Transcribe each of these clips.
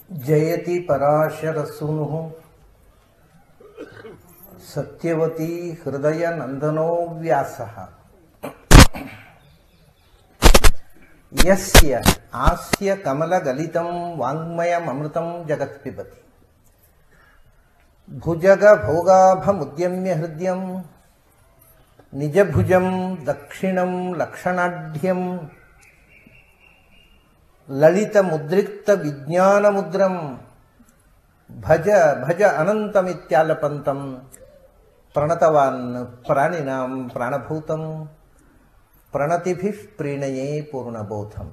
ಜಯತಿ ಪರಾಶರಸೂನು ಸತ್ಯವತಿ ಹೃದಯ ನಂದನೋ ವ್ಯಾಸ ಯಸ್ಯ ಆಸ್ಯ ಕಮಲಗಲಿತಂ ವಾङ्ಮಯಮೃತಂ ಜಗತ್ ಪಿಬತಿ ಭುಜಗ ಭೋಗಾಭಮುದ್ಯಮ್ಯ ಹೃದಯಂ ನಿಜಭುಜಂ ದಕ್ಷಿಣಂ ಲಕ್ಷಣಾಢ್ಯಂ ಲಲಿತ ಮುದ್ರಿಕ್ತ ವಿಜ್ಞಾನ ಮುದ್ರಂ ಭಜ ಭಜ ಅನಂತಮಿತ್ಯಾಲಪಂತಂ ಪ್ರಣತವಾನ್ ಪ್ರಾಣಿನಾಂ ಪ್ರಾಣಭೂತಂ ಪ್ರಣತಿಭಿಃ ಪ್ರೀಣಯೇ ಪೂರ್ಣಬೋಧಂ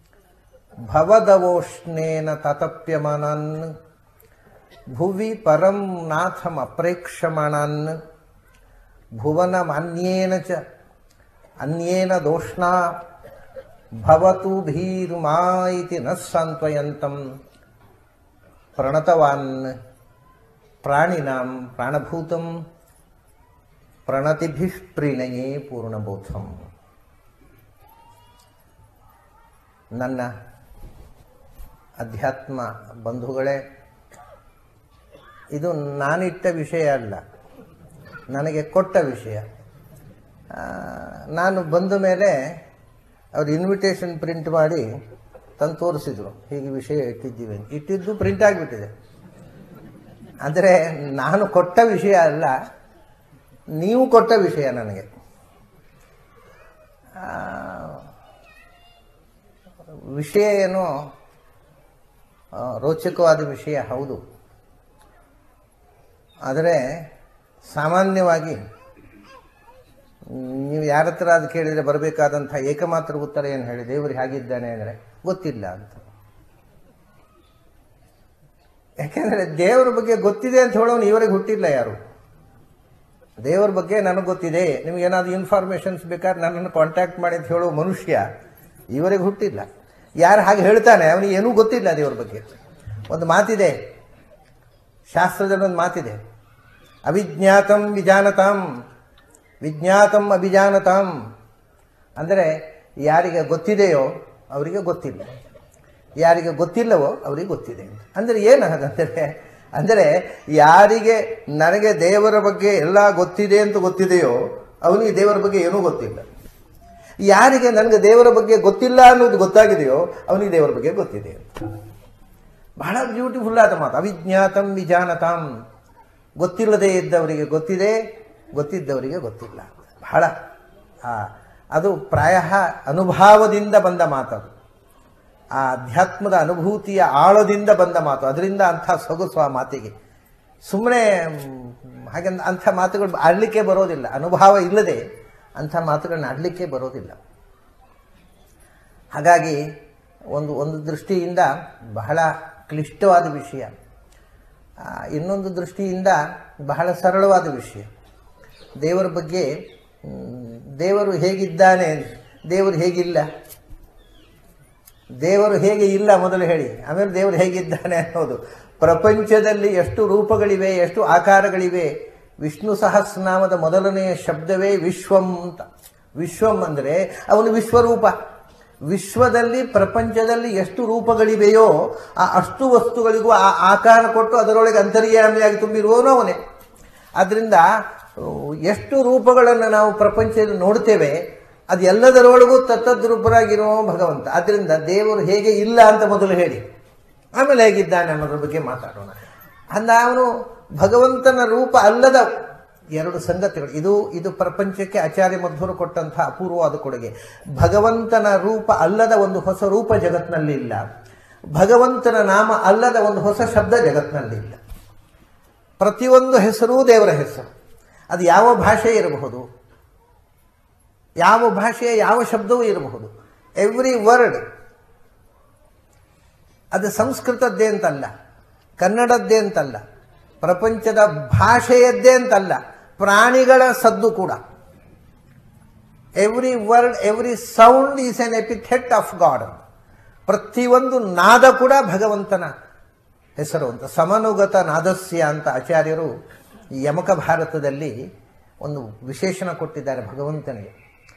ಭವದವೋಷ್ಣೇನ ತತಪ್ಯಮಾನಾನ್ ಭುವಿ ಪರಂ ನಾಥಂ ಅಪ್ರೇಕ್ಷಮಾಣಾನ್ ಭುವನಮನ್ಯೇನ ಚ ಅನ್ಯೇನ ದೋಷ್ಣಾ ಭವತು ಭೀರುಮಾ ಇತಿ ನ ಸಾಂತ್ವಯಂತಂ ಪ್ರಣತವಾನ್ ಪ್ರಾಣಿನಾಂ ಪ್ರಾಣಭೂತಂ ಪ್ರಣತಿಭಿಃ ಪ್ರೀಣಯೇ ಪೂರ್ಣಬೋಧಂ ನನ್ನ ಅಧ್ಯಾತ್ಮ ಬಂಧುಗಳೇ ಇದು ನಾನಿಟ್ಟ ವಿಷಯ ಅಲ್ಲ ನನಗೆ ಕೊಟ್ಟ ವಿಷಯ ಆ, ನಾನು ಬಂದ ಮೇಲೆ ಅವ್ರು ಇನ್ವಿಟೇಷನ್ ಪ್ರಿಂಟ್ ಮಾಡಿ ತಂದು ತೋರಿಸಿದ್ರು ಹೀಗೆ ವಿಷಯ ಇಟ್ಟಿದ್ದೀವಿ ಅಂತ ಇಟ್ಟಿದ್ದು ಪ್ರಿಂಟ್ ಆಗಿಬಿಟ್ಟಿದೆ ಅಂದರೆ ನಾನು ಕೊಟ್ಟ ವಿಷಯ ಅಲ್ಲ ನೀವು ಕೊಟ್ಟ ವಿಷಯ ನನಗೆ ಆ, ವಿಷಯ ಏನೋ ಆ, ರೋಚಕವಾದ ವಿಷಯ ಹೌದು ಆದರೆ ಸಾಮಾನ್ಯವಾಗಿ ನೀವು ಯಾರ ಹತ್ರ ಅದು ಕೇಳಿದರೆ ಬರಬೇಕಾದಂಥ ಏಕಮಾತ್ರ ಉತ್ತರ ಏನು ಹೇಳಿ ದೇವರು ಹೇಗಿದ್ದಾನೆ ಅಂದರೆ ಗೊತ್ತಿಲ್ಲ ಅಂತ ಯಾಕೆಂದರೆ ದೇವರ ಬಗ್ಗೆ ಗೊತ್ತಿದೆ ಅಂತ ಹೇಳೋನು ಇವರಿಗೆ ಹುಟ್ಟಿಲ್ಲ ಯಾರು ದೇವರ ಬಗ್ಗೆ ನನಗೆ ಗೊತ್ತಿದೆ ನಿಮಗೇನಾದ್ರು ಇನ್ಫಾರ್ಮೇಷನ್ಸ್ ಬೇಕಾದ್ರೆ ನನ್ನನ್ನು ಕಾಂಟ್ಯಾಕ್ಟ್ ಮಾಡಿ ಅಂತ ಹೇಳೋ ಮನುಷ್ಯ ಇವರಿಗೆ ಹುಟ್ಟಿಲ್ಲ ಯಾರು ಹಾಗೆ ಹೇಳ್ತಾನೆ ಅವನಿಗೆ ಏನೂ ಗೊತ್ತಿಲ್ಲ ದೇವರ ಬಗ್ಗೆ ಒಂದು ಮಾತಿದೆ ಶಾಸ್ತ್ರದಲ್ಲಿ ಒಂದು ಮಾತಿದೆ ಅವಿಜ್ಞಾತಂ ವಿಜಾನತಾಂ ವಿಜ್ಞಾತಂ ಅಭಿಜಾನತಾಂ ಅಂದರೆ ಯಾರಿಗೆ ಗೊತ್ತಿದೆಯೋ ಅವರಿಗೆ ಗೊತ್ತಿಲ್ಲ ಯಾರಿಗೆ ಗೊತ್ತಿಲ್ಲವೋ ಅವರಿಗೆ ಗೊತ್ತಿದೆ ಅಂತ ಅಂದರೆ ಏನು ಹಾಗಂದರೆ ಅಂದರೆ ಯಾರಿಗೆ ನನಗೆ ದೇವರ ಬಗ್ಗೆ ಎಲ್ಲ ಗೊತ್ತಿದೆ ಅಂತ ಗೊತ್ತಿದೆಯೋ ಅವನಿಗೆ ದೇವರ ಬಗ್ಗೆ ಏನೂ ಗೊತ್ತಿಲ್ಲ ಯಾರಿಗೆ ನನಗೆ ದೇವರ ಬಗ್ಗೆ ಗೊತ್ತಿಲ್ಲ ಅನ್ನೋದು ಗೊತ್ತಾಗಿದೆಯೋ ಅವನಿಗೆ ದೇವರ ಬಗ್ಗೆ ಗೊತ್ತಿದೆ ಅಂತ ಬಹಳ ಬ್ಯೂಟಿಫುಲ್ ಆದ ಮಾತು ಅವಿಜ್ಞಾತಂ ವಿಜಾನತಾಂ ಗೊತ್ತಿಲ್ಲದೆ ಇದ್ದವರಿಗೆ ಗೊತ್ತಿದೆ ಗೊತ್ತಿದ್ದವರಿಗೆ ಗೊತ್ತಿಲ್ಲ ಬಹಳ ಆ, ಅದು ಪ್ರಾಯ ಅನುಭಾವದಿಂದ ಬಂದ ಮಾತದು ಆ ಅಧ್ಯಾತ್ಮದ ಅನುಭೂತಿಯ ಆಳದಿಂದ ಬಂದ ಮಾತು ಅದರಿಂದ ಅಂಥ ಸೊಗಸು ಆ ಮಾತಿಗೆ ಸುಮ್ಮನೆ ಹಾಗೆ ಅಂಥ ಮಾತುಗಳು ಆಡಲಿಕ್ಕೆ ಬರೋದಿಲ್ಲ ಅನುಭವ ಇಲ್ಲದೆ ಅಂಥ ಮಾತುಗಳನ್ನ ಆಡಲಿಕ್ಕೆ ಬರೋದಿಲ್ಲ ಹಾಗಾಗಿ ಒಂದು ಒಂದು ದೃಷ್ಟಿಯಿಂದ ಬಹಳ ಕ್ಲಿಷ್ಟವಾದ ವಿಷಯ ಆ, ಇನ್ನೊಂದು ದೃಷ್ಟಿಯಿಂದ ಬಹಳ ಸರಳವಾದ ವಿಷಯ ದೇವರ ಬಗ್ಗೆ ಮ್, ದೇವರು ಹೇಗಿದ್ದಾನೆ ದೇವರು ಹೇಗಿಲ್ಲ ದೇವರು ಹೇಗೆ ಇಲ್ಲ ಮೊದಲು ಹೇಳಿ ಆಮೇಲೆ ದೇವರು ಹೇಗಿದ್ದಾನೆ ಅನ್ನೋದು ಪ್ರಪಂಚದಲ್ಲಿ ಎಷ್ಟು ರೂಪಗಳಿವೆ ಎಷ್ಟು ಆಕಾರಗಳಿವೆ ವಿಷ್ಣು ಸಹಸ್ರನಾಮದ ಮೊದಲನೆಯ ಶಬ್ದವೇ ವಿಶ್ವಂ ಅಂತ ವಿಶ್ವಂ ಅಂದರೆ ಅವನು ವಿಶ್ವರೂಪ ವಿಶ್ವದಲ್ಲಿ ಪ್ರಪಂಚದಲ್ಲಿ ಎಷ್ಟು ರೂಪಗಳಿವೆಯೋ ಆ ಅಷ್ಟು ವಸ್ತುಗಳಿಗೂ ಆ ಆಕಾರ ಕೊಟ್ಟು ಅದರೊಳಗೆ ಅಂತರ್ಯಾಮಿಯಾಗಿ ತುಂಬಿರುವವನು ಅವನೇ ಆದ್ದರಿಂದ ಎಷ್ಟು ರೂಪಗಳನ್ನು ನಾವು ಪ್ರಪಂಚದಲ್ಲಿ ನೋಡ್ತೇವೆ ಅದು ಎಲ್ಲದರೊಳಗೂ ತತ್ತದ್ರೂಪರಾಗಿರೋ ಭಗವಂತ ಆದ್ದರಿಂದ ದೇವರು ಹೇಗೆ ಇಲ್ಲ ಅಂತ ಮೊದಲು ಹೇಳಿ ಆಮೇಲೆ ಹೇಗಿದ್ದಾನೆ ಅನ್ನೋದ್ರ ಬಗ್ಗೆ ಮಾತಾಡೋಣ ಅಂದ ಅವನು ಭಗವಂತನ ರೂಪ ಅಲ್ಲದ ಎರಡು ಸಂಗತಿಗಳು ಇದು ಇದು ಪ್ರಪಂಚಕ್ಕೆ ಆಚಾರ್ಯ ಮಧ್ವರು ಕೊಟ್ಟಂತಹ ಅಪೂರ್ವವಾದ ಕೊಡುಗೆ ಭಗವಂತನ ರೂಪ ಅಲ್ಲದ ಒಂದು ಹೊಸ ರೂಪ ಜಗತ್ತಿನಲ್ಲಿ ಇಲ್ಲ ಭಗವಂತನ ನಾಮ ಅಲ್ಲದ ಒಂದು ಹೊಸ ಶಬ್ದ ಜಗತ್ತಿನಲ್ಲಿ ಇಲ್ಲ ಪ್ರತಿಯೊಂದು ಹೆಸರೂ ದೇವರ ಹೆಸರು ಅದು ಯಾವ ಭಾಷೆ ಇರಬಹುದು ಯಾವ ಭಾಷೆಯ ಯಾವ ಶಬ್ದವೂ ಇರಬಹುದು ಎವ್ರಿ ವರ್ಡ್ ಅದು ಸಂಸ್ಕೃತದ್ದೇ ಅಂತಲ್ಲ ಕನ್ನಡದ್ದೇ ಅಂತಲ್ಲ ಪ್ರಪಂಚದ ಭಾಷೆಯದ್ದೇ ಅಂತಲ್ಲ ಪ್ರಾಣಿಗಳ ಸದ್ದು ಕೂಡ every word every sound is an epithet of God ಪ್ರತಿಯೊಂದು ನಾದ ಕೂಡ ಭಗವಂತನ ಹೆಸರು ಅಂತ ಸಮನುಗತ ನಾದಸ್ಯ ಅಂತ ಆಚಾರ್ಯರು ಈ ಯಮಕ ಭಾರತದಲ್ಲಿ ಒಂದು ವಿಶೇಷಣ ಕೊಟ್ಟಿದ್ದಾರೆ ಭಗವಂತನಿಗೆ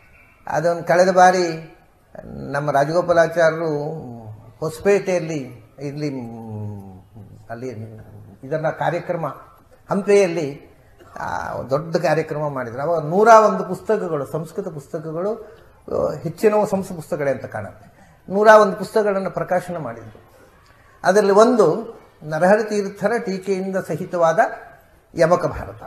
ಅದೊಂದು ಕಳೆದ ಬಾರಿ ನಮ್ಮ ರಾಜಗೋಪಾಲಾಚಾರ್ಯರು ಹೊಸಪೇಟೆಯಲ್ಲಿ ಇಲ್ಲಿ ಮ್, ಅಲ್ಲಿ ಇದನ್ನ ಕಾರ್ಯಕ್ರಮ ಹಂಪೆಯಲ್ಲಿ ಆ, ಒಂದು ದೊಡ್ಡ ಕಾರ್ಯಕ್ರಮ ಮಾಡಿದ್ರು ಅವಾಗ ನೂರ ಒಂದು ಪುಸ್ತಕಗಳು ಸಂಸ್ಕೃತ ಪುಸ್ತಕಗಳು ಆ, ಹೆಚ್ಚಿನವು ಸಂಸ್ಕೃತ ಪುಸ್ತಕಗಳೇ ಅಂತ ಕಾಣುತ್ತೆ ನೂರ ಒಂದು ಪುಸ್ತಕಗಳನ್ನು ಪ್ರಕಾಶನ ಮಾಡಿದರು ಅದರಲ್ಲಿ ಒಂದು ನರಹರಿ ತೀರ್ಥರ ಟೀಕೆಯಿಂದ ಸಹಿತವಾದ ಯಮಕ ಭಾರತ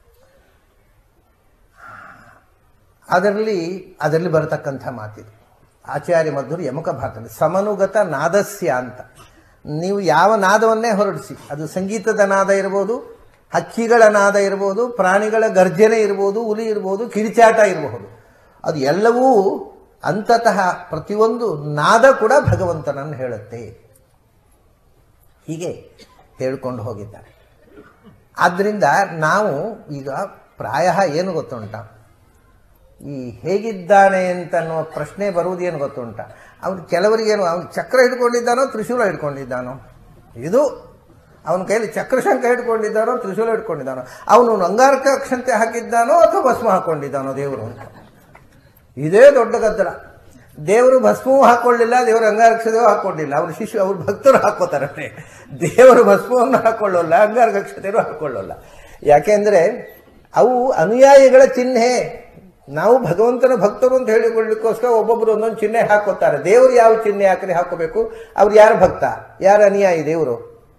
ಅದರಲ್ಲಿ ಅದರಲ್ಲಿ ಬರತಕ್ಕಂಥ ಮಾತಿದೆ ಆಚಾರ್ಯ ಮಧುರು ಯಮಕ ಭಾರತದಲ್ಲಿ ಸಮನುಗತ ನಾದಸ್ಯ ಅಂತ ನೀವು ಯಾವ ನಾದವನ್ನೇ ಹೊರಡಿಸಿ ಅದು ಸಂಗೀತದ ನಾದ ಇರ್ಬೋದು ಹಕ್ಕಿಗಳ ನಾದ ಇರ್ಬೋದು ಪ್ರಾಣಿಗಳ ಗರ್ಜನೆ ಇರ್ಬೋದು ಹುಲಿ ಇರ್ಬೋದು ಕಿರಿಚಾಟ ಇರಬಹುದು ಅದು ಎಲ್ಲವೂ ಅಂತತಃ ಪ್ರತಿಯೊಂದು ನಾದ ಕೂಡ ಭಗವಂತನನ್ನು ಹೇಳುತ್ತೆ ಹೀಗೆ ಹೇಳಿಕೊಂಡು ಹೋಗಿದ್ದಾರೆ ಆದ್ದರಿಂದ ನಾವು ಈಗ ಪ್ರಾಯ ಏನು ಗೊತ್ತುಂಟ ಈ ಹೇಗಿದ್ದಾನೆ ಅಂತ ಅನ್ನೋ ಪ್ರಶ್ನೆ ಬರುವುದೇನು ಗೊತ್ತುಂಟ ಅವನು ಕೆಲವರಿಗೇನು ಅವನು ಚಕ್ರ ಹಿಡ್ಕೊಂಡಿದ್ದಾನೋ ತ್ರಿಶೂಲ ಹಿಡ್ಕೊಂಡಿದ್ದಾನೋ ಇದು ಅವನ ಕೈಯಲ್ಲಿ ಚಕ್ರಶಂಕ ಹಿಡ್ಕೊಂಡಿದ್ದಾನೋ ತ್ರಿಶೂಲ ಹಿಡ್ಕೊಂಡಿದ್ದಾನೋ ಅವನು ಅಂಗಾರಕ ಅಕ್ಷಂತೆ ಹಾಕಿದ್ದಾನೋ ಅಥವಾ ಭಸ್ಮ ಹಾಕೊಂಡಿದ್ದಾನೋ ದೇವರು ಅಂತ ಇದೇ ದೊಡ್ಡ ಗದ್ದಲ ದೇವರು ಭಸ್ಮವೂ ಹಾಕೊಳ್ಳಿಲ್ಲ ದೇವರು ಅಂಗಾರಕ್ಷತೆಯೂ ಹಾಕೊಂಡಿಲ್ಲ ಅವ್ರ ಶಿಷ್ಯ ಅವ್ರ ಭಕ್ತರು ಹಾಕೋತಾರೆ ದೇವರು ಭಸ್ಮವನ್ನು ಹಾಕೊಳ್ಳೋಲ್ಲ ಅಂಗಾರಕ್ಷತೆಯೂ ಹಾಕೊಳ್ಳೋಲ್ಲ ಯಾಕೆಂದ್ರೆ ಅವು ಅನುಯಾಯಿಗಳ ಚಿಹ್ನೆ ನಾವು ಭಗವಂತನ ಭಕ್ತರು ಅಂತ ಹೇಳಿಕೊಳ್ಳಿಕ್ಕೋಸ್ಕರ ಒಬ್ಬೊಬ್ಬರು ಒಂದೊಂದು ಚಿಹ್ನೆ ಹಾಕೋತಾರೆ ದೇವರು ಯಾವ ಚಿಹ್ನೆ ಹಾಕಿ ಹಾಕೋಬೇಕು ಅವ್ರು ಯಾರ ಭಕ್ತ ಯಾರ ಅನುಯಾಯಿ ದೇವರು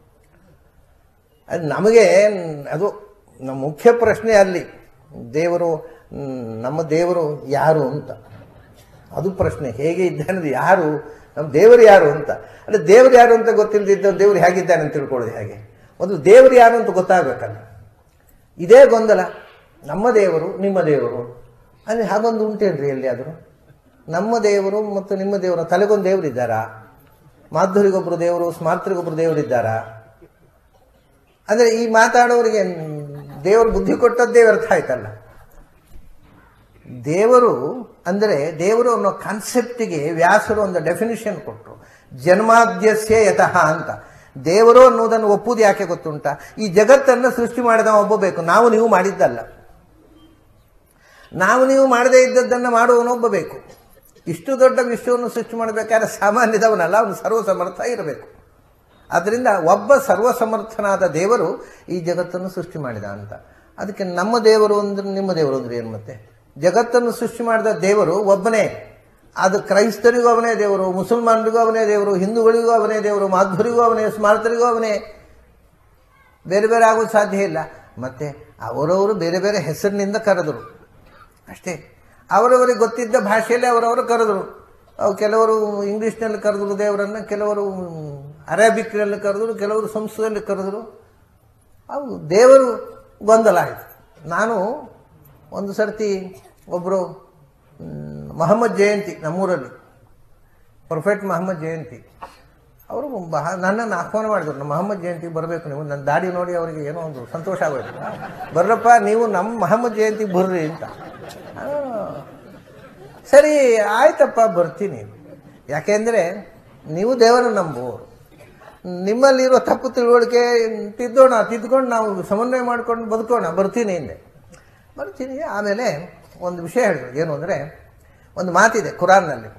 ಅದು ನಮಗೆ ಅದು ನಮ್ಮ ಮುಖ್ಯ ಪ್ರಶ್ನೆ ಅಲ್ಲಿ ದೇವರು ಮ್, ನಮ್ಮ ದೇವರು ಯಾರು ಅಂತ ಅದು ಪ್ರಶ್ನೆ ಹೇಗೆ ಇದ್ದಾನೆ ಯಾರು ನಮ್ಮ ದೇವರು ಯಾರು ಅಂತ ಅಂದರೆ ದೇವರು ಯಾರು ಅಂತ ಗೊತ್ತಿಲ್ಲದಿದ್ದ ದೇವರು ಹೇಗಿದ್ದಾನೆ ಅಂತ ತಿಳ್ಕೊಳ್ಳೋದು ಹೇಗೆ ಒಂದು ದೇವರು ಯಾರು ಅಂತ ಗೊತ್ತಾಗಬೇಕಲ್ಲ ಇದೇ ಗೊಂದಲ ನಮ್ಮ ದೇವರು ನಿಮ್ಮ ದೇವರು ಅಂದರೆ ಹಾಗೊಂದು ಉಂಟೇನ್ರಿ ಎಲ್ಲಿಯಾದರೂ ನಮ್ಮ ದೇವರು ಮತ್ತು ನಿಮ್ಮ ದೇವರು ತಲೆಗೊಂದು ದೇವರು ಇದ್ದಾರಾ ಮಾಧುರಿಗೊಬ್ಬರು ದೇವರು ಸ್ಮಾರ್ತರಿಗೊಬ್ಬರು ದೇವರು ಇದ್ದಾರಾ ಅಂದರೆ ಈ ಮಾತಾಡೋರಿಗೆ ದೇವರು ಬುದ್ಧಿ ಕೊಟ್ಟದ್ದೇ ವ್ಯರ್ಥ ಆಯ್ತಲ್ಲ ದೇವರು ಅಂದರೆ ದೇವರು ಅನ್ನೋ ಕಾನ್ಸೆಪ್ಟಿಗೆ ವ್ಯಾಸರು ಒಂದು ಡೆಫಿನಿಷನ್ ಕೊಟ್ಟರು ಜನ್ಮಾದ್ಯಸ್ಯ ಯತಃ ಅಂತ ದೇವರು ಅನ್ನೋದನ್ನು ಒಪ್ಪುವುದು ಯಾಕೆ ಗೊತ್ತುಂಟ ಈ ಜಗತ್ತನ್ನು ಸೃಷ್ಟಿ ಮಾಡಿದ ಒಬ್ಬ ಬೇಕು ನಾವು ನೀವು ಮಾಡಿದ್ದಲ್ಲ ನಾವು ನೀವು ಮಾಡದೇ ಇದ್ದದ್ದನ್ನು ಮಾಡುವವನೊಬ್ಬ ಬೇಕು ಇಷ್ಟು ದೊಡ್ಡ ವಿಶ್ವವನ್ನು ಸೃಷ್ಟಿ ಮಾಡಬೇಕಾದ್ರೆ ಸಾಮಾನ್ಯದವನಲ್ಲ ಅವನು ಸರ್ವಸಮರ್ಥ ಇರಬೇಕು ಅದರಿಂದ ಒಬ್ಬ ಸರ್ವಸಮರ್ಥನಾದ ದೇವರು ಈ ಜಗತ್ತನ್ನು ಸೃಷ್ಟಿ ಮಾಡಿದ ಅಂತ ಅದಕ್ಕೆ ನಮ್ಮ ದೇವರು ಅಂದ್ರೆ ನಿಮ್ಮ ದೇವರು ಅಂದ್ರೆ ಏನು ಮತ್ತೆ ಜಗತ್ತನ್ನು ಸೃಷ್ಟಿ ಮಾಡಿದ ದೇವರು ಒಬ್ಬನೇ ಅದು ಕ್ರೈಸ್ತರಿಗೂ ಅವನೇ ದೇವರು ಮುಸಲ್ಮಾನರಿಗೂ ಅವನೇ ದೇವರು ಹಿಂದೂಗಳಿಗೂ ಅವನೇ ದೇವರು ಮಾಧ್ವರಿಗೂ ಅವನೇ ಸ್ಮಾರ್ತರಿಗೂ ಅವನೇ ಬೇರೆ ಬೇರೆ ಆಗೋದು ಸಾಧ್ಯ ಇಲ್ಲ ಮತ್ತೆ ಅವರವರು ಬೇರೆ ಬೇರೆ ಹೆಸರಿನಿಂದ ಕರೆದರು ಅಷ್ಟೇ ಅವರವರಿಗೆ ಗೊತ್ತಿದ್ದ ಭಾಷೆಯಲ್ಲಿ ಅವರವರು ಕರೆದರು ಅವು ಕೆಲವರು ಇಂಗ್ಲೀಷ್ನಲ್ಲಿ ಕರೆದರು ದೇವರನ್ನು ಕೆಲವರು ಅರೇಬಿಕ್ನಲ್ಲಿ ಕರೆದರು ಕೆಲವರು ಸಂಸ್ಕೃತದಲ್ಲಿ ಕರೆದರು ಅವು ದೇವರು ಗೊಂದಲ ಆಯಿತು ನಾನು ಒಂದು ಸರ್ತಿ ಒಬ್ಬರು ಮಹಮ್ಮದ್ ಜಯಂತಿ ನಮ್ಮೂರಲ್ಲಿ ಪ್ರೊಫೆಟ್ ಮಹಮ್ಮದ್ ಜಯಂತಿ ಅವರು ಬಹ ನನ್ನನ್ನು ಆಹ್ವಾನ ಮಾಡಿದ್ರು ನಮ್ಮ ಮಹಮ್ಮದ್ ಜಯಂತಿಗೆ ಬರಬೇಕು ನೀವು ನನ್ನ ದಾಡಿ ನೋಡಿ ಅವರಿಗೆ ಏನೋ ಒಂದು ಸಂತೋಷ ಆಗೋಯ್ತು ಬರ್ರಪ್ಪ ನೀವು ನಮ್ಮ ಮಹಮ್ಮದ್ ಜಯಂತಿಗೆ ಬರ್ರಿ ಅಂತ ಆ, ಸರಿ ಆಯ್ತಪ್ಪ ಬರ್ತೀನಿ ಯಾಕೆಂದರೆ ನೀವು ದೇವರನ್ನು ನಂಬುವವರು ನಿಮ್ಮಲ್ಲಿರೋ ತಪ್ಪು ತಿಳುವಳಿಕೆ ತಿದ್ದೋಣ ತಿದ್ಕೊಂಡು ನಾವು ಸಮನ್ವಯ ಮಾಡ್ಕೊಂಡು ಬದುಕೋಣ ಬರ್ತೀನಿ ಹಿಂದೆ ಬರ್ತೀನಿ ಆಮೇಲೆ ಒಂದು ವಿಷಯ ಹೇಳಿದ್ರು ಏನು ಅಂದರೆ ಒಂದು ಮಾತಿದೆ ಕುರಾನ್ನಲ್ಲಿ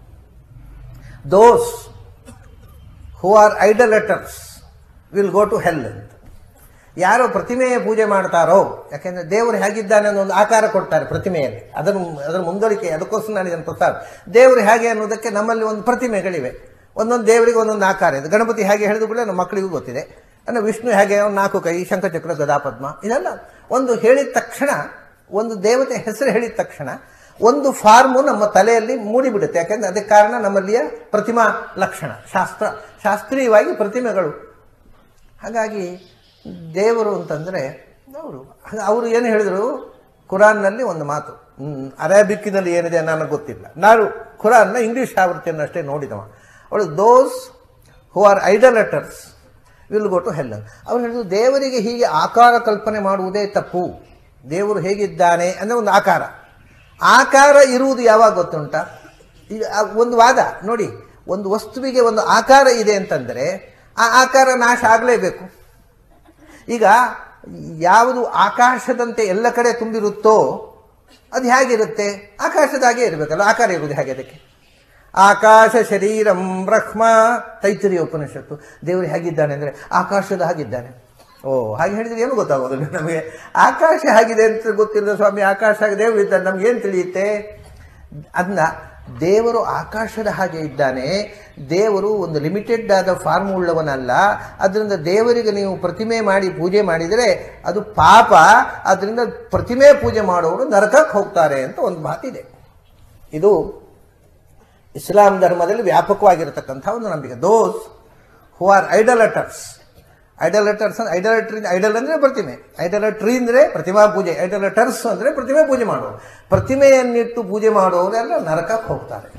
those who are idolaters will go to hell ಅಂತ ಯಾರು ಪ್ರತಿಮೆಯ ಪೂಜೆ ಮಾಡ್ತಾರೋ ಯಾಕೆಂದರೆ ದೇವರು ಹೇಗಿದ್ದಾನೆ ಅನ್ನೋ ಒಂದು ಆಕಾರ ಕೊಡ್ತಾರೆ ಪ್ರತಿಮೆಯಲ್ಲಿ ಅದರ ಅದರ ಮುಂದುವರಿಕೆ ಅದಕ್ಕೋಸ್ಕರ ನಾನು ಇದನ್ನು ಪ್ರಸ್ತಾವ ದೇವರು ಹೇಗೆ ಅನ್ನೋದಕ್ಕೆ ನಮ್ಮಲ್ಲಿ ಒಂದು ಪ್ರತಿಮೆಗಳಿವೆ ಒಂದೊಂದು ದೇವರಿಗೆ ಒಂದೊಂದು ಆಕಾರ ಇದೆ ಗಣಪತಿ ಹೇಗೆ ಹೇಳಿದ ಕೂಡ ನಮ್ಮ ಮಕ್ಕಳಿಗೂ ಗೊತ್ತಿದೆ ಅಂದರೆ ವಿಷ್ಣು ಹೇಗೆ ಅವ್ನು ನಾಲ್ಕು ಕೈ ಶಂಖಚಕ್ರ ಗದಾಪದ್ಮ ಇದೆಲ್ಲ ಒಂದು ಹೇಳಿದ ತಕ್ಷಣ ಒಂದು ದೇವತೆ ಹೆಸರು ಹೇಳಿದ ತಕ್ಷಣ ಒಂದು ಫಾರ್ಮು ನಮ್ಮ ತಲೆಯಲ್ಲಿ ಮೂಡಿಬಿಡುತ್ತೆ ಯಾಕೆಂದ್ರೆ ಅದಕ್ಕೆ ಕಾರಣ ನಮ್ಮಲ್ಲಿಯ ಪ್ರತಿಮಾ ಲಕ್ಷಣ ಶಾಸ್ತ್ರ ಶಾಸ್ತ್ರೀಯವಾಗಿ ಪ್ರತಿಮೆಗಳು ಹಾಗಾಗಿ ದೇವರು ಅಂತಂದರೆ ಅವರು ಅವರು ಏನು ಹೇಳಿದರು ಕುರಾನ್ನಲ್ಲಿ ಒಂದು ಮಾತು ಹ್ಮ್, ಅರೇಬಿಕ್ಕಿನಲ್ಲಿ ಏನಿದೆ ನನಗೆ ಗೊತ್ತಿಲ್ಲ ನಾನು ಕುರಾನ್ನ ಇಂಗ್ಲೀಷ್ ಆವೃತ್ತಿಯನ್ನು ಅಷ್ಟೇ ನೋಡಿದವ ಅವಳು those who are idolaters will go to hell ಅವ್ರು ಹೇಳಿದ್ರು ದೇವರಿಗೆ ಹೀಗೆ ಆಕಾರ ಕಲ್ಪನೆ ಮಾಡುವುದೇ ತಪ್ಪು ದೇವರು ಹೇಗಿದ್ದಾನೆ ಅಂದರೆ ಒಂದು ಆಕಾರ ಆಕಾರ ಇರುವುದು ಯಾವಾಗ ಗೊತ್ತುಂಟ ಈಗ ಆ ಒಂದು ವಾದ ನೋಡಿ ಒಂದು ವಸ್ತುವಿಗೆ ಒಂದು ಆಕಾರ ಇದೆ ಅಂತಂದರೆ ಆ ಆಕಾರ ನಾಶ ಆಗಲೇಬೇಕು ಈಗ ಯಾವುದು ಆಕಾಶದಂತೆ ಎಲ್ಲ ಕಡೆ ತುಂಬಿರುತ್ತೋ ಅದು ಹೇಗಿರುತ್ತೆ ಆಕಾಶದಾಗೆ ಇರಬೇಕಲ್ಲ ಆಕಾರ ಇರುವುದು ಹೇಗೆ ಅದಕ್ಕೆ ಆಕಾಶ ಶರೀರಂ ಬ್ರಹ್ಮ ತೈತರಿಯ ಉಪನಿಷತ್ತು ದೇವರು ಹೇಗಿದ್ದಾನೆ ಅಂದರೆ ಆಕಾಶದ ಹಾಗಿದ್ದಾನೆ ಓ ಹಾಗೆ ಹೇಳಿದ್ರೆ ಏನು ಗೊತ್ತಾಗೋದಿಲ್ಲ ನಮಗೆ ಆಕಾಶ ಆಗಿದೆ ಅಂತ ಗೊತ್ತಿಲ್ಲ ಸ್ವಾಮಿ ಆಕಾಶ ಆಗಿ ದೇವರು ಇದ್ದಾನೆ ನಮ್ಗೆ ಏನು ತಿಳಿಯುತ್ತೆ ಅದನ್ನ ದೇವರು ಆಕಾಶದ ಹಾಗೆ ಇದ್ದಾನೆ ದೇವರು ಒಂದು ಲಿಮಿಟೆಡ್ ಆದ ಫಾರ್ಮ್ ಉಳ್ಳವನಲ್ಲ ಅದರಿಂದ ದೇವರಿಗೆ ನೀವು ಪ್ರತಿಮೆ ಮಾಡಿ ಪೂಜೆ ಮಾಡಿದರೆ ಅದು ಪಾಪ ಅದರಿಂದ ಪ್ರತಿಮೆ ಪೂಜೆ ಮಾಡುವವರು ನರಕಕ್ಕೆ ಹೋಗ್ತಾರೆ ಅಂತ ಒಂದು ಮಾತಿದೆ ಇದು ಇಸ್ಲಾಂ ಧರ್ಮದಲ್ಲಿ ವ್ಯಾಪಕವಾಗಿರತಕ್ಕಂಥ ಒಂದು ನಂಬಿಕೆ ದೋಸ್ ಹೂ ಆರ್ ಐಡಲಟರ್ಸ್ ಐಡಲಟರ್ಸ್ ಐಡಲಟ್ರಿ ಐಡಲ್ ಅಂದರೆ ಪ್ರತಿಮೆ ಐಡಲಟ್ರಿ ಅಂದರೆ ಪ್ರತಿಮಾ ಪೂಜೆ ಐಡಲಟರ್ಸ್ ಅಂದರೆ ಪ್ರತಿಮೆ ಪೂಜೆ ಮಾಡೋರು ಪ್ರತಿಮೆಯನ್ನಿಟ್ಟು ಪೂಜೆ ಮಾಡುವವರೆಲ್ಲ ನರಕಕ್ಕೆ ಹೋಗ್ತಾರೆ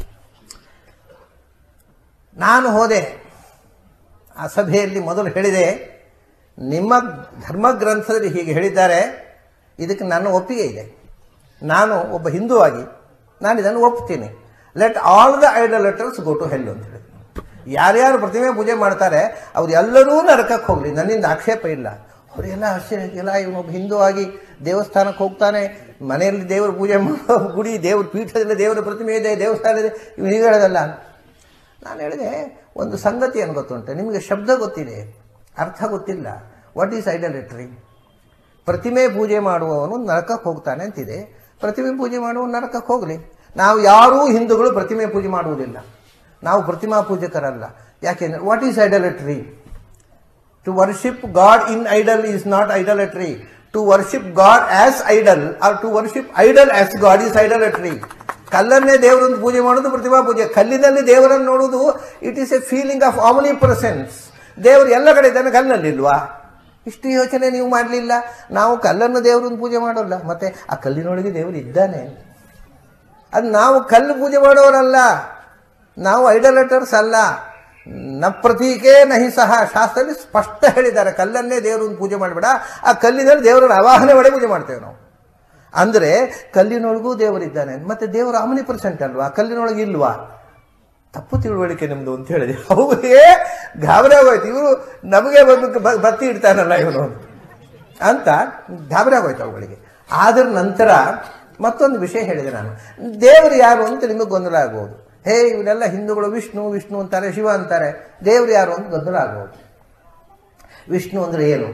ನಾನು ಹೋದೆ ಆ ಸಭೆಯಲ್ಲಿ ಮೊದಲು ಹೇಳಿದೆ ನಿಮ್ಮ ಧರ್ಮಗ್ರಂಥದಲ್ಲಿ ಹೀಗೆ ಹೇಳಿದ್ದಾರೆ ಇದಕ್ಕೆ ನನ್ನ ಒಪ್ಪಿಗೆ ಇದೆ ನಾನು ಒಬ್ಬ ಹಿಂದೂವಾಗಿ ನಾನು ಇದನ್ನು ಒಪ್ತೀನಿ let all the idolaters go to hell ಅಂತ ಹೇಳಿ ಯಾರ್ಯಾರು ಪ್ರತಿಮೆ ಪೂಜೆ ಮಾಡ್ತಾರೆ ಅವ್ರು ಎಲ್ಲರೂ ನರಕಕ್ಕೆ ಹೋಗಲಿ ನನ್ನಿಂದ ಆಕ್ಷೇಪ ಇಲ್ಲ ಅವರೆಲ್ಲ ಆಶ್ಚರ್ಯಕ್ಕಿಲ್ಲ ಇವನೊಬ್ಬ ಹಿಂದೂ ಆಗಿ ದೇವಸ್ಥಾನಕ್ಕೆ ಹೋಗ್ತಾನೆ ಮನೆಯಲ್ಲಿ ದೇವರ ಪೂಜೆ ಮಾಡೋ ಗುಡಿ ದೇವ್ರ ಪೀಠದಲ್ಲಿ ದೇವರ ಪ್ರತಿಮೆ ಇದೆ ದೇವಸ್ಥಾನ ಇದೆ ಇವ್ನು ಹೀಗೆ ಹೇಳೋದಲ್ಲ ನಾನು ಹೇಳಿದೆ ಒಂದು ಸಂಗತಿ ಏನು ಗೊತ್ತುಂಟು ನಿಮಗೆ ಶಬ್ದ ಗೊತ್ತಿದೆ ಅರ್ಥ ಗೊತ್ತಿಲ್ಲ ವಾಟ್ ಈಸ್ ಐಡಲಿಟ್ರಿ ಪ್ರತಿಮೆ ಪೂಜೆ ಮಾಡುವವನು ನರಕಕ್ಕೆ ಹೋಗ್ತಾನೆ ಅಂತಿದೆ ಪ್ರತಿಮೆ ಪೂಜೆ ಮಾಡುವವನು ನರಕಕ್ಕೆ ಹೋಗಲಿ ನಾವು ಯಾರೂ ಹಿಂದೂಗಳು ಪ್ರತಿಮೆ ಪೂಜೆ ಮಾಡುವುದಿಲ್ಲ ನಾವು ಪ್ರತಿಮಾ ಪೂಜಕರಲ್ಲ ಯಾಕೆಂದ್ರೆ what is idolatry to worship God in idol is not idolatry to worship God as idol or to worship idol as God is idolatry ಕಲ್ಲನ್ನೇ ದೇವರನ್ನು ಪೂಜೆ ಮಾಡೋದು ಪ್ರತಿಮಾ ಪೂಜೆ ಕಲ್ಲಿನಲ್ಲಿ ದೇವರನ್ನು ನೋಡುವುದು it is a feeling of omnipresence ದೇವರು ಎಲ್ಲ ಕಡೆ ಇದ್ದಾನೆ ಕಲ್ಲಿನಲ್ಲಿಲ್ವಾ ಇಷ್ಟು ಯೋಚನೆ ನೀವು ಮಾಡಲಿಲ್ಲ ನಾವು ಕಲ್ಲನ್ನು ದೇವರನ್ನು ಪೂಜೆ ಮಾಡೋಲ್ಲ ಮತ್ತೆ ಆ ಕಲ್ಲಿನೊಳಗೆ ದೇವರು ಇದ್ದಾನೆ ಅದು ನಾವು ಕಲ್ಲು ಪೂಜೆ ಮಾಡೋರಲ್ಲ ನಾವು ಐಡಲಟರ್ಸ್ ಅಲ್ಲ ನ ಪ್ರತೀಕೆ ನಹಿ ಸಹ ಶಾಸ್ತ್ರದಲ್ಲಿ ಸ್ಪಷ್ಟ ಹೇಳಿದ್ದಾರೆ ಕಲ್ಲನ್ನೇ ದೇವರನ್ನು ಪೂಜೆ ಮಾಡಬೇಡ ಆ ಕಲ್ಲಿನಲ್ಲಿ ದೇವರನ್ನು ಆವಾಹನೆ ಮಾಡಿ ಪೂಜೆ ಮಾಡ್ತೇವೆ ನಾವು ಅಂದರೆ ಕಲ್ಲಿನೊಳಗೂ ದೇವರಿದ್ದಾನೆ ಮತ್ತೆ ದೇವರು ಅಮನಿ ಪರ್ಸೆಂಟ್ ಅಲ್ವಾ ಕಲ್ಲಿನೊಳಗೆ ಇಲ್ವಾ ತಪ್ಪು ತಿಳುವಳಿಕೆ ನಿಮ್ದು ಅಂತ ಹೇಳಿದೆ ಅವ್ರಿಗೆ ಗಾಬರಿ ಆಗೋಯ್ತು ಇವರು ನಮಗೆ ಬಂದು ಬ- ಬತ್ತಿ ಇಡ್ತಾನಲ್ಲ ಇವನು ಅಂತ ಗಾಬರಿ ಆಗೋಯ್ತು ಅವುಗಳಿಗೆ ಆದ್ರ ನಂತರ ಮತ್ತೊಂದು ವಿಷಯ ಹೇಳಿದೆ ನಾನು ದೇವರು ಯಾರು ಅಂತ ನಿಮಗೆ ಗೊಂದಲ ಆಗ್ಬೋದು ಹೇ ಇವರೆಲ್ಲ ಹಿಂದೂಗಳು ವಿಷ್ಣು ವಿಷ್ಣು ಅಂತಾರೆ ಶಿವ ಅಂತಾರೆ ದೇವರು ಯಾರು ಅಂತ ಗೊಂದಲ ಆಗ್ಬೋದು ವಿಷ್ಣು ಅಂದ್ರೆ ಏನು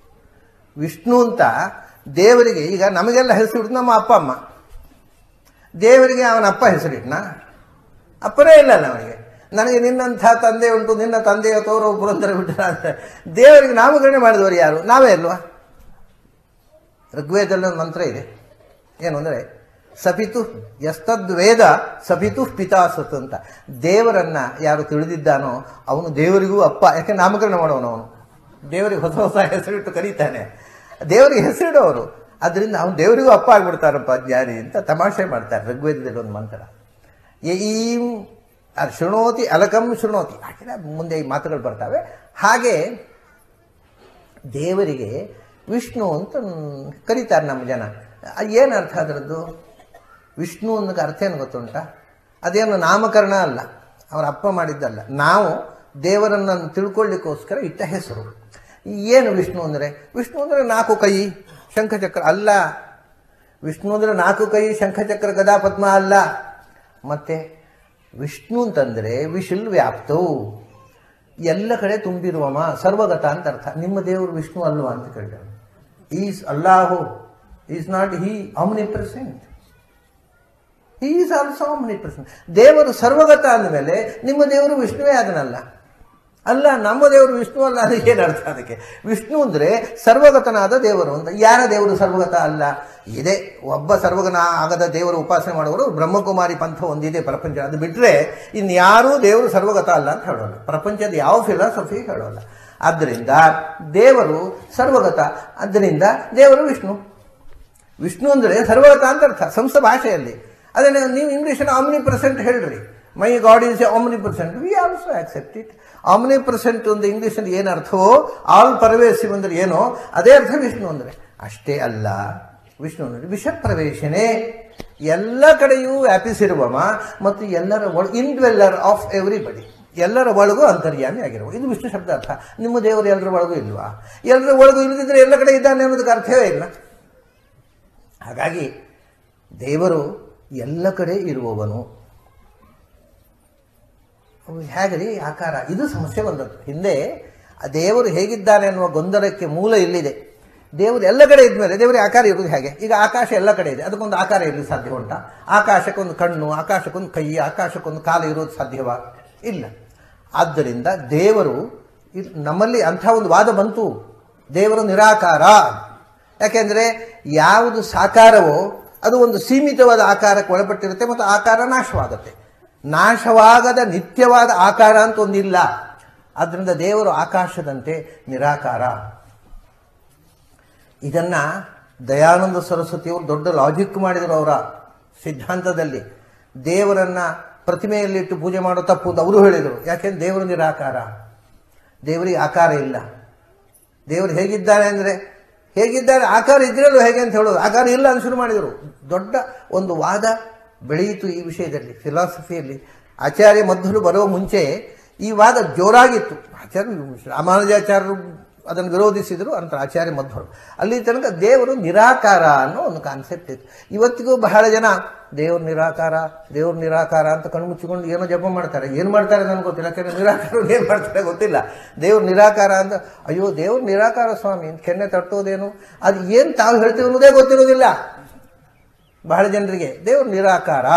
ವಿಷ್ಣು ಅಂತ ದೇವರಿಗೆ ಈಗ ನಮಗೆಲ್ಲ ಹೆಸರಿಟ್ಟು ನಮ್ಮ ಅಪ್ಪ ಅಮ್ಮ ದೇವರಿಗೆ ಅವನ ಅಪ್ಪ ಹೆಸರಿಟ್ನಾ ಅಪ್ಪನೇ ಇಲ್ಲಲ್ಲ ಅವನಿಗೆ ನನಗೆ ನಿನ್ನಂಥ ತಂದೆ ಉಂಟು ನಿನ್ನ ತಂದೆಯ ತೋರೋ ಪುರಂದರ ಬಿಟ್ಟರ ಅಂತ ದೇವರಿಗೆ ನಾಮಕರಣೆ ಮಾಡಿದವರು ಯಾರು ನಾವೇ ಅಲ್ವಾ ಋಗ್ವೇದದಲ್ಲಿ ಒಂದು ಮಂತ್ರ ಇದೆ ಏನು ಅಂದರೆ ಸಪಿತು ಎಸ್ತದ್ ವೇದ ಸಪಿತು ಪಿತಾಸತ್ ಅಂತ ದೇವರನ್ನ ಯಾರು ತಿಳಿದಿದ್ದಾನೋ ಅವನು ದೇವರಿಗೂ ಅಪ್ಪ ಯಾಕೆ ನಾಮಕರಣ ಮಾಡೋನು ಅವನು ದೇವರಿಗೆ ಹೊಸ ಹೊಸ ಹೆಸರಿಟ್ಟು ಕರೀತಾನೆ ದೇವರಿಗೆ ಹೆಸರಿಡೋರು ಅದರಿಂದ ಅವನು ದೇವರಿಗೂ ಅಪ್ಪ ಆಗ್ಬಿಡ್ತಾರಪ್ಪ ಜ್ಞಾನಿ ಅಂತ ತಮಾಷೆ ಮಾಡ್ತಾರೆ ಋಗ್ವೇದದಲ್ಲಿ ಒಂದು ಮಂತ್ರ ಈಂ ಅದು ಶೃಣೋತಿ ಅಲಕಂ ಶೃಣೋತಿ ಹಾಗೆ ಮುಂದೆ ಈ ಮಾತುಗಳು ಬರ್ತವೆ ಹಾಗೆ ದೇವರಿಗೆ ವಿಷ್ಣು ಅಂತ ಕರೀತಾರೆ ನಮ್ಮ ಜನ ಏನು ಅರ್ಥ ಅದರದ್ದು ವಿಷ್ಣು ಅನ್ನೋಕ್ಕೆ ಅರ್ಥ ಏನು ಗೊತ್ತುಂಟ ಅದೇನು ನಾಮಕರಣ ಅಲ್ಲ ಅವರ ಅಪ್ಪ ಮಾಡಿದ್ದಲ್ಲ ನಾವು ದೇವರನ್ನು ತಿಳ್ಕೊಳ್ಳಿಕ್ಕೋಸ್ಕರ ಇಟ್ಟ ಹೆಸರು ಏನು ವಿಷ್ಣು ಅಂದರೆ ವಿಷ್ಣು ಅಂದರೆ ನಾಲ್ಕು ಕೈ ಶಂಖಚಕ್ರ ಅಲ್ಲ ವಿಷ್ಣು ಅಂದರೆ ನಾಲ್ಕು ಕೈ ಶಂಖಚಕ್ರ ಗದಾ ಪದ್ಮ ಅಲ್ಲ ಮತ್ತೆ ವಿಷ್ಣು ಅಂತಂದರೆ ವಿಶಿಲ್ ವ್ಯಾಪ್ತವು ಎಲ್ಲ ಕಡೆ ತುಂಬಿರುವಮ ಸರ್ವಗತ ಅಂತ ಅರ್ಥ ನಿಮ್ಮ ದೇವರು ವಿಷ್ಣು ಅಲ್ವಾ ಅಂತ ಕೇಳಿದರು is Allah is not he omnipresent is also omnipresent ದೇವರು ಸರ್ವಗತ ಅಂದಮೇಲೆ ನಿಮ್ಮ ದೇವರು ವಿಷ್ಣುವೇ ಅದನ್ನಲ್ಲ ಅಲ್ಲ ನಮ್ಮ ದೇವರು ವಿಷ್ಣು ಅಲ್ಲ ಅದಕ್ಕೆ ಏನು ಅರ್ಥ ಅದಕ್ಕೆ ವಿಷ್ಣು ಅಂದರೆ ಸರ್ವಗತನಾದ ದೇವರು ಅಂತ ಯಾರ ದೇವರು ಸರ್ವಗತ ಅಲ್ಲ ಇದೆ ಒಬ್ಬ ಸರ್ವಗನ ಆಗದ ದೇವರು ಉಪಾಸನೆ ಮಾಡುವವರು ಬ್ರಹ್ಮಕುಮಾರಿ ಪಂಥ ಒಂದಿದೆ ಪ್ರಪಂಚ ಅದು ಬಿಟ್ಟರೆ ಇನ್ಯಾರೂ ದೇವರು ಸರ್ವಗತ ಅಲ್ಲ ಅಂತ ಹೇಳೋಲ್ಲ ಪ್ರಪಂಚದ ಯಾವ ಫಿಲಾಸಫಿ ಹೇಳೋಲ್ಲ ಆದ್ದರಿಂದ ದೇವರು ಸರ್ವಗತ ಆದ್ದರಿಂದ ದೇವರು ವಿಷ್ಣು ವಿಷ್ಣು ಅಂದರೆ ಸರ್ವಗತ ಅಂತ ಅರ್ಥ ಸಂಸ್ಥ ಭಾಷೆಯಲ್ಲಿ ಅದನ್ನು ನೀವು ಇಂಗ್ಲೀಷನ್ನು ಆಮ್ನಿ ಪರ್ಸೆಂಟ್ ಹೇಳ್ರಿ my God is a omnipresent we also accept it omnipresent ಒಂದು ಇಂಗ್ಲೀಷಲ್ಲಿ ಏನು ಅರ್ಥವೋ ಆಲ್ ಪರವೇಸಿವ್ ಅಂದರೆ ಏನೋ ಅದೇ ಅರ್ಥ ವಿಷ್ಣು ಅಂದರೆ ಅಷ್ಟೇ ಅಲ್ಲ ವಿಷ್ಣು ಅಂದರೆ ವಿಷ ಪ್ರವೇಶನೇ ಎಲ್ಲ ಕಡೆಯೂ ವ್ಯಾಪಿಸಿರುವವ ಮತ್ತು ಎಲ್ಲರ ಒಳ ಇನ್ವೆಲ್ಲರ್ ಆಫ್ ಎವ್ರಿಬಡಿ ಎಲ್ಲರ ಒಳಗೂ ಅಂತರ್ಯಾಮಿ ಆಗಿರುವ ಇದು ವಿಷ್ಣು ಶಬ್ದ ಅರ್ಥ ನಿಮ್ಮ ದೇವರು ಎಲ್ಲರ ಒಳಗೂ ಇಲ್ವಾ ಎಲ್ಲರ ಒಳಗೂ ಇಲ್ಲದಿದ್ದರೆ ಎಲ್ಲ ಕಡೆ ಇದ್ದಾನೆ ಅನ್ನೋದಕ್ಕೆ ಅರ್ಥವೇ ಇಲ್ಲ ಹಾಗಾಗಿ ದೇವರು ಎಲ್ಲ ಕಡೆ ಇರುವವನು ಹೇಗ್ರಿ ಆಕಾರ ಇದು ಸಮಸ್ಯೆ ಬಂದದ್ದು ಹಿಂದೆ ಆ ದೇವರು ಹೇಗಿದ್ದಾನೆ ಅನ್ನುವ ಗೊಂದಲಕ್ಕೆ ಮೂಲ ಇಲ್ಲಿದೆ ದೇವರು ಎಲ್ಲ ಕಡೆ ಇದ್ಮೇಲೆ ದೇವರಿಗೆ ಆಕಾರ ಇರುವುದು ಹೇಗೆ ಈಗ ಆಕಾಶ ಎಲ್ಲ ಕಡೆ ಇದೆ ಅದಕ್ಕೊಂದು ಆಕಾರ ಇರಲಿ ಸಾಧ್ಯ ಉಂಟಾ ಆಕಾಶಕ್ಕೊಂದು ಕಣ್ಣು ಆಕಾಶಕ್ಕೊಂದು ಕೈ ಆಕಾಶಕ್ಕೊಂದು ಕಾಲು ಇರೋದು ಸಾಧ್ಯವಾ ಇಲ್ಲ ಆದ್ದರಿಂದ ದೇವರು ಇಲ್- ನಮ್ಮಲ್ಲಿ ಅಂಥ ಒಂದು ವಾದ ಬಂತು ದೇವರು ನಿರಾಕಾರ ಯಾಕೆಂದರೆ ಯಾವುದು ಸಾಕಾರವೋ ಅದು ಒಂದು ಸೀಮಿತವಾದ ಆಕಾರಕ್ಕೆ ಒಳಪಟ್ಟಿರುತ್ತೆ ಮತ್ತು ಆಕಾರ ನಾಶವಾಗುತ್ತೆ ನಾಶವಾಗದ ನಿತ್ಯವಾದ ಆಕಾರ ಅಂತ ಒಂದಿಲ್ಲ ಆದ್ದರಿಂದ ದೇವರು ಆಕಾಶದಂತೆ ನಿರಾಕಾರ ಇದನ್ನ ದಯಾನಂದ ಸರಸ್ವತಿಯವರು ದೊಡ್ಡ ಲಾಜಿಕ್ ಮಾಡಿದರು ಅವರ ಸಿದ್ಧಾಂತದಲ್ಲಿ ದೇವರನ್ನ ಪ್ರತಿಮೆಯಲ್ಲಿಟ್ಟು ಪೂಜೆ ಮಾಡೋ ತಪ್ಪು ಅಂತ ಅವರು ಹೇಳಿದರು ಯಾಕೆಂದ್ರೆ ದೇವರು ನಿರಾಕಾರ ದೇವರಿಗೆ ಆಕಾರ ಇಲ್ಲ ದೇವರು ಹೇಗಿದ್ದಾನೆ ಅಂದರೆ ಹೇಗಿದ್ದಾರೆ ಆಕಾರ ಇದ್ರಲ್ಲೂ ಹೇಗೆ ಅಂತ ಹೇಳೋದು ಆಕಾರ ಇಲ್ಲ ಅಂತ ಶುರು ಮಾಡಿದರು ದೊಡ್ಡ ಒಂದು ವಾದ ಬೆಳೆಯಿತು ಈ ವಿಷಯದಲ್ಲಿ ಫಿಲಾಸಫಿಯಲ್ಲಿ ಆಚಾರ್ಯ ಮಧ್ವರು ಬರೋ ಮುಂಚೆ ಈ ವಾದ ಜೋರಾಗಿತ್ತು ಆಚಾರ್ಯ ರಾಮಾನುಜಾಚಾರ್ಯರು ಅದನ್ನು ವಿರೋಧಿಸಿದರು ಅಂತ ಆಚಾರ್ಯ ಮಧ್ವರು ಅಲ್ಲಿ ತನಕ ದೇವರು ನಿರಾಕಾರ ಅನ್ನೋ ಒಂದು ಕಾನ್ಸೆಪ್ಟ್ ಇತ್ತು ಇವತ್ತಿಗೂ ಬಹಳ ಜನ ದೇವ್ರ ನಿರಾಕಾರ ದೇವ್ರ ನಿರಾಕಾರ ಅಂತ ಕಣ್ಣು ಮುಚ್ಚಿಕೊಂಡು ಏನೋ ಜಪ ಮಾಡ್ತಾರೆ ಏನು ಮಾಡ್ತಾರೆ ನನಗೆ ಗೊತ್ತಿಲ್ಲ ಯಾಕಂದ್ರೆ ನಿರಾಕಾರ ಏನು ಮಾಡ್ತಾರೆ ಗೊತ್ತಿಲ್ಲ ದೇವ್ರ ನಿರಾಕಾರ ಅಂತ ಅಯ್ಯೋ ದೇವ್ರ ನಿರಾಕಾರ ಸ್ವಾಮಿ ಅಂತ ಕೆನ್ನೆ ತಟ್ಟೋದೇನು ಅದು ಏನು ತಾವು ಹೇಳ್ತೀವಿ ಅನ್ನೋದೇ ಗೊತ್ತಿರೋದಿಲ್ಲ ಬಹಳ ಜನರಿಗೆ ದೇವ್ರ ನಿರಾಕಾರ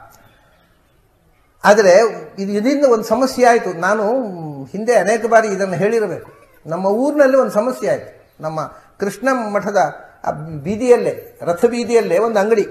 ಆದರೆ ಇದು ಇದರಿಂದ ಒಂದು ಸಮಸ್ಯೆ ಆಯಿತು ನಾನು ಹಿಂದೆ ಅನೇಕ ಬಾರಿ ಇದನ್ನು ಹೇಳಿರಬೇಕು ನಮ್ಮ ಊರಿನಲ್ಲಿ ಒಂದು ಸಮಸ್ಯೆ ಆಯಿತು ನಮ್ಮ ಕೃಷ್ಣ ಮಠದ ಆ ಬೀದಿಯಲ್ಲೇ ರಥ ಬೀದಿಯಲ್ಲೇ ಒಂದು ಅಂಗಡಿ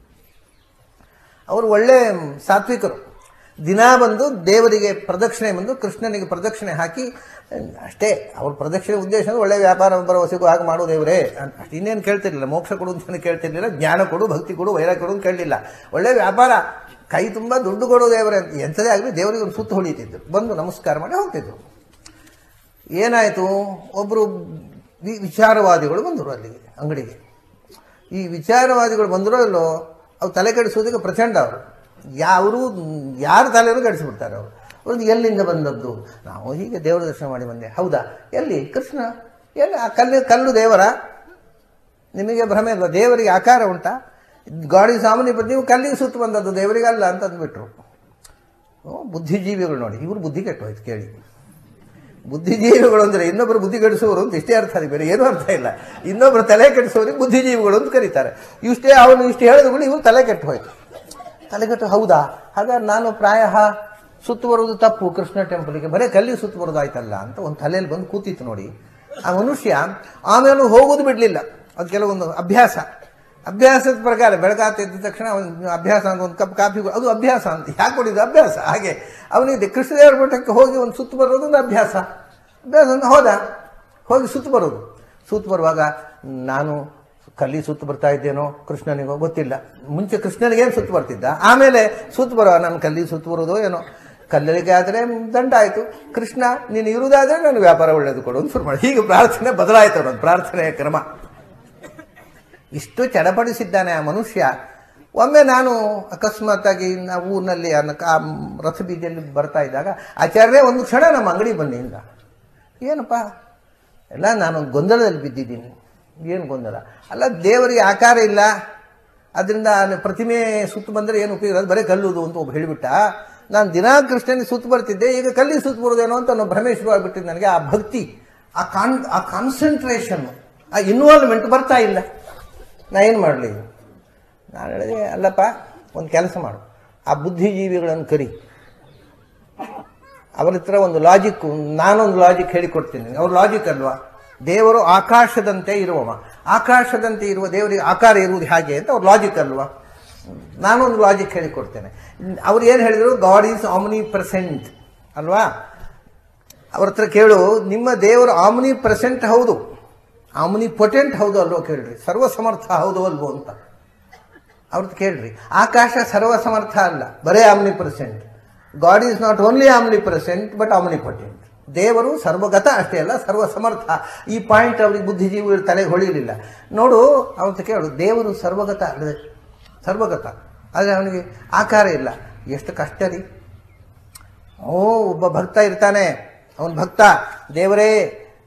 ಅವರು ಒಳ್ಳೆ ಸಾತ್ವಿಕರು ದಿನ ಬಂದು ದೇವರಿಗೆ ಪ್ರದಕ್ಷಿಣೆ ಬಂದು ಕೃಷ್ಣನಿಗೆ ಪ್ರದಕ್ಷಿಣೆ ಹಾಕಿ ಅಷ್ಟೇ ಅವ್ರ ಪ್ರದಕ್ಷಿಣೆ ಉದ್ದೇಶ ಅಂದ್ರೆ ಒಳ್ಳೆ ವ್ಯಾಪಾರ ಭರವಸೆಗೂ ಹಾಗೆ ಮಾಡು ದೇವರೇ ಅಂತ ಅಷ್ಟು ಇನ್ನೇನು ಕೇಳ್ತಿರ್ಲಿಲ್ಲ ಮೋಕ್ಷ ಕೊಡು ಅಂತ ಕೇಳ್ತಿರ್ಲಿಲ್ಲ ಜ್ಞಾನ ಕೊಡು ಭಕ್ತಿ ಕೊಡು ವೈರ ಕೊಡು ಅಂತ ಕೇಳಲಿಲ್ಲ ಒಳ್ಳೆ ವ್ಯಾಪಾರ ಕೈ ತುಂಬ ದುಡ್ಡು ಕೊಡು ದೇವರೇ ಅಂತ ಎಂಥದೇ ಆಗಲಿ ದೇವರಿಗೆ ಒಂದು ಸುತ್ತು ಹೊಡಿತಿದ್ರು ಬಂದು ನಮಸ್ಕಾರ ಮಾಡಿ ಹೋಗ್ತಿದ್ರು ಏನಾಯಿತು ಒಬ್ಬರು ವಿಚಾರವಾದಿಗಳು ಬಂದರು ಅಲ್ಲಿಗೆ ಅಂಗಡಿಗೆ ಈ ವಿಚಾರವಾದಿಗಳು ಬಂದರೋ ಇಲ್ಲೋ ಅವ್ರು ತಲೆ ಕೆಡಿಸೋದಕ್ಕೆ ಪ್ರಚಂಡ ಅವರು ಯಾವರು ಯಾರು ತಲೆನೂ ಕೆಡಿಸ್ಬಿಡ್ತಾರೆ ಅವರು ಅವ್ರದ್ದು ಎಲ್ಲಿಂದ ಬಂದದ್ದು ನಾವು ಹೀಗೆ ದೇವರ ದರ್ಶನ ಮಾಡಿ ಬಂದೆ ಹೌದಾ ಎಲ್ಲಿ ಕೃಷ್ಣ ಎಲ್ಲಿ ಆ ಕಲ್ಲು ಕಲ್ಲು ದೇವರ ನಿಮಗೆ ಭ್ರಮೆ ಅಲ್ವಾ ದೇವರಿಗೆ ಆಕಾರ ಉಂಟಾ ಗಾಡಿ ಸಾಮಾನ್ಯ ಬದ್ ನೀವು ಕಲ್ಲಿಗೆ ಸುತ್ತು ಬಂದದ್ದು ದೇವರಿಗೆ ಅಲ್ಲ ಅಂತ ಅಂದ್ಬಿಟ್ರು ಓ, ಬುದ್ಧಿಜೀವಿಗಳು ನೋಡಿ ಇವರು ಬುದ್ಧಿ ಕೆಟ್ಟೋಯ್ತು ಕೇಳಿ ಬುದ್ಧಿಜೀವಿಗಳು ಅಂದರೆ ಇನ್ನೊಬ್ಬರು ಬುದ್ಧಿ ಕೆಡಿಸುವವರು ಅಂತ ಇಷ್ಟೇ ಅರ್ಥ ಇದೆ ಬೇರೆ ಏನೂ ಅರ್ಥ ಇಲ್ಲ ಇನ್ನೊಬ್ಬರು ತಲೆ ಕೆಡಿಸೋರಿಗೆ ಬುದ್ಧಿಜೀವಿಗಳು ಅಂತ ಕರೀತಾರೆ ಇಷ್ಟೇ ಅವನು ಇಷ್ಟು ಹೇಳಿದ್ರು ಇವರು ತಲೆ ಕೆಟ್ಟು ಹೋಯ್ತು ತಲೆ ಕೆಟ್ಟು ಹೌದಾ ಹಾಗಾದ್ರೆ ನಾನು ಪ್ರಾಯ ಸುತ್ತು ಬರೋದು ತಪ್ಪು ಕೃಷ್ಣ ಟೆಂಪಲ್ಗೆ ಬರೀ ಕಲ್ಲಿಗೆ ಸುತ್ತು ಬರೋದು ಆಯ್ತಲ್ಲ ಅಂತ ಒಂದು ತಲೆಯಲ್ಲಿ ಬಂದು ಕೂತಿತ್ತು ನೋಡಿ ಆ ಮನುಷ್ಯ ಆಮೇಲೆ ಹೋಗೋದು ಬಿಡಲಿಲ್ಲ ಅದು ಕೆಲವೊಂದು ಅಭ್ಯಾಸ ಅಭ್ಯಾಸದ ಪ್ರಕಾರ ಬೆಳಗಾತ ಎದ್ದ ತಕ್ಷಣ ಒಂದು ಅಭ್ಯಾಸ ಅಂತ ಒಂದು ಕಪ್ ಕಾಫಿ ಅದು ಅಭ್ಯಾಸ ಅಂತ ಯಾಕೆ ಕೊಡಿದ್ದು ಅಭ್ಯಾಸ ಹಾಗೆ ಅವನಿಗೆ ಕೃಷ್ಣದೇವರ ಮಠಕ್ಕೆ ಹೋಗಿ ಒಂದು ಸುತ್ತು ಬರೋದು ಒಂದು ಅಭ್ಯಾಸ ಅಭ್ಯಾಸ ಅಂತ ಹೋದ ಹೋಗಿ ಸುತ್ತು ಬರೋದು ಸುತ್ತು ಬರುವಾಗ ನಾನು ಕಲ್ಲಿ ಸುತ್ತು ಬರ್ತಾ ಇದ್ದೇನೋ ಕೃಷ್ಣನಿಗೋ ಗೊತ್ತಿಲ್ಲ ಮುಂಚೆ ಕೃಷ್ಣನಿಗೇನು ಸುತ್ತು ಬರ್ತಿದ್ದ ಆಮೇಲೆ ಸುತ್ತು ಬರೋ ನಾನು ಕಲ್ಲಿ ಸುತ್ತು ಬರೋದೋ ಏನೋ ಕಲ್ಲರಿಗೆ ಆದರೆ ದಂಡ ಆಯಿತು ಕೃಷ್ಣ ನೀನು ಇರುವುದಾದರೆ ನನಗೆ ವ್ಯಾಪಾರ ಒಳ್ಳೇದು ಕೊಡು ಅಂತ ಶುರು ಮಾಡಿ ಹೀಗೆ ಪ್ರಾರ್ಥನೆ ಬದಲಾಯಿತು ಅನ್ನೋದು ಪ್ರಾರ್ಥನೆಯ ಕ್ರಮ ಇಷ್ಟು ಚಡಪಡಿಸಿದ್ದಾನೆ ಆ ಮನುಷ್ಯ ಒಮ್ಮೆ ನಾನು ಅಕಸ್ಮಾತ್ತಾಗಿ ನಾವು ಊರಿನಲ್ಲಿ ಆ ಕ- ಆ ರಥ ಬೀದಿಯಲ್ಲಿ ಬರ್ತಾ ಇದ್ದಾಗ ಆಚಾರ್ಯ ಒಂದು ಕ್ಷಣ ನಮ್ಮ ಅಂಗಡಿ ಬನ್ನಿಂದ ಏನಪ್ಪ ಎಲ್ಲ ನಾನು ಗೊಂದಲದಲ್ಲಿ ಬಿದ್ದಿದ್ದೀನಿ ಏನು ಗೊಂದಲ ಅಲ್ಲ ದೇವರಿಗೆ ಆಕಾರ ಇಲ್ಲ ಅದರಿಂದ ಅಲ್ಲಿ ಪ್ರತಿಮೆ ಸುತ್ತು ಬಂದರೆ ಏನು ಉಪಯೋಗ ಅದು ಬರೀ ಕಲ್ಲುದು ಅಂತ ಒಬ್ಬ ಹೇಳಿಬಿಟ್ಟ ನಾನು ದಿನಾ ಕೃಷ್ಣನಿಗೆ ಸುತ್ತು ಬರ್ತಿದ್ದೆ ಈಗ ಕಲ್ಲಿಗೆ ಸುತ್ತು ಬರೋದೇನೋ ಅಂತ ಅನ್ನೋ ಭ್ರಮೆ ಶುರುವಾಗ್ಬಿಟ್ಟಿದ್ದು ನನಗೆ ಆ ಭಕ್ತಿ ಆ ಕಾನ್ ಆ ಕಾನ್ಸಂಟ್ರೇಷನ್ ಆ ಇನ್ವಾಲ್ವ್ಮೆಂಟ್ ಬರ್ತಾ ಇಲ್ಲ ನಾ ಏನು ಮಾಡಲಿ ನಾನು ಹೇಳಿದೆ ಅಲ್ಲಪ್ಪ ಒಂದು ಕೆಲಸ ಮಾಡು ಆ ಬುದ್ಧಿಜೀವಿಗಳನ್ನು ಕರಿ ಅವರ ಹತ್ರ ಒಂದು ಲಾಜಿಕ್ ನಾನೊಂದು ಲಾಜಿಕ್ ಹೇಳಿಕೊಡ್ತೀನಿ ಅವ್ರ ಲಾಜಿಕ್ ಅಲ್ವಾ ದೇವರು ಆಕಾಶದಂತೆ ಇರುವವ ಆಕಾಶದಂತೆ ಇರುವ ದೇವರಿಗೆ ಆಕಾರ ಇರುವುದು ಹೇಗೆ ಅಂತ ಅವ್ರ ಲಾಜಿಕ್ ಅಲ್ವಾ ನಾನೊಂದು ಲಾಜಿಕ್ ಹೇಳಿಕೊಡ್ತೇನೆ ಅವ್ರು ಏನು ಹೇಳಿದರು ಗಾಡ್ ಈಸ್ ಆಮ್ನಿ ಪ್ರೆಸೆಂಟ್ ಅಲ್ವಾ ಅವ್ರ ಹತ್ರ ಕೇಳು ನಿಮ್ಮ ದೇವರು ಆಮ್ನಿ ಪ್ರೆಸೆಂಟ್ ಹೌದು ಆಮ್ನಿ ಪೊಟೆಂಟ್ ಹೌದು ಅಲ್ವೋ ಕೇಳ್ರಿ ಸರ್ವಸಮರ್ಥ ಹೌದು ಅಲ್ವೋ ಅಂತ ಅವ್ರದ್ದು ಕೇಳ್ರಿ ಆಕಾಶ ಸರ್ವಸಮರ್ಥ ಅಲ್ಲ ಬರೇ omnipresent God is not only omnipresent but omnipotent ದೇವರು ಸರ್ವಗತ ಅಷ್ಟೇ ಅಲ್ಲ ಸರ್ವಸಮರ್ಥ ಈ ಪಾಯಿಂಟ್ ಅವ್ರಿಗೆ ಬುದ್ಧಿಜೀವಿಗಳ ತಲೆಗೆ ಹೊಳಿಲಿಲ್ಲ ನೋಡು ಅವತ್ತು ಕೇಳು ದೇವರು ಸರ್ವಗತ ಅಲ್ಲ ಸರ್ವಗತ ಆದರೆ ಅವನಿಗೆ ಆಕಾರ ಇಲ್ಲ ಎಷ್ಟು ಕಷ್ಟ ರೀ ಓ ಒಬ್ಬ ಭಕ್ತ ಇರ್ತಾನೆ ಅವನ ಭಕ್ತ ದೇವರೇ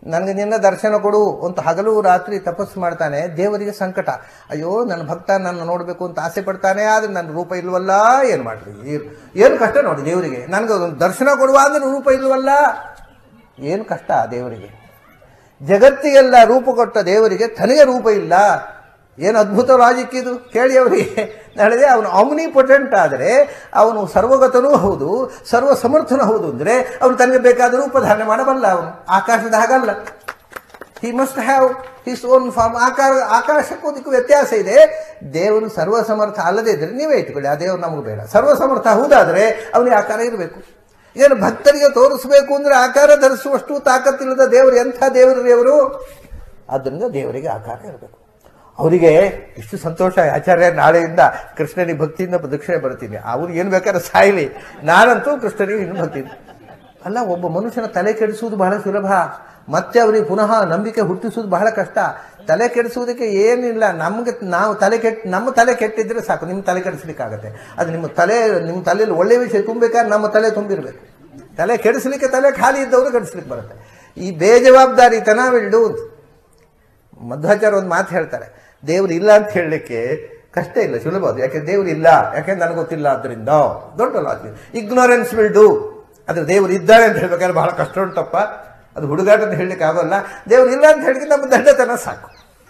ನನಗೆ ನಿನ್ನ ದರ್ಶನ ಕೊಡು ಅಂತ ಹಗಲು ರಾತ್ರಿ ತಪಸ್ಸು ಮಾಡ್ತಾನೆ ದೇವರಿಗೆ ಸಂಕಟ ಅಯ್ಯೋ ನನ್ನ ಭಕ್ತ ನನ್ನ ನೋಡಬೇಕು ಅಂತ ಆಸೆ ಪಡ್ತಾನೆ ಆದ್ರೆ ನನ್ನ ರೂಪ ಇಲ್ವಲ್ಲ ಏನು ಮಾಡ್ರಿ ಏನು ಏನು ಕಷ್ಟ ನೋಡಿ ದೇವರಿಗೆ ನನಗೆ ಒಂದು ದರ್ಶನ ಕೊಡುವ ಅಂದ್ರೆ ರೂಪ ಇಲ್ವಲ್ಲ ಏನು ಕಷ್ಟ ಆ ದೇವರಿಗೆ ಜಗತ್ತಿಗೆಲ್ಲ ರೂಪ ಕೊಟ್ಟ ದೇವರಿಗೆ ತನಗೆ ರೂಪ ಇಲ್ಲ ಏನು ಅದ್ಭುತ ಲಾಜಿಕ್ ಇದು ಕೇಳಿ ಅವರಿಗೆ ನಡೆದೇ ಅವನು ಆಮ್ನಿ ಪೊಟೆಂಟ್ ಆದರೆ ಅವನು ಸರ್ವಗತನೂ ಹೌದು ಸರ್ವ ಸಮರ್ಥನೂ ಹೌದು ಅಂದರೆ ಅವನು ತನಗೆ ಬೇಕಾದ ರೂಪ ಧಾರಣೆ ಮಾಡಬಲ್ಲ ಅವನು ಆಕಾಶದ ಹಾಗಲ್ಲ he must have his own form ಆಕಾರ ಆಕಾಶಕ್ಕೂ ಅದಕ್ಕೂ ವ್ಯತ್ಯಾಸ ಇದೆ ದೇವರು ಸರ್ವಸಮರ್ಥ ಅಲ್ಲದೇ ಇದ್ರೆ ನೀವೇ ಇಟ್ಕೊಳ್ಳಿ ಆ ದೇವರು ನಮಗೆ ಬೇಡ ಸರ್ವಸಮರ್ಥ ಹೌದಾದರೆ ಅವನಿಗೆ ಆಕಾರ ಇರಬೇಕು ಏನು ಭಕ್ತರಿಗೆ ತೋರಿಸಬೇಕು ಅಂದರೆ ಆಕಾರ ಧರಿಸುವಷ್ಟು ತಾಕತ್ತಿಲ್ಲದ ದೇವರು ಎಂಥ ದೇವರು ದೇವರು ಆದ್ದರಿಂದ ದೇವರಿಗೆ ಆಕಾರ ಇರಬೇಕು ಅವರಿಗೆ ಇಷ್ಟು ಸಂತೋಷ ಆಚಾರ್ಯ ನಾಳೆಯಿಂದ ಕೃಷ್ಣನಿಗೆ ಭಕ್ತಿಯಿಂದ ಪ್ರದಕ್ಷಿಣೆ ಬರ್ತೀನಿ ಅವ್ರು ಏನು ಬೇಕಾದ್ರೆ ಸಾಯಲಿ ನಾನಂತೂ ಕೃಷ್ಣನಿಗೆ ಇನ್ನು ಭಕ್ತಿ ಅಲ್ಲ ಒಬ್ಬ ಮನುಷ್ಯನ ತಲೆ ಕೆಡಿಸುವುದು ಬಹಳ ಸುಲಭ ಮತ್ತೆ ಅವನಿಗೆ ಪುನಃ ನಂಬಿಕೆ ಹುಟ್ಟಿಸುವುದು ಬಹಳ ಕಷ್ಟ ತಲೆ ಕೆಡಿಸುವುದಕ್ಕೆ ಏನಿಲ್ಲ ನಮಗೆ ನಾವು ತಲೆ ಕೆಟ್ಟ ನಮ್ಮ ತಲೆ ಕೆಟ್ಟಿದ್ರೆ ಸಾಕು ನಿಮ್ಮ ತಲೆ ಕೆಡಿಸ್ಲಿಕ್ಕಾಗತ್ತೆ ಅದು ನಿಮ್ಮ ತಲೆ ನಿಮ್ಮ ತಲೆಯಲ್ಲಿ ಒಳ್ಳೆಯ ವಿಷಯ ತುಂಬಬೇಕಾದ್ರೆ ನಮ್ಮ ತಲೆ ತುಂಬಿರಬೇಕು ತಲೆ ಕೆಡಿಸ್ಲಿಕ್ಕೆ ತಲೆ ಖಾಲಿ ಇದ್ದವರು ಕೆಡಿಸ್ಲಿಕ್ಕೆ ಬರುತ್ತೆ ಈ ಬೇಜವಾಬ್ದಾರಿತನ ವಿಲ್ ಡೂ ಮಧ್ವಾಚಾರ್ಯ ಒಂದು ಮಾತು ಹೇಳ್ತಾರೆ ದೇವ್ರು ಇಲ್ಲ ಅಂತ ಹೇಳಲಿಕ್ಕೆ ಕಷ್ಟ ಇಲ್ಲ ಸುಲಭ ಅದು ಯಾಕೆ ದೇವ್ರು ಇಲ್ಲ ಯಾಕೆ ನನಗೆ ಗೊತ್ತಿಲ್ಲ ಅದರಿಂದ ದೊಡ್ಡ ಲಾಜಿಕ್ ಇಗ್ನೋರೆನ್ಸ್ ವಿಲ್ ಡೂ ಆದ್ರೆ ದೇವ್ರು ಇದ್ದಾರೆ ಅಂತ ಹೇಳ್ಬೇಕಾದ್ರೆ ಬಹಳ ಕಷ್ಟ ಉಂಟಪ್ಪ ಅದು ಹುಡುಗಾಟ ಅಂತ ಹೇಳಲಿಕ್ಕೆ ಆಗೋಲ್ಲ ದೇವ್ರು ಇಲ್ಲ ಅಂತ ಹೇಳಿದ್ರೆ ನಮ್ಮ ದಂಡತನ ಸಾಕು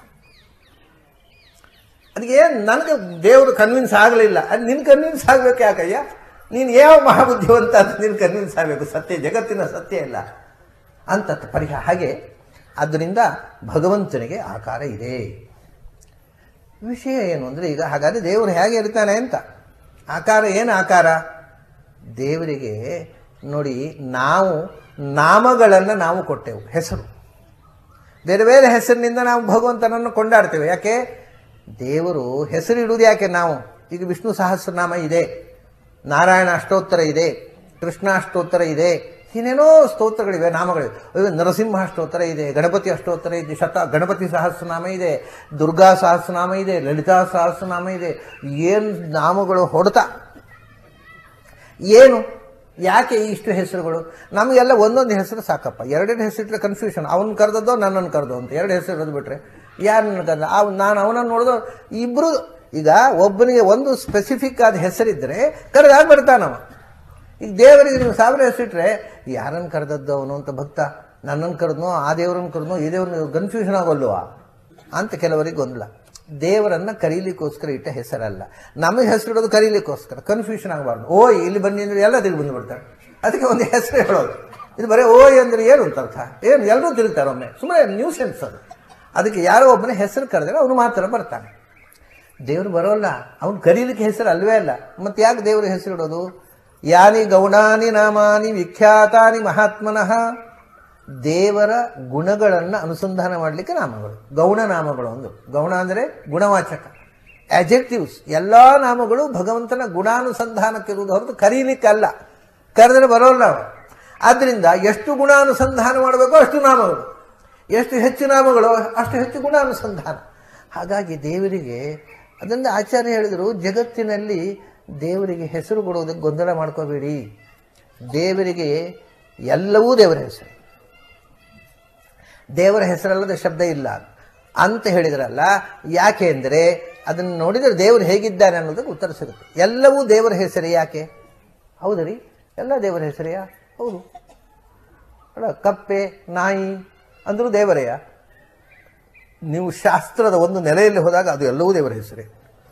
ಅದಕ್ಕೆ ಏನು ನನಗೆ ದೇವರು ಕನ್ವಿನ್ಸ್ ಆಗಲಿಲ್ಲ ಅದು ನಿನ್ನ ಕನ್ವಿನ್ಸ್ ಆಗಬೇಕು ಯಾಕಯ್ಯ ನೀನು ಯಾವ ಮಹಾಬುದ್ಧಿವಂತ ಅಂತ ನೀನು ಕನ್ವಿನ್ಸ್ ಆಗಬೇಕು ಸತ್ಯ ಜಗತ್ತಿನ ಸತ್ಯ ಇಲ್ಲ ಅಂತ ಪರಿಹಾರ ಹಾಗೆ ಆದ್ದರಿಂದ ಭಗವಂತನಿಗೆ ಆಕಾರ ಇದೆ ವಿಷಯ ಏನು ಅಂದರೆ ಈಗ ಹಾಗಾದರೆ ದೇವರು ಹೇಗೆ ಇರ್ತಾನೆ ಅಂತ ಆಕಾರ ಏನು ಆಕಾರ ದೇವರಿಗೆ ನೋಡಿ ನಾವು ನಾಮಗಳನ್ನು ನಾವು ಕೊಟ್ಟೆವು ಹೆಸರು ಬೇರೆ ಬೇರೆ ಹೆಸರಿನಿಂದ ನಾವು ಭಗವಂತನನ್ನು ಕೊಂಡಾಡ್ತೇವೆ ಯಾಕೆ ದೇವರು ಹೆಸರಿಡುವುದು ಯಾಕೆ ನಾವು ಈಗ ವಿಷ್ಣು ಸಹಸ್ರನಾಮ ಇದೆ ನಾರಾಯಣ ಅಷ್ಟೋತ್ತರ ಇದೆ ಕೃಷ್ಣ ಅಷ್ಟೋತ್ತರ ಇದೆ ಏನೇನೋ ಸ್ತೋತ್ರಗಳಿವೆ ನಾಮಗಳಿವೆ ಅಯ್ಯೋ ನರಸಿಂಹ ಅಷ್ಟೋತ್ತರ ಇದೆ ಗಣಪತಿ ಅಷ್ಟೋತ್ತರ ಇದೆ ಶತ ಗಣಪತಿ ಸಹಸ್ರನಾಮ ಇದೆ ದುರ್ಗಾ ಸಹಸ್ರನಾಮ ಇದೆ ಲಲಿತಾ ಸಹಸ್ರನಾಮ ಇದೆ ಏನು ನಾಮಗಳು ಹೊಡೆತ ಏನು ಯಾಕೆ ಇಷ್ಟು ಹೆಸರುಗಳು ನಮಗೆಲ್ಲ ಒಂದೊಂದು ಹೆಸರು ಸಾಕಪ್ಪ ಎರಡೆರಡು ಹೆಸರಿಟ್ರೆ ಕನ್ಫ್ಯೂಷನ್ ಅವನು ಕರೆದದ್ದೋ ನನ್ನನ್ನು ಕರೆದೋ ಅಂತ ಎರಡು ಹೆಸರು ಇರೋದು ಬಿಟ್ರೆ ಯಾರನ್ನ ಕರೆದ ಅವ್ ನಾನು ಅವನನ್ನು ನೋಡಿದೋ ಇಬ್ಬರು ಈಗ ಒಬ್ಬನಿಗೆ ಒಂದು ಸ್ಪೆಸಿಫಿಕ್ ಆದ ಹೆಸರಿದ್ದರೆ ಕರೆದಾಗ ಬರ್ತಾನವ ಈಗ ದೇವರಿಗೆ ನೀವು ಸಾವಿರ ಹೆಸರಿಟ್ರೆ ಯಾರನ್ನು ಕರೆದದ್ದು ಅವನು ಅಂತ ಭಕ್ತ ನನ್ನನ್ನು ಕರೆದ್ನೋ ಆ ದೇವರನ್ನು ಕರೆದ್ನೋ ಈ ದೇವ್ರನ್ನ ಕನ್ಫ್ಯೂಷನ್ ಆಗೋಲ್ವಾ ಅಂತ ಕೆಲವರಿಗೆ ಗೊಂದಲ ದೇವರನ್ನ ಕರೀಲಿಕ್ಕೋಸ್ಕರ ಇಟ್ಟ ಹೆಸರಲ್ಲ ನಮಗೆ ಹೆಸರಿಡೋದು ಕರೀಲಿಕ್ಕೋಸ್ಕರ ಕನ್ಫ್ಯೂಷನ್ ಆಗಬಾರ್ದು ಓ ಇಲ್ಲಿ ಬನ್ನಿ ಅಂದ್ರೆ ಎಲ್ಲ ತಿರುಗಿ ಬಂದು ಬಿಡ್ತಾರೆ ಅದಕ್ಕೆ ಒಂದು ಹೆಸರು ಹೇಳೋದು ಇದು ಬರೀ ಓಯ್ ಅಂದ್ರೆ ಏನು ಅಂತ ಅರ್ಥ ಏನು ಎಲ್ಲರೂ ತಿರುಗ್ತಾರೆ ಒಮ್ಮೆ ಸುಮ್ಮನೆ ನ್ಯೂ ಸೆನ್ಸ್ ಅದು ಅದಕ್ಕೆ ಯಾರೋ ಒಬ್ಬನ ಹೆಸರು ಕರೆದ್ರೆ ಅವನು ಮಾತ್ರ ಬರ್ತಾನೆ ದೇವರು ಬರೋಲ್ಲ ಅವನು ಕರೀಲಿಕ್ಕೆ ಹೆಸರು ಅಲ್ವೇ ಅಲ್ಲ ಮತ್ತೆ ಯಾಕೆ ದೇವರು ಹೆಸರಿಡೋದು ಯಾನಿ ಗೌಣಾನಿ ನಾಮಾನಿ ವಿಖ್ಯಾತಾನಿ ಮಹಾತ್ಮನಃ ದೇವರ ಗುಣಗಳನ್ನು ಅನುಸಂಧಾನ ಮಾಡಲಿಕ್ಕೆ ನಾಮಗಳು ಗೌಣ ನಾಮಗಳು ಒಂದು ಗೌಣ ಅಂದರೆ ಗುಣವಾಚಕ ಆಜೆಕ್ಟಿವ್ಸ್ ಎಲ್ಲ ನಾಮಗಳು ಭಗವಂತನ ಗುಣಾನುಸಂಧಾನಕ್ಕಿರುವುದು ಹೊರತು ಕರೀಲಿಕ್ಕಲ್ಲ ಕರೆದ್ರೆ ಬರೋಲ್ಲ ನಾವು ಆದ್ದರಿಂದ ಎಷ್ಟು ಗುಣಾನುಸಂಧಾನ ಮಾಡಬೇಕೋ ಅಷ್ಟು ನಾಮಗಳು ಎಷ್ಟು ಹೆಚ್ಚು ನಾಮಗಳು ಅಷ್ಟು ಹೆಚ್ಚು ಗುಣಾನುಸಂಧಾನ ಹಾಗಾಗಿ ದೇವರಿಗೆ ಅದರಿಂದ ಆಚಾರ್ಯ ಹೇಳಿದರು ಜಗತ್ತಿನಲ್ಲಿ ದೇವರಿಗೆ ಹೆಸರು ಕೊಡುವುದಕ್ಕೆ ಗೊಂದಲ ಮಾಡ್ಕೋಬೇಡಿ ದೇವರಿಗೆ ಎಲ್ಲವೂ ದೇವರ ಹೆಸರು ದೇವರ ಹೆಸರಲ್ಲದ ಶಬ್ದ ಇಲ್ಲ ಅಂತ ಹೇಳಿದ್ರಲ್ಲ ಯಾಕೆ ಅಂದರೆ ಅದನ್ನು ನೋಡಿದರೆ ದೇವರು ಹೇಗಿದ್ದಾನೆ ಅನ್ನೋದಕ್ಕೆ ಉತ್ತರ ಸಿಗುತ್ತೆ ಎಲ್ಲವೂ ದೇವರ ಹೆಸರೇ ಯಾಕೆ ಹೌದು ರೀ ಎಲ್ಲ ದೇವರ ಹೆಸರೆಯಾ ಹೌದು ಅಲ್ಲ ಕಪ್ಪೆ ನಾಯಿ ಅಂದರೂ ದೇವರೆಯ ನೀವು ಶಾಸ್ತ್ರದ ಒಂದು ನೆಲೆಯಲ್ಲಿ ಹೋದಾಗ ಅದು ಎಲ್ಲವೂ ದೇವರ ಹೆಸರೇ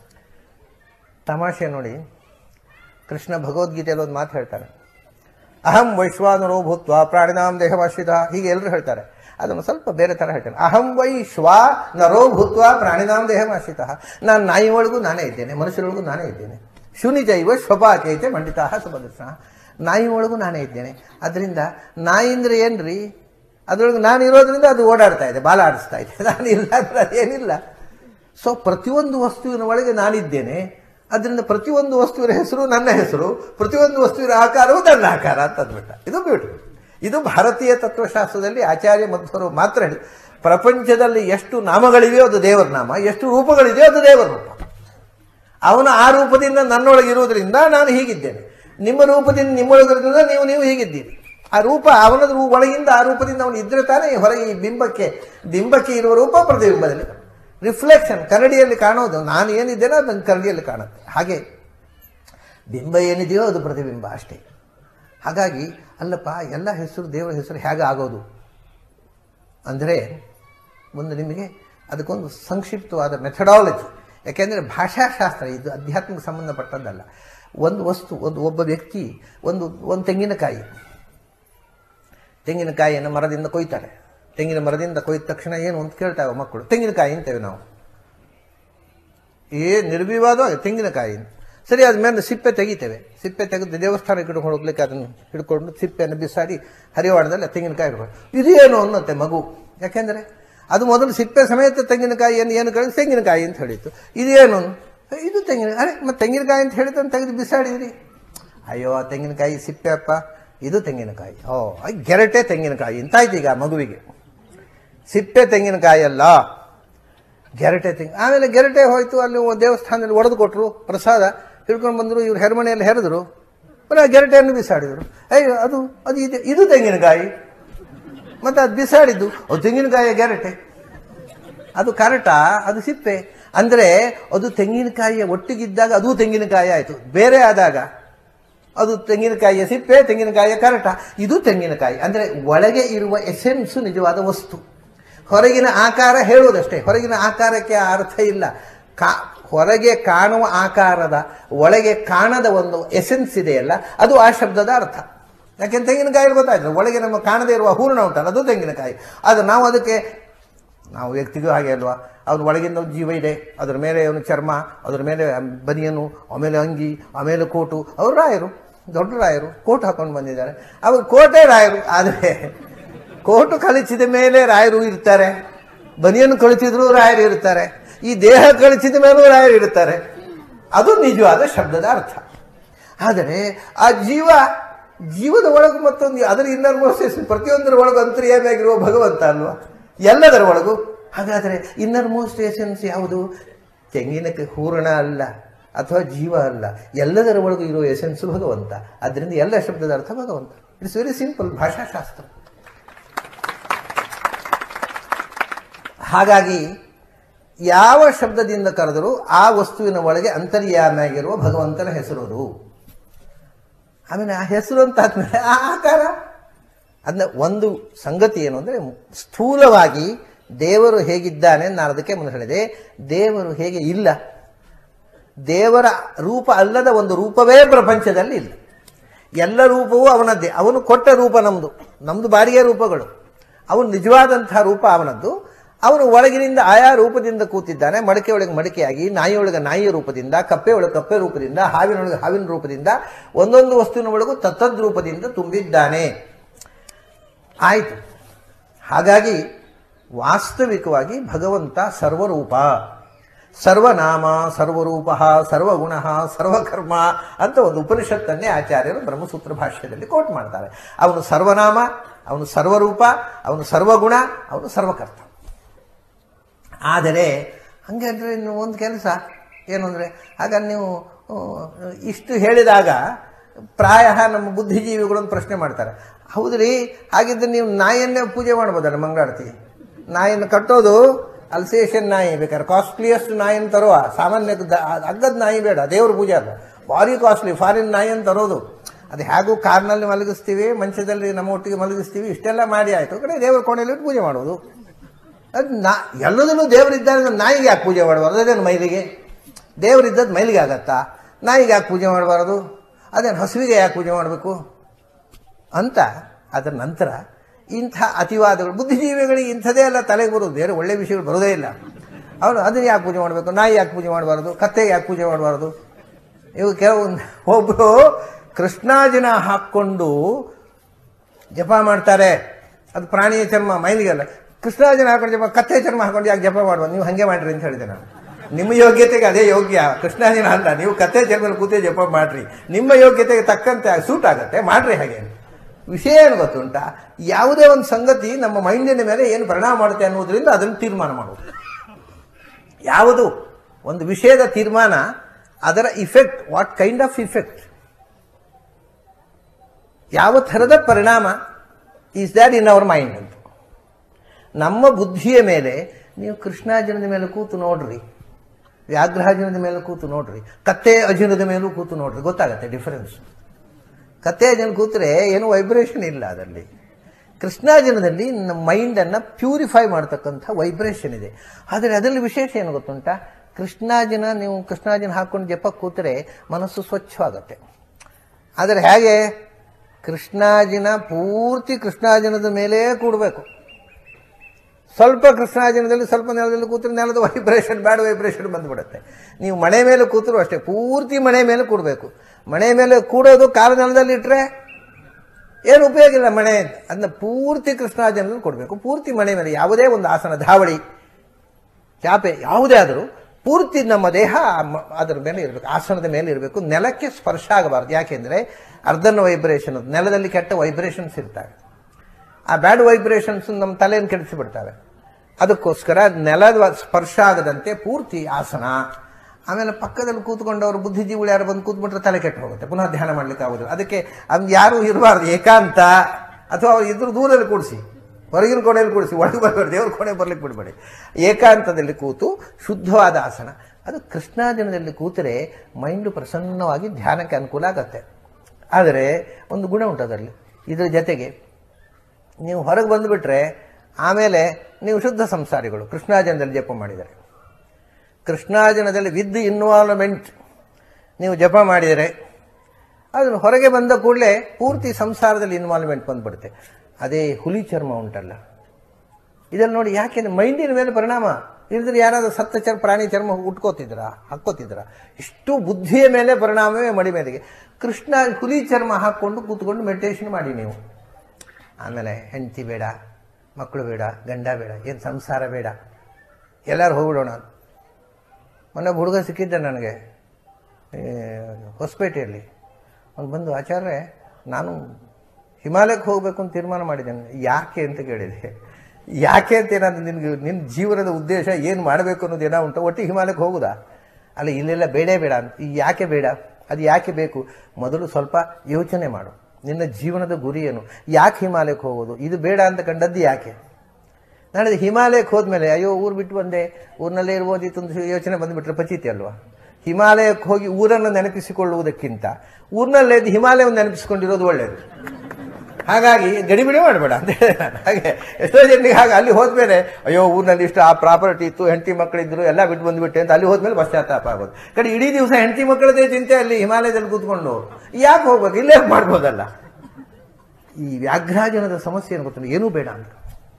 ತಮಾಷೆ ನೋಡಿ ಕೃಷ್ಣ ಭಗವದ್ಗೀತೆಯಲ್ಲಿ ಒಂದು ಮಾತು ಹೇಳ್ತಾರೆ ಅಹಂ ವೈಶ್ವಾನರೋ ಭೂತ್ವ ಪ್ರಾಣಿನಾಂ ದೇಹವಾಶ್ರಿತ ಹೀಗೆ ಎಲ್ಲರೂ ಹೇಳ್ತಾರೆ ಅದನ್ನು ಸ್ವಲ್ಪ ಬೇರೆ ಥರ ಹೇಳ್ತೇನೆ ಅಹಂ ವೈ ಶ್ವಾ ನರೋ ಭೂತ್ವ ಪ್ರಾಣಿನಾಂ ದೇಹಮಾಶ್ರಿತ ನಾನು ನಾಯಿ ಒಳಗೂ ನಾನೇ ಇದ್ದೇನೆ ಮನುಷ್ಯರೊಳಗೂ ನಾನೇ ಇದ್ದೇನೆ ಶುನಿಜೈವ ಶ್ವಪಾಚೈತೆ ಮಂಡಿತಾ ಸುಭದರ್ಶನ ನಾಯಿ ಒಳಗೂ ನಾನೇ ಇದ್ದೇನೆ ಅದರಿಂದ ನಾಯಿ ಅಂದ್ರೆ ಏನ್ರಿ ಅದರೊಳಗೆ ನಾನು ಇರೋದ್ರಿಂದ ಅದು ಓಡಾಡ್ತಾ ಇದೆ ಬಾಲ ಆಡಿಸ್ತಾ ಇದೆ ನಾನು ಇಲ್ಲ ಅಂದ್ರೆ ಅದೇನಿಲ್ಲ ಸೊ ಪ್ರತಿಯೊಂದು ವಸ್ತುವಿನ ಒಳಗೆ ನಾನಿದ್ದೇನೆ ಅದರಿಂದ ಪ್ರತಿಯೊಂದು ವಸ್ತುವಿನ ಹೆಸರು ನನ್ನ ಹೆಸರು ಪ್ರತಿಯೊಂದು ವಸ್ತುವಿನ ಆಕಾರವು ನನ್ನ ಆಕಾರ ಅಂತ ಅಂದ್ಬಿಟ್ಟ ಇದು ಬ್ಯೂಟಿಫುಲ್ ಇದು ಭಾರತೀಯ ತತ್ವಶಾಸ್ತ್ರದಲ್ಲಿ ಆಚಾರ್ಯ ಮಧ್ವರು ಮಾತ್ರ ಹೇಳಿ ಪ್ರಪಂಚದಲ್ಲಿ ಎಷ್ಟು ನಾಮಗಳಿವೆಯೋ ಅದು ದೇವರ ನಾಮ ಎಷ್ಟು ರೂಪಗಳಿದೆಯೋ ಅದು ದೇವರ ರೂಪ ಅವನ ಆ ರೂಪದಿಂದ ನನ್ನೊಳಗೆ ಇರುವುದರಿಂದ ನಾನು ಹೀಗಿದ್ದೇನೆ ನಿಮ್ಮ ರೂಪದಿಂದ ನಿಮ್ಮೊಳಗಿರೋದ್ರಿಂದ ನೀವು ನೀವು ಹೀಗಿದ್ದೀರಿ ಆ ರೂಪ ಅವನದ ರೂ- ಒಳಗಿಂದ ಆ ರೂಪದಿಂದ ಅವನು ಇದ್ರೆ ತಾನೇ ಹೊರಗೆ ಈ ಬಿಂಬಕ್ಕೆ ಬಿಂಬಕ್ಕೆ ಇರುವ ರೂಪ ಪ್ರತಿಬಿಂಬದಲ್ಲಿ ರಿಫ್ಲೆಕ್ಷನ್ ಕನ್ನಡಿಯಲ್ಲಿ ಕಾಣೋದು ನಾನು ಏನಿದ್ದೇನೋ ಅದನ್ನು ಕನ್ನಡಿಯಲ್ಲಿ ಕಾಣುತ್ತೆ ಹಾಗೆ ಬಿಂಬ ಏನಿದೆಯೋ ಅದು ಪ್ರತಿಬಿಂಬ ಅಷ್ಟೇ ಹಾಗಾಗಿ ಅಲ್ಲಪ್ಪ ಎಲ್ಲ ಹೆಸರು ದೇವರ ಹೆಸರು ಹೇಗೆ ಆಗೋದು ಅಂದರೆ ಒಂದು ನಿಮಗೆ ಅದಕ್ಕೊಂದು ಸಂಕ್ಷಿಪ್ತವಾದ ಮೆಥಡಾಲಜಿ ಯಾಕೆಂದರೆ ಭಾಷಾಶಾಸ್ತ್ರ ಇದು ಅಧ್ಯಾತ್ಮಕ್ಕೆ ಸಂಬಂಧಪಟ್ಟದ್ದಲ್ಲ ಒಂದು ವಸ್ತು ಒಂದು ಒಬ್ಬ ವ್ಯಕ್ತಿ ಒಂದು ಒಂದು ತೆಂಗಿನಕಾಯಿ ತೆಂಗಿನಕಾಯಿಯನ್ನು ಮರದಿಂದ ಕೊಯ್ತಾರೆ ತೆಂಗಿನ ಮರದಿಂದ ಕೊಯ್ದ ತಕ್ಷಣ ಏನು ಅಂತ ಕೇಳ್ತಾವೆ ಮಕ್ಕಳು ತೆಂಗಿನಕಾಯಿ ಅಂತೇವೆ ನಾವು ಏ ನಿರ್ವಿವಾದವಾಗಿ ತೆಂಗಿನಕಾಯಿ ಸರಿ ಆದ್ಮೇಲೆ ಸಿಪ್ಪೆ ತೆಗಿತೇವೆ ಸಿಪ್ಪೆ ತೆಗೆದು ದೇವಸ್ಥಾನಕ್ಕೆ ಹಿಡ್ಕೊಂಡು ಹೋಗ್ಲಿಕ್ಕೆ ಅದನ್ನು ಹಿಡ್ಕೊಂಡು ಸಿಪ್ಪೆಯನ್ನು ಬಿಸಾಡಿ ಹರಿವಾಡದಲ್ಲಿ ತೆಂಗಿನಕಾಯಿ ಹಿಡ್ಕೊಂಡು ಇದೇನು ಅನ್ನತ್ತೆ ಮಗು ಯಾಕೆಂದರೆ ಅದು ಮೊದಲು ಸಿಪ್ಪೆ ಸಮೇತ ತೆಂಗಿನಕಾಯಿ ಏನು ಏನು ಕೇಳಿದ್ರೆ ತೆಂಗಿನಕಾಯಿ ಅಂತ ಹೇಳಿತ್ತು ಇದೇನು ಇದು ತೆಂಗಿನ ಅರೆ ಮತ್ತೆ ತೆಂಗಿನಕಾಯಿ ಅಂತ ಹೇಳಿದ್ದು ತೆಗೆದು ಬಿಸಾಡಿದ್ರಿ ಅಯ್ಯೋ ಆ ತೆಂಗಿನಕಾಯಿ ಸಿಪ್ಪೆ ಅಪ್ಪ ಇದು ತೆಂಗಿನಕಾಯಿ ಓ ಆ ಗೆರಟೆ ತೆಂಗಿನಕಾಯಿ ಇಂತಾಯ್ತು ಈಗ ಆ ಮಗುವಿಗೆ ಸಿಪ್ಪೆ ತೆಂಗಿನಕಾಯಿ ಅಲ್ಲ ಗೆರಟೆ ತೆಂಗಿ ಆಮೇಲೆ ಗೆರಟೆ ಹೋಯ್ತು ಅಲ್ಲಿ ಒಂದು ದೇವಸ್ಥಾನದಲ್ಲಿ ಒಡೆದು ಕೊಟ್ಟರು ಪ್ರಸಾದ ಹಿಡ್ಕೊಂಡು ಬಂದರು ಇವ್ರು ಹೆರಮನೆಯಲ್ಲಿ ಹೆರೆದ್ರು ಪುನಃ ಗೆರಟೆಯನ್ನು ಬಿಸಾಡಿದರು ಅಯ್ಯೋ ಅದು ಅದು ಇದೆ ಇದು ತೆಂಗಿನಕಾಯಿ ಮತ್ತು ಅದು ಬಿಸಾಡಿದ್ದು ಅದು ತೆಂಗಿನಕಾಯಿಯ ಗೆರಟೆ ಅದು ಕರಟ ಅದು ಸಿಪ್ಪೆ ಅಂದರೆ ಅದು ತೆಂಗಿನಕಾಯಿಯ ಒಟ್ಟಿಗಿದ್ದಾಗ ಅದು ತೆಂಗಿನಕಾಯಿ ಆಯಿತು ಬೇರೆ ಆದಾಗ ಅದು ತೆಂಗಿನಕಾಯಿಯ ಸಿಪ್ಪೆ ತೆಂಗಿನಕಾಯಿಯ ಕರಟ ಇದು ತೆಂಗಿನಕಾಯಿ ಅಂದರೆ ಒಳಗೆ ಇರುವ ಎಸೆನ್ಸು ನಿಜವಾದ ವಸ್ತು ಹೊರಗಿನ ಆಕಾರ ಹೇಳುವುದಷ್ಟೇ ಹೊರಗಿನ ಆಕಾರಕ್ಕೆ ಆ ಅರ್ಥ ಇಲ್ಲ ಕಾ ಹೊರಗೆ ಕಾಣುವ ಆಕಾರದ ಒಳಗೆ ಕಾಣದ ಒಂದು ಎಸೆನ್ಸ್ ಇದೆಯಲ್ಲ ಅದು ಆ ಶಬ್ದದ ಅರ್ಥ ಯಾಕೆಂದ್ರೆ ತೆಂಗಿನಕಾಯಿ ಗೊತ್ತಾಯ್ತು ಒಳಗೆ ನಮ್ಮ ಕಾಣದೇ ಇರುವ ಹೂರ್ಣ ಉಂಟಲ್ಲ ಅದು ತೆಂಗಿನಕಾಯಿ ಅದು ನಾವು ಅದಕ್ಕೆ ನಾವು ವ್ಯಕ್ತಿಗೂ ಹಾಗೆ ಅಲ್ವಾ ಅವ್ನ ಒಳಗಿಂದ ಒಂದು ಜೀವ ಇದೆ ಅದರ ಮೇಲೆ ಅವನು ಚರ್ಮ ಅದರ ಮೇಲೆ ಬನಿಯನು ಆಮೇಲೆ ಅಂಗಿ ಆಮೇಲೆ ಕೋಟು ಅವರು ರಾಯರು ದೊಡ್ಡ ರಾಯರು ಕೋಟ್ ಹಾಕೊಂಡು ಬಂದಿದ್ದಾರೆ ಅವರು ಕೋಟೆ ರಾಯರು ಆದರೆ ಕೋಟು ಕಳಿಸಿದ ಮೇಲೆ ರಾಯರು ಇರ್ತಾರೆ ಬನಿಯನ್ನು ಕಳಿಸಿದ್ರು ರಾಯರು ಇರ್ತಾರೆ ಈ ದೇಹ ಕಳಿಸಿದ ಮೇಲೂ ರಾಯರು ಇರ್ತಾರೆ ಅದು ನಿಜವಾದ ಶಬ್ದದ ಅರ್ಥ ಆದರೆ ಆ ಜೀವ ಜೀವದ ಒಳಗು ಮತ್ತೊಂದು ಅದರ ಇನ್ನರ್ ಮೋಸ್ಟೇಸ್ ಪ್ರತಿಯೊಂದರ ಒಳಗು ಅಂತರ್ಯಾಮಿಯಾಗಿರುವ ಭಗವಂತ ಅಲ್ವಾ ಎಲ್ಲದರ ಒಳಗು ಹಾಗಾದರೆ ಇನ್ನರ್ ಮೋಸ್ಟ್ ಎಸೆನ್ಸ್ ಯಾವುದು ತೆಂಗಿನಕ್ಕೆ ಹೂರಣ ಅಲ್ಲ ಅಥವಾ ಜೀವ ಅಲ್ಲ ಎಲ್ಲದರ ಒಳಗೂ ಇರುವ ಎಸೆನ್ಸು ಭಗವಂತ ಅದರಿಂದ ಎಲ್ಲ ಶಬ್ದದ ಅರ್ಥ ಭಗವಂತ ಇಟ್ಸ್ ವೆರಿ ಸಿಂಪಲ್ ಭಾಷಾಶಾಸ್ತ್ರ ಹಾಗಾಗಿ ಯಾವ ಶಬ್ದದಿಂದ ಕರೆದರೂ ಆ ವಸ್ತುವಿನ ಒಳಗೆ ಅಂತರ್ಯಾಮಿಯಾಗಿರುವ ಭಗವಂತನ ಹೆಸರು ಅದು ಆಮೇಲೆ ಆ ಹೆಸರು ಅಂತ ಆದ್ಮೇಲೆ ಆ ಆಕಾರ ಅದನ್ನ ಒಂದು ಸಂಗತಿ ಏನು ಅಂದರೆ ಸ್ಥೂಲವಾಗಿ ದೇವರು ಹೇಗಿದ್ದಾನೆ ನಾನು ಅದಕ್ಕೆ ಮುಂದೆ ಹೇಳಿದೆ ದೇವರು ಹೇಗೆ ಇಲ್ಲ ದೇವರ ರೂಪ ಅಲ್ಲದ ಒಂದು ರೂಪವೇ ಪ್ರಪಂಚದಲ್ಲಿ ಇಲ್ಲ ಎಲ್ಲ ರೂಪವೂ ಅವನದ್ದೇ ಅವನು ಕೊಟ್ಟ ರೂಪ ನಮ್ಮದು ನಮ್ಮದು ಬಾಡಿಗೆ ರೂಪಗಳು ಅವನು ನಿಜವಾದಂತಹ ರೂಪ ಅವನದ್ದು ಅವನು ಒಳಗಿನಿಂದ ಆಯಾ ರೂಪದಿಂದ ಕೂತಿದ್ದಾನೆ ಮಡಕೆ ಒಳಗೆ ಮಡಕೆಯಾಗಿ ನಾಯಿಯೊಳಗೆ ನಾಯಿಯ ರೂಪದಿಂದ ಕಪ್ಪೆ ಒಳಗೆ ಕಪ್ಪೆ ರೂಪದಿಂದ ಹಾವಿನೊಳಗೆ ಹಾವಿನ ರೂಪದಿಂದ ಒಂದೊಂದು ವಸ್ತುವಿನ ಒಳಗೂ ತತ್ತದ್ ರೂಪದಿಂದ ತುಂಬಿದ್ದಾನೆ ಆಯಿತು ಹಾಗಾಗಿ ವಾಸ್ತವಿಕವಾಗಿ ಭಗವಂತ ಸರ್ವರೂಪ ಸರ್ವನಾಮ ಸರ್ವರೂಪ ಸರ್ವಗುಣ ಸರ್ವಕರ್ಮ ಅಂತ ಒಂದು ಉಪನಿಷತ್ತನ್ನೇ ಆಚಾರ್ಯರು ಬ್ರಹ್ಮಸೂತ್ರ ಭಾಷ್ಯದಲ್ಲಿ ಕೋಟ್ ಮಾಡ್ತಾರೆ ಅವನು ಸರ್ವನಾಮ ಅವನು ಸರ್ವರೂಪ ಅವನು ಸರ್ವಗುಣ ಅವನು ಸರ್ವಕರ್ತ ಆದರೆ ಹಂಗೆ ಅಂದರೆ ಇನ್ನು ಒಂದು ಕೆಲಸ ಏನು ಅಂದರೆ ಆಗ ನೀವು ಆ, ಇಷ್ಟು ಹೇಳಿದಾಗ ಪ್ರಾಯ ನಮ್ಮ ಬುದ್ಧಿಜೀವಿಗಳೊಂದು ಪ್ರಶ್ನೆ ಮಾಡ್ತಾರೆ ಹೌದ್ರಿ ಹಾಗಿದ್ರೆ ನೀವು ನಾಯಿಯನ್ನೇ ಪೂಜೆ ಮಾಡ್ಬೋದಲ್ಲ ಮಂಗಳಾರತಿ ನಾಯಿಯನ್ನು ಕಟ್ಟೋದು ಅಲ್ಸೇಷನ್ ನಾಯಿ ಬೇಕಾದ್ರೆ ಕಾಸ್ಟ್ಲಿಯಸ್ಟ್ ನಾಯಿನ ತರುವ ಸಾಮಾನ್ಯ ದ- ಅಗ್ಗದ ನಾಯಿ ಬೇಡ ದೇವ್ರ ಪೂಜೆ ಅಲ್ಲ ಭಾರಿ ಕಾಸ್ಟ್ಲಿ ಫಾರಿನ್ ನಾಯಿಯನ್ನು ತರೋದು ಅದು ಹೇಗೂ ಕಾರ್ನಲ್ಲಿ ಮಲಗಿಸ್ತೀವಿ ಮಂಚದಲ್ಲಿ ನಮ್ಮ ಒಟ್ಟಿಗೆ ಮಲಗಿಸ್ತೀವಿ ಇಷ್ಟೆಲ್ಲ ಮಾಡಿ ಆಯಿತು ಕಡೆ ದೇವ್ರ ಕೋಣೆಯಲ್ಲಿ ಇಟ್ಟು ಪೂಜೆ ಮಾಡೋದು ಅದು ನಾ ಎಲ್ಲದಲ್ಲೂ ದೇವರಿದ್ದಾರೆ ಅಂದ್ರೆ ನಾಯಿಗೆ ಯಾಕೆ ಪೂಜೆ ಮಾಡಬಾರ್ದು ಅದೇನು ಮೈಲಿಗೆ ದೇವರಿದ್ದದ್ದು ಮೈಲಿಗೆ ಆಗತ್ತಾ ನಾಯಿಗೆ ಯಾಕೆ ಪೂಜೆ ಮಾಡಬಾರದು ಅದೇನು ಹಸುವಿಗೆ ಯಾಕೆ ಪೂಜೆ ಮಾಡಬೇಕು ಅಂತ ಅದರ ನಂತರ ಇಂಥ ಅತಿವಾದಗಳು ಬುದ್ಧಿಜೀವಿಗಳಿಗೆ ಇಂಥದೇ ಎಲ್ಲ ತಲೆಗೆ ಬರೋದು ಬೇರೆ ಒಳ್ಳೆ ವಿಷಯಗಳು ಬರೋದೇ ಇಲ್ಲ ಅವನು ಅದನ್ನು ಯಾಕೆ ಪೂಜೆ ಮಾಡಬೇಕು ನಾಯಿ ಯಾಕೆ ಪೂಜೆ ಮಾಡಬಾರ್ದು ಕತ್ತೆ ಯಾಕೆ ಪೂಜೆ ಮಾಡಬಾರ್ದು ಇವು ಕೆಲವೊಂದು ಒಬ್ಬರು ಕೃಷ್ಣಾಜಿನ ಹಾಕ್ಕೊಂಡು ಜಪ ಮಾಡ್ತಾರೆ ಅದು ಪ್ರಾಣಿಯ ಚರ್ಮ ಮೈಲಿಗೆಲ್ಲ ಕೃಷ್ಣಾಜಿನ ಹಾಕೊಂಡು ಜಪ ಕತ್ತೆ ಚರ್ಮ ಹಾಕೊಂಡು ಯಾಕೆ ಜಪ ಮಾಡ್ಬೋದು ನೀವು ಹಾಗೆ ಮಾಡ್ರಿ ಅಂತ ಹೇಳಿದೆ ನಾನು ನಿಮ್ಮ ಯೋಗ್ಯತೆಗೆ ಅದೇ ಯೋಗ್ಯ ಕೃಷ್ಣಾಜಿನ ಅಲ್ಲ ನೀವು ಕತ್ತೆ ಚರ್ಮದಲ್ಲಿ ಕೂತೇ ಜಪ ಮಾಡ್ರಿ ನಿಮ್ಮ ಯೋಗ್ಯತೆಗೆ ತಕ್ಕಂತೆ ಸೂಟ್ ಆಗುತ್ತೆ ಮಾಡ್ರಿ ಹಾಗೆ ವಿಷಯ ಏನು ಗೊತ್ತುಂಟಾ ಯಾವುದೇ ಒಂದು ಸಂಗತಿ ನಮ್ಮ ಮೈಂಡಿನ ಮೇಲೆ ಏನು ಪರಿಣಾಮ ಮಾಡುತ್ತೆ ಅನ್ನೋದ್ರಿಂದ ಅದನ್ನು ತೀರ್ಮಾನ ಮಾಡೋದು ಯಾವುದು ಒಂದು ವಿಷಯದ ತೀರ್ಮಾನ ಅದರ effect what kind of effect ಯಾವ ಥರದ ಪರಿಣಾಮ is that in our mind ಅಂತ ನಮ್ಮ ಬುದ್ಧಿಯ ಮೇಲೆ ನೀವು ಕೃಷ್ಣಾರ್ಜುನದ ಮೇಲೆ ಕೂತು ನೋಡ್ರಿ ವ್ಯಾಘ್ರಾರ್ಜುನದ ಮೇಲೆ ಕೂತು ನೋಡ್ರಿ ಕತ್ತೆ ಅರ್ಜುನದ ಮೇಲೂ ಕೂತು ನೋಡ್ರಿ ಗೊತ್ತಾಗತ್ತೆ ಡಿಫರೆನ್ಸ್ ಕತ್ತೆ ಅರ್ಜುನ ಕೂತ್ರೆ ಏನು ವೈಬ್ರೇಷನ್ ಇಲ್ಲ ಅದರಲ್ಲಿ ಕೃಷ್ಣಾರ್ಜುನದಲ್ಲಿ ನಮ್ಮ ಮೈಂಡನ್ನು ಪ್ಯೂರಿಫೈ ಮಾಡ್ತಕ್ಕಂಥ ವೈಬ್ರೇಷನ್ ಇದೆ ಆದರೆ ಅದರಲ್ಲಿ ವಿಶೇಷ ಏನು ಗೊತ್ತುಂಟಾ ಕೃಷ್ಣಾರ್ಜುನ ನೀವು ಕೃಷ್ಣಾರ್ಜುನ ಹಾಕೊಂಡು ಜಪ ಕೂತರೆ ಮನಸ್ಸು ಸ್ವಚ್ಛವಾಗತ್ತೆ ಆದರೆ ಹೇಗೆ ಕೃಷ್ಣಾರ್ಜುನ ಪೂರ್ತಿ ಕೃಷ್ಣಾರ್ಜುನದ ಮೇಲೇ ಕೂಡಬೇಕು ಸ್ವಲ್ಪ ಕೃಷ್ಣಾರ್ಜುನದಲ್ಲಿ ಸ್ವಲ್ಪ ನೆಲದಲ್ಲಿ ಕೂತ್ರೆ ನೆಲದ ವೈಬ್ರೇಷನ್ ಬ್ಯಾಡ್ ವೈಬ್ರೇಷನ್ ಬಂದ್ಬಿಡುತ್ತೆ ನೀವು ಮನೆ ಮೇಲೆ ಕೂತರು ಅಷ್ಟೇ ಪೂರ್ತಿ ಮನೆ ಮೇಲೆ ಕೂಡಬೇಕು ಮನೆ ಮೇಲೆ ಕೂಡೋದು ಕಾಲು ನೆಲದಲ್ಲಿ ಇಟ್ಟರೆ ಏನು ಉಪಯೋಗ ಇಲ್ಲ ಮನೆ ಅಂತ ಅದನ್ನ ಪೂರ್ತಿ ಕೃಷ್ಣಾರ್ಜುನದಲ್ಲಿ ಕೊಡಬೇಕು ಪೂರ್ತಿ ಮನೆ ಮೇಲೆ ಯಾವುದೇ ಒಂದು ಆಸನ ಧಾವಳಿ ಚಾಪೆ ಯಾವುದೇ ಆದರೂ ಪೂರ್ತಿ ನಮ್ಮ ದೇಹ ಮ- ಅದರ ಮೇಲೆ ಇರಬೇಕು ಆಸನದ ಮೇಲೆ ಇರಬೇಕು ನೆಲಕ್ಕೆ ಸ್ಪರ್ಶ ಆಗಬಾರ್ದು ಯಾಕೆಂದರೆ ಅರ್ಧನ ವೈಬ್ರೇಷನ್ ನೆಲದಲ್ಲಿ ಕೆಟ್ಟ ವೈಬ್ರೇಷನ್ಸ್ ಇರ್ತವೆ ಆ ಬ್ಯಾಡ್ ವೈಬ್ರೇಷನ್ಸ್ ನಮ್ಮ ತಲೆಯನ್ನು ಕೆಡಿಸಿ ಬಿಡ್ತವೆ ಅದಕ್ಕೋಸ್ಕರ ನೆಲದ ವ- ಸ್ಪರ್ಶ ಆಗದಂತೆ ಪೂರ್ತಿ ಆಸನ ಆಮೇಲೆ ಪಕ್ಕದಲ್ಲಿ ಕೂತ್ಕೊಂಡವರು ಬುದ್ಧಿಜೀವಿಗಳು ಯಾರು ಬಂದು ಕೂತ್ಬಿಟ್ರೆ ತಲೆ ಕೆಟ್ಟು ಹೋಗುತ್ತೆ ಪುನಃ ಧ್ಯಾನ ಮಾಡ್ಲಿಕ್ಕೆ ಆಗೋದಿಲ್ಲ ಅದಕ್ಕೆ ಅವ್ನು ಯಾರು ಇರಬಾರ್ದು ಏಕಾಂತ ಅಥವಾ ಅವ್ರು ಇದ್ರ ದೂರದಲ್ಲಿ ಕೂಡಿಸಿ ಹೊರಗಿನ ಕೋಣೆಯಲ್ಲಿ ಕೂಡಿಸಿ ಒಳಗೆ ಬರಬೇಡಿ ದೇವ್ರ ಕೋಣೆ ಬರ್ಲಿಕ್ಕೆ ಬಿಡಬೇಡಿ ಏಕಾಂತದಲ್ಲಿ ಕೂತು ಶುದ್ಧವಾದ ಆಸನ ಅದು ಕೃಷ್ಣಾರ್ಜುನದಲ್ಲಿ ಕೂತರೆ ಮೈಂಡು ಪ್ರಸನ್ನವಾಗಿ ಧ್ಯಾನಕ್ಕೆ ಅನುಕೂಲ ಆಗತ್ತೆ ಆದರೆ ಒಂದು ಗುಣ ಉಂಟು ಅದರಲ್ಲಿ ಇದರ ಜೊತೆಗೆ ನೀವು ಹೊರಗೆ ಬಂದುಬಿಟ್ರೆ ಆಮೇಲೆ ನೀವು ಶುದ್ಧ ಸಂಸಾರಿಗಳು ಕೃಷ್ಣಾರ್ಜುನದಲ್ಲಿ ಜಪ ಮಾಡಿದರೆ ಕೃಷ್ಣಾರ್ಜುನದಲ್ಲಿ ವಿದ್ ಇನ್ವಾಲ್ವ್ಮೆಂಟ್ ನೀವು ಜಪ ಮಾಡಿದರೆ ಅದನ್ನು ಹೊರಗೆ ಬಂದ ಕೂಡಲೇ ಪೂರ್ತಿ ಸಂಸಾರದಲ್ಲಿ ಇನ್ವಾಲ್ವ್ಮೆಂಟ್ ಬಂದ್ಬಿಡುತ್ತೆ ಅದೇ ಹುಲಿ ಚರ್ಮ ಉಂಟಲ್ಲ ಇದನ್ನು ನೋಡಿ ಯಾಕೆಂದ್ರೆ ಮೈಂಡಿನ ಮೇಲೆ ಪರಿಣಾಮ ಇಲ್ಲದ್ರೆ ಯಾರಾದ್ರೂ ಸತ್ತ ಚರ್ಮ ಪ್ರಾಣಿ ಚರ್ಮ ಉಟ್ಕೋತಿದ್ರ ಹಾಕ್ಕೋತಿದ್ರ ಇಷ್ಟು ಬುದ್ಧಿಯ ಮೇಲೆ ಪರಿಣಾಮವೇ ಮಡಿ ಮೇಲೆಗೆ ಕೃಷ್ಣ ಹುಲಿ ಚರ್ಮ ಹಾಕ್ಕೊಂಡು ಕೂತ್ಕೊಂಡು ಮೆಡಿಟೇಷನ್ ಮಾಡಿ ನೀವು ಆಮೇಲೆ ಹೆಂಡತಿ ಬೇಡ ಮಕ್ಕಳು ಬೇಡ ಗಂಡ ಬೇಡ ಏನು ಸಂಸಾರ ಬೇಡ ಎಲ್ಲರೂ ಹೋಗ್ಬಿಡೋಣ ಮೊನ್ನೆ ಒಬ್ಬ ಹುಡುಗ ಸಿಕ್ಕಿದ್ದ ನನಗೆ ಈ ಹೊಸಪೇಟೆಯಲ್ಲಿ ಅವ್ನು ಬಂದು ಆಚಾರ್ಯ ನಾನು ಹಿಮಾಲಯಕ್ಕೆ ಹೋಗಬೇಕು ಅಂತ ತೀರ್ಮಾನ ಮಾಡಿದ್ದೇನೆ ಯಾಕೆ ಅಂತ ಕೇಳಿದೆ ಯಾಕೆ ಅಂತ ಏನಾದ್ರು ನಿನಗೆ ನಿನ್ನ ಜೀವನದ ಉದ್ದೇಶ ಏನು ಮಾಡಬೇಕು ಅನ್ನೋದು ಏನೋ ಉಂಟು ಒಟ್ಟಿಗೆ ಹಿಮಾಲಯಕ್ಕೆ ಹೋಗುದಾ ಅಲ್ಲ ಇಲ್ಲೆಲ್ಲ ಬೇಡೇ ಬೇಡ ಅಂತ ಈ ಯಾಕೆ ಬೇಡ ಅದು ಯಾಕೆ ಬೇಕು ಮೊದಲು ಸ್ವಲ್ಪ ಯೋಚನೆ ಮಾಡು ನಿನ್ನ ಜೀವನದ ಗುರಿ ಏನು ಯಾಕೆ ಹಿಮಾಲಯಕ್ಕೆ ಹೋಗೋದು ಇದು ಬೇಡ ಅಂತ ಕಂಡದ್ದು ಯಾಕೆ ನಾಳೆ ಹಿಮಾಲಯಕ್ಕೆ ಹೋದ್ಮೇಲೆ ಅಯ್ಯೋ ಊರು ಬಿಟ್ಟು ಬಂದೆ ಊರಿನಲ್ಲೇ ಇರ್ಬೋದಿತ್ತು ಅಂತ ಯೋಚನೆ ಬಂದುಬಿಟ್ರೆ ಪಚೀತಿ ಅಲ್ವಾ ಹಿಮಾಲಯಕ್ಕೆ ಹೋಗಿ ಊರನ್ನು ನೆನಪಿಸಿಕೊಳ್ಳುವುದಕ್ಕಿಂತ ಊರಿನಲ್ಲೇ ಇದ್ದು ಹಿಮಾಲಯವನ್ನು ನೆನಪಿಸಿಕೊಂಡಿರೋದು ಒಳ್ಳೆಯದು ಹಾಗಾಗಿ ಗಡಿಬಿಡಿ ಮಾಡಬೇಡ ಅಂತ ಹೇಳಿದೆ ನಾನು ಹಾಗೆ ಎಷ್ಟೋ ಜನರಿಗೆ ಹಾಗೆ ಅಲ್ಲಿ ಹೋದ್ಮೇಲೆ ಅಯ್ಯೋ ಊರಿನಲ್ಲಿ ಇಷ್ಟು ಆ ಪ್ರಾಪರ್ಟಿ ಇತ್ತು ಹೆಂಡತಿ ಮಕ್ಕಳಿದ್ರು ಎಲ್ಲ ಬಿಟ್ಟು ಬಂದ್ಬಿಟ್ಟೆ ಅಂತ ಅಲ್ಲಿ ಹೋದ್ಮೇಲೆ ಪಶ್ಚಾತ್ತಾಪ ಆಗೋದು ಕಡೆ ಇಡೀ ದಿವಸ ಹೆಂಡತಿ ಮಕ್ಕಳದೇ ಚಿಂತೆ ಅಲ್ಲಿ ಹಿಮಾಲಯದಲ್ಲಿ ಕೂತ್ಕೊಂಡು ಯಾಕೆ ಹೋಗ್ಬೇಕು ಇಲ್ಲೇ ಮಾಡ್ಬೋದಲ್ಲ ಈ ವ್ಯಾಘ್ರಾಜನದ ಸಮಸ್ಯೆ ಏನು ಗೊತ್ತಿಲ್ಲ ಏನೂ ಬೇಡ ಅಂತ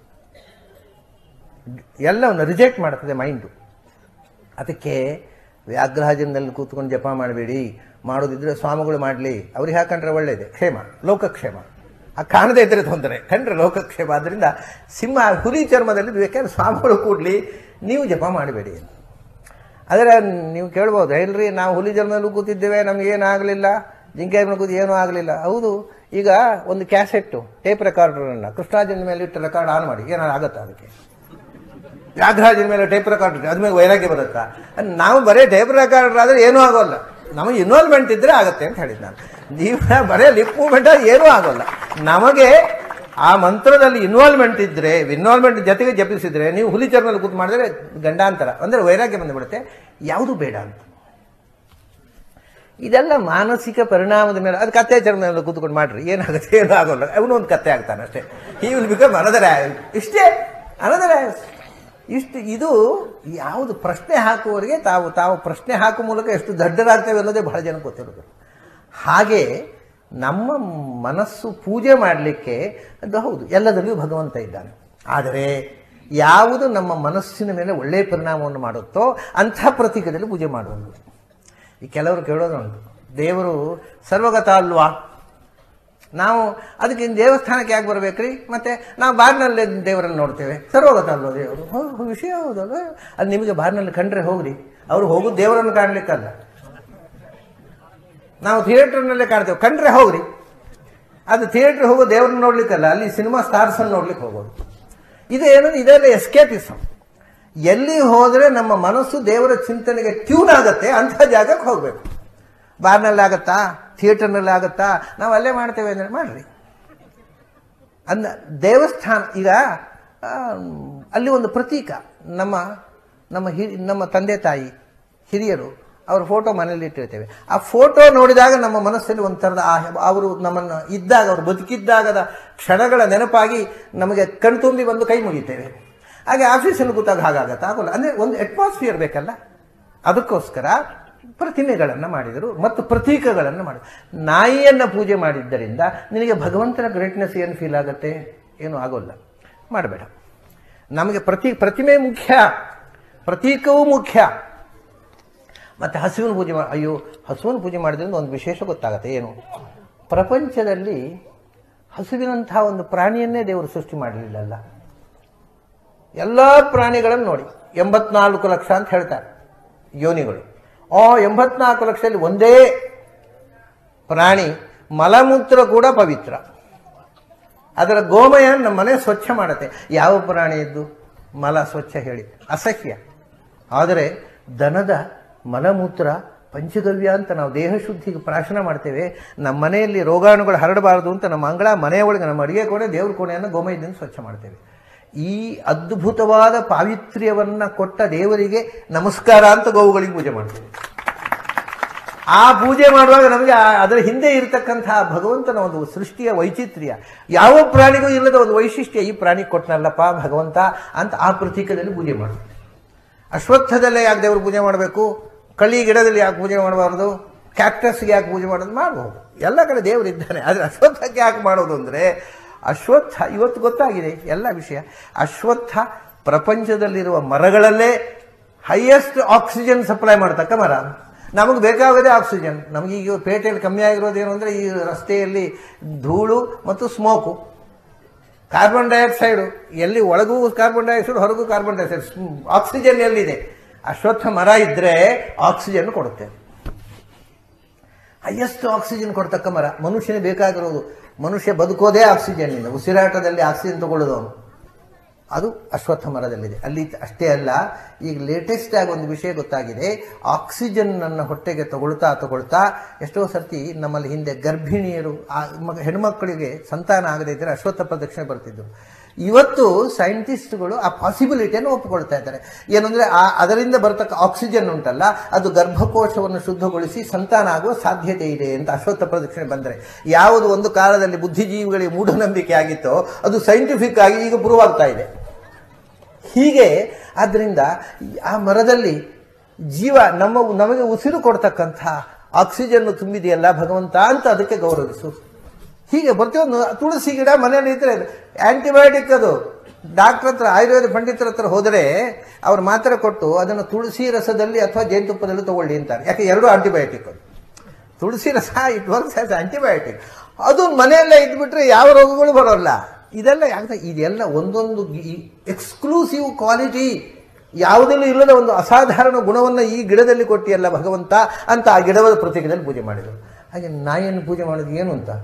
ಎಲ್ಲವನ್ನು ರಿಜೆಕ್ಟ್ ಮಾಡ್ತದೆ ಮೈಂಡು ಅದಕ್ಕೆ ವ್ಯಾಘ್ರಾಜನದಲ್ಲಿ ಕೂತ್ಕೊಂಡು ಜಪ ಮಾಡಬೇಡಿ ಮಾಡೋದಿದ್ರೆ ಸ್ವಾಮಿಗಳು ಮಾಡಲಿ ಅವ್ರಿಗೆ ಹಾಕೊಂಡ್ರೆ ಒಳ್ಳೇದೆ ಕ್ಷೇಮ ಲೋಕಕ್ಷೇಮ ಆ ಕಾಣದೇ ಇದ್ರೆ ತೊಂದರೆ ಕಂಡ್ರೆ ಲೋಕಕ್ಷೇಮ ಆದ್ದರಿಂದ ಸಿಂಹ ಹುಲಿ ಚರ್ಮದಲ್ಲಿ ಬೇಕಾದ್ರೆ ಸ್ವಾಮಿಗಳು ಕೂಡಲಿ ನೀವು ಜಪ ಮಾಡಬೇಡಿ ಅಂತ ಆದರೆ ನೀವು ಕೇಳ್ಬೋದು ಇಲ್ರಿ ನಾವು ಹುಲಿ ಜನ್ಮದಲ್ಲೂ ಕೂತಿದ್ದೇವೆ ನಮಗೇನಾಗಲಿಲ್ಲ ಜಿಂಕೆ ಮೇಲೆ ಕೂತಿ ಏನೂ ಆಗಲಿಲ್ಲ ಹೌದು ಈಗ ಒಂದು ಕ್ಯಾಸೆಟ್ಟು ಟೇಪ್ ರೆಕಾರ್ಡರನ್ನು ಕೃಷ್ಣಾರ್ಜುನ ಮೇಲೆ ಇಟ್ಟು ರೆಕಾರ್ಡ್ ಆನ್ ಮಾಡಿ ಏನಾದ್ರು ಆಗುತ್ತಾ ಅದಕ್ಕೆ ವ್ಯಾಘ್ರಾಜನ ಮೇಲೆ ಟೇಪ್ ರೆಕಾರ್ಡ್ ಅದ್ಮೇಲೆ ವೈರಾಗ್ಯ ಬರುತ್ತಾ ಅದ್ ನಾವು ಬರೀ ಟೇಪ್ ರೆಕಾರ್ಡರ್ ಆದರೆ ಏನೂ ಆಗೋಲ್ಲ ನಮಗೆ ಇನ್ವಾಲ್ವ್ಮೆಂಟ್ ಇದ್ರೆ ಆಗುತ್ತೆ ಅಂತ ಹೇಳಿದ್ದು ನಾನು ಜೀವನ ಬರೀ ಲಿಪ್ ಮೂಮೆಂಟ್ ಏನೂ ಆಗೋಲ್ಲ ನಮಗೆ ಆ ಮಂತ್ರದಲ್ಲಿ ಇನ್ವಾಲ್ವ್ಮೆಂಟ್ ಇದ್ರೆ ಇನ್ವಾಲ್ವ್ಮೆಂಟ್ ಜೊತೆಗೆ ಜಪಿಸಿದ್ರೆ ನೀವು ಹುಲಿ ಚರ್ಮಲ್ಲಿ ಕೂತು ಮಾಡಿದ್ರೆ ಗಂಡಾಂತರ ಅಂದರೆ ವೈರಾಗ್ಯ ಬಂದುಬಿಡುತ್ತೆ ಯಾವುದು ಬೇಡ ಅಂತ ಇದೆಲ್ಲ ಮಾನಸಿಕ ಪರಿಣಾಮದ ಮೇಲೆ ಅದು ಕತ್ತೆ ಚರ್ಮದಲ್ಲಿ ಕೂತ್ಕೊಂಡು ಮಾಡ್ರಿ ಏನಾಗುತ್ತೆ ಏನೂ ಆಗೋಲ್ಲ ಅವನು ಒಂದು ಕತ್ತೆ ಆಗ್ತಾನೆ ಅಷ್ಟೇ ಈ ವಿಲ್ ಬಿಕಮ್ ಅನದರ್ ಇಷ್ಟೇ ಅನದರ್ ಇಷ್ಟು ಇದು ಯಾವುದು ಪ್ರಶ್ನೆ ಹಾಕುವವರಿಗೆ ತಾವು ತಾವು ಪ್ರಶ್ನೆ ಹಾಕುವ ಮೂಲಕ ಎಷ್ಟು ದಡ್ಡರಾಗ್ತೇವೆ ಅನ್ನೋದೇ ಬಹಳ ಜನ ಗೊತ್ತಿರೋದು ಹಾಗೆ ನಮ್ಮ ಮನಸ್ಸು ಪೂಜೆ ಮಾಡಲಿಕ್ಕೆ ಅದು ಹೌದು ಎಲ್ಲದರಲ್ಲೂ ಭಗವಂತ ಇದ್ದಾನೆ ಆದರೆ ಯಾವುದು ನಮ್ಮ ಮನಸ್ಸಿನ ಮೇಲೆ ಒಳ್ಳೆಯ ಪರಿಣಾಮವನ್ನು ಮಾಡುತ್ತೋ ಅಂಥ ಪ್ರತೀಕದಲ್ಲಿ ಪೂಜೆ ಮಾಡುವುದು ಈ ಕೆಲವರು ಕೇಳೋದುಂಟು ದೇವರು ಸರ್ವಗತ ಅಲ್ವಾ ನಾವು ಅದಕ್ಕೆ ಇನ್ನು ದೇವಸ್ಥಾನಕ್ಕೆ ಯಾಕೆ ಬರ್ಬೇಕ್ರಿ ಮತ್ತೆ ನಾವು ಬಾರ್ನಲ್ಲೇ ದೇವರನ್ನು ನೋಡ್ತೇವೆ ಸರ್ವಗತ ಅಲ್ವಾ ದೇವರು ಹೋ, ವಿಷಯ ಹೌದಲ್ವ ಅದು ನಿಮಗೆ ಬಾರ್ನಲ್ಲಿ ಕಂಡ್ರೆ ಹೋಗ್ರಿ ಅವ್ರು ಹೋಗೋದು ದೇವರನ್ನು ಕಾಣ್ಲಿಕ್ಕಲ್ಲ ನಾವು ಥಿಯೇಟರ್ನಲ್ಲೇ ಕಾಣ್ತೇವೆ ಕಂಡ್ರೆ ಹೋಗ್ರಿ ಅದು ಥಿಯೇಟರ್ ಹೋಗೋ ದೇವ್ರನ್ನ ನೋಡ್ಲಿಕ್ಕಲ್ಲ ಅಲ್ಲಿ ಸಿನಿಮಾ ಸ್ಟಾರ್ಸ್ ಅನ್ನು ನೋಡ್ಲಿಕ್ಕೆ ಹೋಗೋದು ಇದು ಏನು ಇದೆಲ್ಲ ಎಸ್ಕೇಪಿಸಮ್ ಎಲ್ಲಿ ಹೋದರೆ ನಮ್ಮ ಮನಸ್ಸು ದೇವರ ಚಿಂತನೆಗೆ ಟ್ಯೂನ್ ಆಗತ್ತೆ ಅಂಥ ಜಾಗಕ್ಕೆ ಹೋಗಬೇಕು ಬಾರ್ನಲ್ಲಿ ಆಗತ್ತಾ ಥಿಯೇಟರ್ನಲ್ಲಿ ಆಗತ್ತಾ ನಾವು ಅಲ್ಲೇ ಮಾಡ್ತೇವೆ ಅಂದರೆ ಮಾಡ್ರಿ ಅಂದ ದೇವಸ್ಥಾನ ಈಗ ಆ, ಅಲ್ಲಿ ಒಂದು ಪ್ರತೀಕ ನಮ್ಮ ನಮ್ಮ ಹಿ ನಮ್ಮ ತಂದೆ ತಾಯಿ ಹಿರಿಯರು ಅವ್ರ ಫೋಟೋ ಮನೇಲಿ ಇಟ್ಟಿರ್ತೇವೆ ಆ ಫೋಟೋ ನೋಡಿದಾಗ ನಮ್ಮ ಮನಸ್ಸಲ್ಲಿ ಒಂಥರದ ಆ ಅವರು ನಮ್ಮನ್ನು ಇದ್ದಾಗ ಅವರು ಬದುಕಿದ್ದಾಗದ ಕ್ಷಣಗಳ ನೆನಪಾಗಿ ನಮಗೆ ಕಣ್ತುಂಬಿ ಬಂದು ಕೈ ಮುಗಿತೇವೆ ಹಾಗೆ ಆಫೀಸಲ್ಲಿ ಕೂತಾಗ ಹಾಗಾಗತ್ತೆ ಆಗೋಲ್ಲ ಅಂದರೆ ಒಂದು ಅಟ್ಮಾಸ್ಫಿಯರ್ ಬೇಕಲ್ಲ ಅದಕ್ಕೋಸ್ಕರ ಪ್ರತಿಮೆಗಳನ್ನು ಮಾಡಿದರು ಮತ್ತು ಪ್ರತೀಕಗಳನ್ನು ಮಾಡಿದರು ನಾಯಿಯನ್ನು ಪೂಜೆ ಮಾಡಿದ್ದರಿಂದ ನಿನಗೆ ಭಗವಂತನ ಗ್ರೇಟ್ನೆಸ್ ಏನು ಫೀಲ್ ಆಗುತ್ತೆ ಏನು ಆಗೋಲ್ಲ ಮಾಡಬೇಡ ನಮಗೆ ಪ್ರತಿ ಪ್ರತಿಮೆ ಮುಖ್ಯ ಪ್ರತೀಕವೂ ಮುಖ್ಯ ಮತ್ತು ಹಸುವಿನ ಪೂಜೆ ಮಾ ಅಯ್ಯೋ ಹಸುವಿನ ಪೂಜೆ ಮಾಡಿದ್ರಿಂದ ಒಂದು ವಿಶೇಷ ಗೊತ್ತಾಗತ್ತೆ ಏನು ಪ್ರಪಂಚದಲ್ಲಿ ಹಸುವಿನಂತಹ ಒಂದು ಪ್ರಾಣಿಯನ್ನೇ ದೇವರು ಸೃಷ್ಟಿ ಮಾಡಲಿಲ್ಲಲ್ಲ ಎಲ್ಲ ಪ್ರಾಣಿಗಳನ್ನು ನೋಡಿ ಎಂಬತ್ನಾಲ್ಕು ಲಕ್ಷ ಅಂತ ಹೇಳ್ತಾರೆ ಯೋನಿಗಳು ಆ ಎಂಬತ್ನಾಲ್ಕು ಲಕ್ಷದಲ್ಲಿ ಒಂದೇ ಪ್ರಾಣಿ ಮಲಮೂತ್ರ ಕೂಡ ಪವಿತ್ರ ಅದರ ಗೋಮಯ ನಮ್ಮ ಮನೆ ಸ್ವಚ್ಛ ಮಾಡುತ್ತೆ ಯಾವ ಪ್ರಾಣಿ ಇದ್ದು ಮಲ ಸ್ವಚ್ಛ ಹೇಳಿ ಅಸಹ್ಯ ಆದರೆ ದನದ ಮಲಮೂತ್ರ ಪಂಚಗವ್ಯ ಅಂತ ನಾವು ದೇಹ ಶುದ್ಧಿಗೆ ಪ್ರಾಶನ ಮಾಡ್ತೇವೆ ನಮ್ಮ ಮನೆಯಲ್ಲಿ ರೋಗಾಣುಗಳು ಹರಡಬಾರದು ಅಂತ ನಮ್ಮ ಅಂಗಳ ಮನೆಯ ಒಳಗೆ ನಮ್ಮ ಅಡುಗೆ ಕೋಣೆ ದೇವ್ರ ಕೋಣೆಯನ್ನು ಗೋಮಯದಿಂದ ಸ್ವಚ್ಛ ಮಾಡ್ತೇವೆ ಈ ಅದ್ಭುತವಾದ ಪಾವಿತ್ರ್ಯವನ್ನ ಕೊಟ್ಟ ದೇವರಿಗೆ ನಮಸ್ಕಾರ ಅಂತ ಗೋವುಗಳಿಗೆ ಪೂಜೆ ಮಾಡ್ತೇವೆ ಆ ಪೂಜೆ ಮಾಡುವಾಗ ನಮಗೆ ಆ- ಅದರ ಹಿಂದೆ ಇರತಕ್ಕಂತಹ ಭಗವಂತನ ಒಂದು ಸೃಷ್ಟಿಯ ವೈಚಿತ್ರ್ಯ ಯಾವ ಪ್ರಾಣಿಗೂ ಇಲ್ಲದ ಒಂದು ವೈಶಿಷ್ಟ್ಯ ಈ ಪ್ರಾಣಿ ಕೊಟ್ಟನಲ್ಲಪ್ಪ ಭಗವಂತ ಅಂತ ಆ ಪ್ರತೀಕದಲ್ಲಿ ಪೂಜೆ ಮಾಡು ಅಶ್ವತ್ಥದಲ್ಲೇ ಯಾಕೆ ದೇವರು ಪೂಜೆ ಮಾಡಬೇಕು ಕಳ್ಳಿ ಗಿಡದಲ್ಲಿ ಯಾಕೆ ಪೂಜೆ ಮಾಡಬಾರ್ದು ಕ್ಯಾಕ್ಟಸ್ಗೆ ಯಾಕೆ ಪೂಜೆ ಮಾಡೋದು ಮಾಡಬಹುದು ಎಲ್ಲ ಕಡೆ ದೇವರು ಇದ್ದಾನೆ ಆದರೆ ಅಶ್ವತ್ಥಕ್ಕೆ ಯಾಕೆ ಮಾಡೋದು ಅಂದರೆ ಅಶ್ವತ್ಥ ಇವತ್ತು ಗೊತ್ತಾಗಿದೆ ಎಲ್ಲ ವಿಷಯ ಅಶ್ವತ್ಥ ಪ್ರಪಂಚದಲ್ಲಿರುವ ಮರಗಳಲ್ಲೇ ಹೈಯೆಸ್ಟ್ ಆಕ್ಸಿಜನ್ ಸಪ್ಲೈ ಮಾಡತಕ್ಕ ಮರ ನಮಗೆ ಬೇಕಾಗೋದೇ ಆಕ್ಸಿಜನ್ ನಮಗೆ ಈಗ ಪೇಟೆಯಲ್ಲಿ ಕಮ್ಮಿ ಆಗಿರೋದೇನು ಅಂದರೆ ಈ ರಸ್ತೆಯಲ್ಲಿ ಧೂಳು ಮತ್ತು ಸ್ಮೋಕು ಕಾರ್ಬನ್ ಡೈಆಕ್ಸೈಡು ಎಲ್ಲಿ ಒಳಗೂ ಕಾರ್ಬನ್ ಡೈಆಕ್ಸೈಡ್ ಹೊರಗೂ ಕಾರ್ಬನ್ ಡೈಆಕ್ಸೈಡ್ ಆಕ್ಸಿಜನ್ ಎಲ್ಲಿದೆ ಅಶ್ವತ್ಥ ಮರ ಇದ್ದರೆ ಆಕ್ಸಿಜನ್ ಕೊಡುತ್ತೆ ಹೈಯೆಸ್ಟ್ ಆಕ್ಸಿಜನ್ ಕೊಡ್ತಕ್ಕ ಮರ ಮನುಷ್ಯನಿಗೆ ಬೇಕಾಗಿರೋದು ಮನುಷ್ಯ ಬದುಕೋದೇ ಆಕ್ಸಿಜನ್ನಿಂದ ಉಸಿರಾಟದಲ್ಲಿ ಆಕ್ಸಿಜನ್ ತಗೊಳ್ಳೋದವನು ಅದು ಅಶ್ವತ್ಥ ಮರದಲ್ಲಿದೆ ಅಲ್ಲಿ ಅಷ್ಟೇ ಅಲ್ಲ ಈಗ ಲೇಟೆಸ್ಟ್ ಆಗಿ ಒಂದು ವಿಷಯ ಗೊತ್ತಾಗಿದೆ ಆಕ್ಸಿಜನ್ ನನ್ನ ಹೊಟ್ಟೆಗೆ ತಗೊಳ್ತಾ ತಗೊಳ್ತಾ ಎಷ್ಟೋ ಸರ್ತಿ ನಮ್ಮಲ್ಲಿ ಹಿಂದೆ ಗರ್ಭಿಣಿಯರು ಆ ಮಗ ಹೆಣ್ಮಕ್ಕಳಿಗೆ ಸಂತಾನ ಆಗದೇ ಇದ್ದರೆ ಅಶ್ವತ್ಥ ಪ್ರದಕ್ಷಿಣೆ ಬರ್ತಿದ್ರು ಇವತ್ತು ಸೈಂಟಿಸ್ಟ್ಗಳು ಆ ಪಾಸಿಬಿಲಿಟಿಯನ್ನು ಒಪ್ಪಿಕೊಳ್ತಾ ಇದ್ದಾರೆ ಏನಂದ್ರೆ ಆ ಅದರಿಂದ ಬರತಕ್ಕ ಆಕ್ಸಿಜನ್ ಉಂಟಲ್ಲ ಅದು ಗರ್ಭಕೋಶವನ್ನು ಶುದ್ಧಗೊಳಿಸಿ ಸಂತಾನ ಆಗುವ ಸಾಧ್ಯತೆ ಇದೆ ಅಂತ ಅಶ್ವತ್ಥ ಪ್ರದಕ್ಷಿಣೆ ಬಂದರೆ ಯಾವುದು ಒಂದು ಕಾಲದಲ್ಲಿ ಬುದ್ಧಿಜೀವಿಗಳಿಗೆ ಮೂಢನಂಬಿಕೆ ಆಗಿತ್ತೋ ಅದು ಸೈಂಟಿಫಿಕ್ ಆಗಿ ಈಗ ಪ್ರೂವ್ ಆಗ್ತಾ ಇದೆ ಹೀಗೆ ಆದ್ದರಿಂದ ಆ ಮರದಲ್ಲಿ ಜೀವ ನಮ್ಮ ನಮಗೆ ಉಸಿರು ಕೊಡ್ತಕ್ಕಂಥ ಆಕ್ಸಿಜನ್ ತುಂಬಿದೆಯಲ್ಲ ಭಗವಂತ ಅಂತ ಅದಕ್ಕೆ ಗೌರವಿಸು ಹೀಗೆ ಪ್ರತಿಯೊಂದು ತುಳಸಿ ಗಿಡ ಮನೆಯಲ್ಲಿ ಇದ್ರೆ ಆಂಟಿಬಯೋಟಿಕ್ ಅದು ಡಾಕ್ಟರ್ ಹತ್ರ ಆಯುರ್ವೇದ ಪಂಡಿತರ ಹತ್ರ ಹೋದರೆ ಅವ್ರು ಮಾತ್ರೆ ಕೊಟ್ಟು ಅದನ್ನು ತುಳಸಿ ರಸದಲ್ಲಿ ಅಥವಾ ಜೇನುತುಪ್ಪದಲ್ಲಿ ತಗೊಳ್ಳಿ ಅಂತಾರೆ ಯಾಕೆ ಎರಡು ಆಂಟಿಬಯೋಟಿಕ್ ಅದು ತುಳಸಿ ರಸ ಇಟ್ ವರ್ಕ್ಸ್ ಆಸ್ ಆಂಟಿಬಯೋಟಿಕ್ ಅದು ಮನೆಯಲ್ಲೇ ಇದ್ಬಿಟ್ರೆ ಯಾವ ರೋಗಗಳು ಬರೋಲ್ಲ ಇದೆಲ್ಲ ಯಾಕೆ ಇದೆಲ್ಲ ಒಂದೊಂದು ಎಕ್ಸ್ಕ್ಲೂಸಿವ್ ಕ್ವಾಲಿಟಿ ಯಾವುದಲ್ಲೂ ಇಲ್ಲದ ಒಂದು ಅಸಾಧಾರಣ ಗುಣವನ್ನು ಈ ಗಿಡದಲ್ಲಿ ಕೊಟ್ಟಿಯಲ್ಲ ಭಗವಂತ ಅಂತ ಆ ಗಿಡದ ಪ್ರತೀಕದಲ್ಲಿ ಪೂಜೆ ಮಾಡಿದರು ಹಾಗೆ ನಾಯಿಯನ್ನು ಪೂಜೆ ಮಾಡೋದು ಏನು ಅಂತ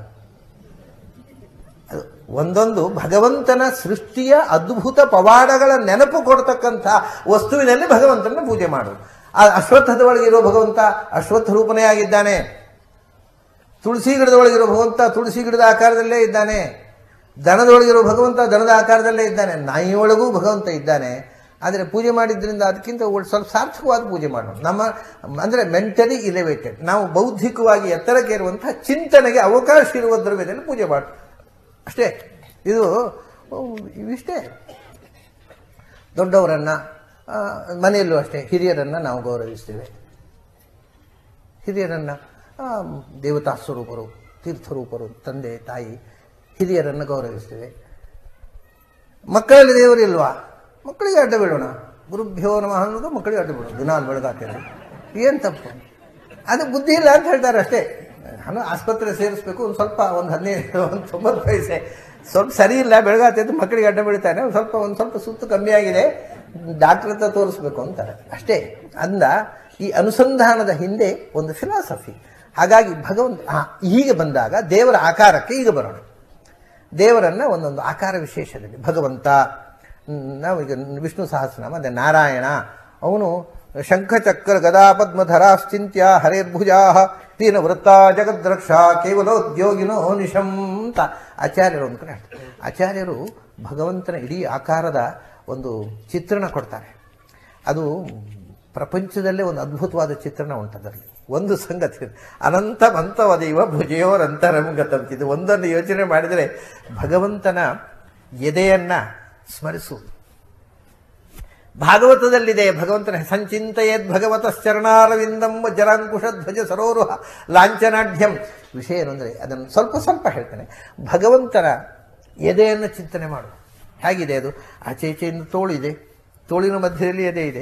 ಅದು ಒಂದೊಂದು ಭಗವಂತನ ಸೃಷ್ಟಿಯ ಅದ್ಭುತ ಪವಾಡಗಳ ನೆನಪು ಕೊಡ್ತಕ್ಕಂಥ ವಸ್ತುವಿನಲ್ಲಿ ಭಗವಂತನ ಪೂಜೆ ಮಾಡೋದು ಆ ಅಶ್ವತ್ಥದ ಒಳಗಿರೋ ಭಗವಂತ ಅಶ್ವತ್ಥ ರೂಪನೇ ಆಗಿದ್ದಾನೆ ತುಳಸಿ ಗಿಡದೊಳಗಿರೋ ಭಗವಂತ ತುಳಸಿ ಗಿಡದ ಆಕಾರದಲ್ಲೇ ಇದ್ದಾನೆ ದನದೊಳಗಿರೋ ಭಗವಂತ ದನದ ಆಕಾರದಲ್ಲೇ ಇದ್ದಾನೆ ನಾಯಿಯೊಳಗೂ ಭಗವಂತ ಇದ್ದಾನೆ ಆದರೆ ಪೂಜೆ ಮಾಡಿದ್ರಿಂದ ಅದಕ್ಕಿಂತ ಒಳ್- ಸ್ವಲ್ಪ ಸಾರ್ಥಕವಾದ ಪೂಜೆ ಮಾಡೋಣ ನಮ್ಮ ಅಂದರೆ ಮೆಂಟಲಿ ಇಲೆವೇಟೆಡ್ ನಾವು ಬೌದ್ಧಿಕವಾಗಿ ಎತ್ತರಕ್ಕೆ ಇರುವಂಥ ಚಿಂತನೆಗೆ ಅವಕಾಶ ಇರುವ ದ್ರವ್ಯದಲ್ಲಿ ಪೂಜೆ ಮಾಡ ಅಷ್ಟೇ ಇದು ಉಮ್, ಇವಿಷ್ಟೇ ದೊಡ್ಡವರನ್ನು ಮನೆಯಲ್ಲೂ ಅಷ್ಟೇ ಹಿರಿಯರನ್ನು ನಾವು ಗೌರವಿಸ್ತೇವೆ ಹಿರಿಯರನ್ನು ಆ, ದೇವತಾ ಸ್ವರೂಪರು ತೀರ್ಥರೂಪರು ತಂದೆ ತಾಯಿ ಹಿರಿಯರನ್ನು ಗೌರವಿಸ್ತೇವೆ ಮಕ್ಕಳಲ್ಲಿ ದೇವರಿಲ್ವಾ ಮಕ್ಕಳಿಗೆ ಅಡ್ಡ ಬಿಡೋಣ ಗುರುಭ್ಯೋ ನಮಃ ಅನ್ನೋದು ಮಕ್ಕಳಿಗೆ ಅಡ್ಡ ಬಿಡೋಣ ದಿನಾಲ್ ಬೆಳಗಾಗ್ತೇನೆ ಏನು ತಪ್ಪು ಅದು ಬುದ್ಧಿ ಇಲ್ಲ ಅಂತ ಹೇಳ್ತಾರೆ ಅಷ್ಟೇ ನಾನು ಆಸ್ಪತ್ರೆ ಸೇರಿಸ್ಬೇಕು ಒಂದು ಸ್ವಲ್ಪ ಒಂದು ಹದಿನೈದು ಒಂದು ತೊಂಬತ್ತು ಪೈಸೆ ಸ್ವಲ್ಪ ಸರಿ ಇಲ್ಲ ಬೆಳಗಾಗ್ತಿದ್ದು ಮಕ್ಕಳಿಗೆ ಅಡ್ಡ ಬೀಳ್ತಾನೆ ಒಂದು ಸ್ವಲ್ಪ ಒಂದು ಸ್ವಲ್ಪ ಸುತ್ತು ಕಮ್ಮಿ ಆಗಿದೆ ಡಾಕ್ಟರ್ ಹತ್ರ ತೋರಿಸ್ಬೇಕು ಅಂತಾರೆ ಅಷ್ಟೇ ಅಂದ ಈ ಅನುಸಂಧಾನದ ಹಿಂದೆ ಒಂದು ಫಿಲಾಸಫಿ ಹಾಗಾಗಿ ಭಗವಂತ ಆ, ಹೀಗೆ ಬಂದಾಗ ದೇವರ ಆಕಾರಕ್ಕೆ ಈಗ ಬರೋಣ ದೇವರನ್ನ ಒಂದೊಂದು ಆಕಾರ ವಿಶೇಷದಲ್ಲಿ ಭಗವಂತ ಹ್ಮ್, ನಾವೀಗ ವಿಷ್ಣು ಸಹಸ್ರನಾಮ ಅದೇ ನಾರಾಯಣ ಅವನು ಶಂಖಚಕ್ರ ಗದಾ ಪದ್ಮಧರಾಶ್ಚಿಂತ್ಯ ಹರೇರ್ಭುಜಾ ತೀನ ವೃತ್ತ ಜಗದ್ರಕ್ಷ ಕೇವಲೋದ್ಯೋಗಿನೋ ನಿಶಂತ ಆಚಾರ್ಯರು ಒಂದು ಕಡೆ ಹೇಳ್ತಾರೆ. ಆಚಾರ್ಯರು ಭಗವಂತನ ಇಡೀ ಆಕಾರದ ಒಂದು ಚಿತ್ರಣ ಕೊಡ್ತಾರೆ ಅದು ಪ್ರಪಂಚದಲ್ಲೇ ಒಂದು ಅದ್ಭುತವಾದ ಚಿತ್ರಣ ಉಂಟದರಲ್ಲಿ ಒಂದು ಸಂಗತಿ ಅನಂತ ಮಂತವದೈವ ಭುಜಯೋರಂತರಂಗತಂ ಇದು ಒಂದನ್ನು ಯೋಚನೆ ಮಾಡಿದರೆ ಭಗವಂತನ ಎದೆಯನ್ನ ಸ್ಮರಿಸುವುದು ಭಾಗವತದಲ್ಲಿದೆ ಭಗವಂತನ ಸಂಚಿಂತೆಯದ್ ಭಗವತ ಚರಣಾರವಿಂದಂ ಜರಾಂಕುಶ ಧ್ವಜ ಸರೋರುಹ ಲಾಂಛನಾಢ್ಯಂ ವಿಷಯ ಏನು ಅಂದರೆ ಅದನ್ನು ಸ್ವಲ್ಪ ಸ್ವಲ್ಪ ಹೇಳ್ತೇನೆ ಭಗವಂತನ ಎದೆಯನ್ನು ಚಿಂತನೆ ಮಾಡು ಹೇಗಿದೆ ಅದು ಆಚೆ ಈಚೆಯಿಂದ ತೋಳಿದೆ ತೋಳಿನ ಮಧ್ಯದಲ್ಲಿ ಎದೆ ಇದೆ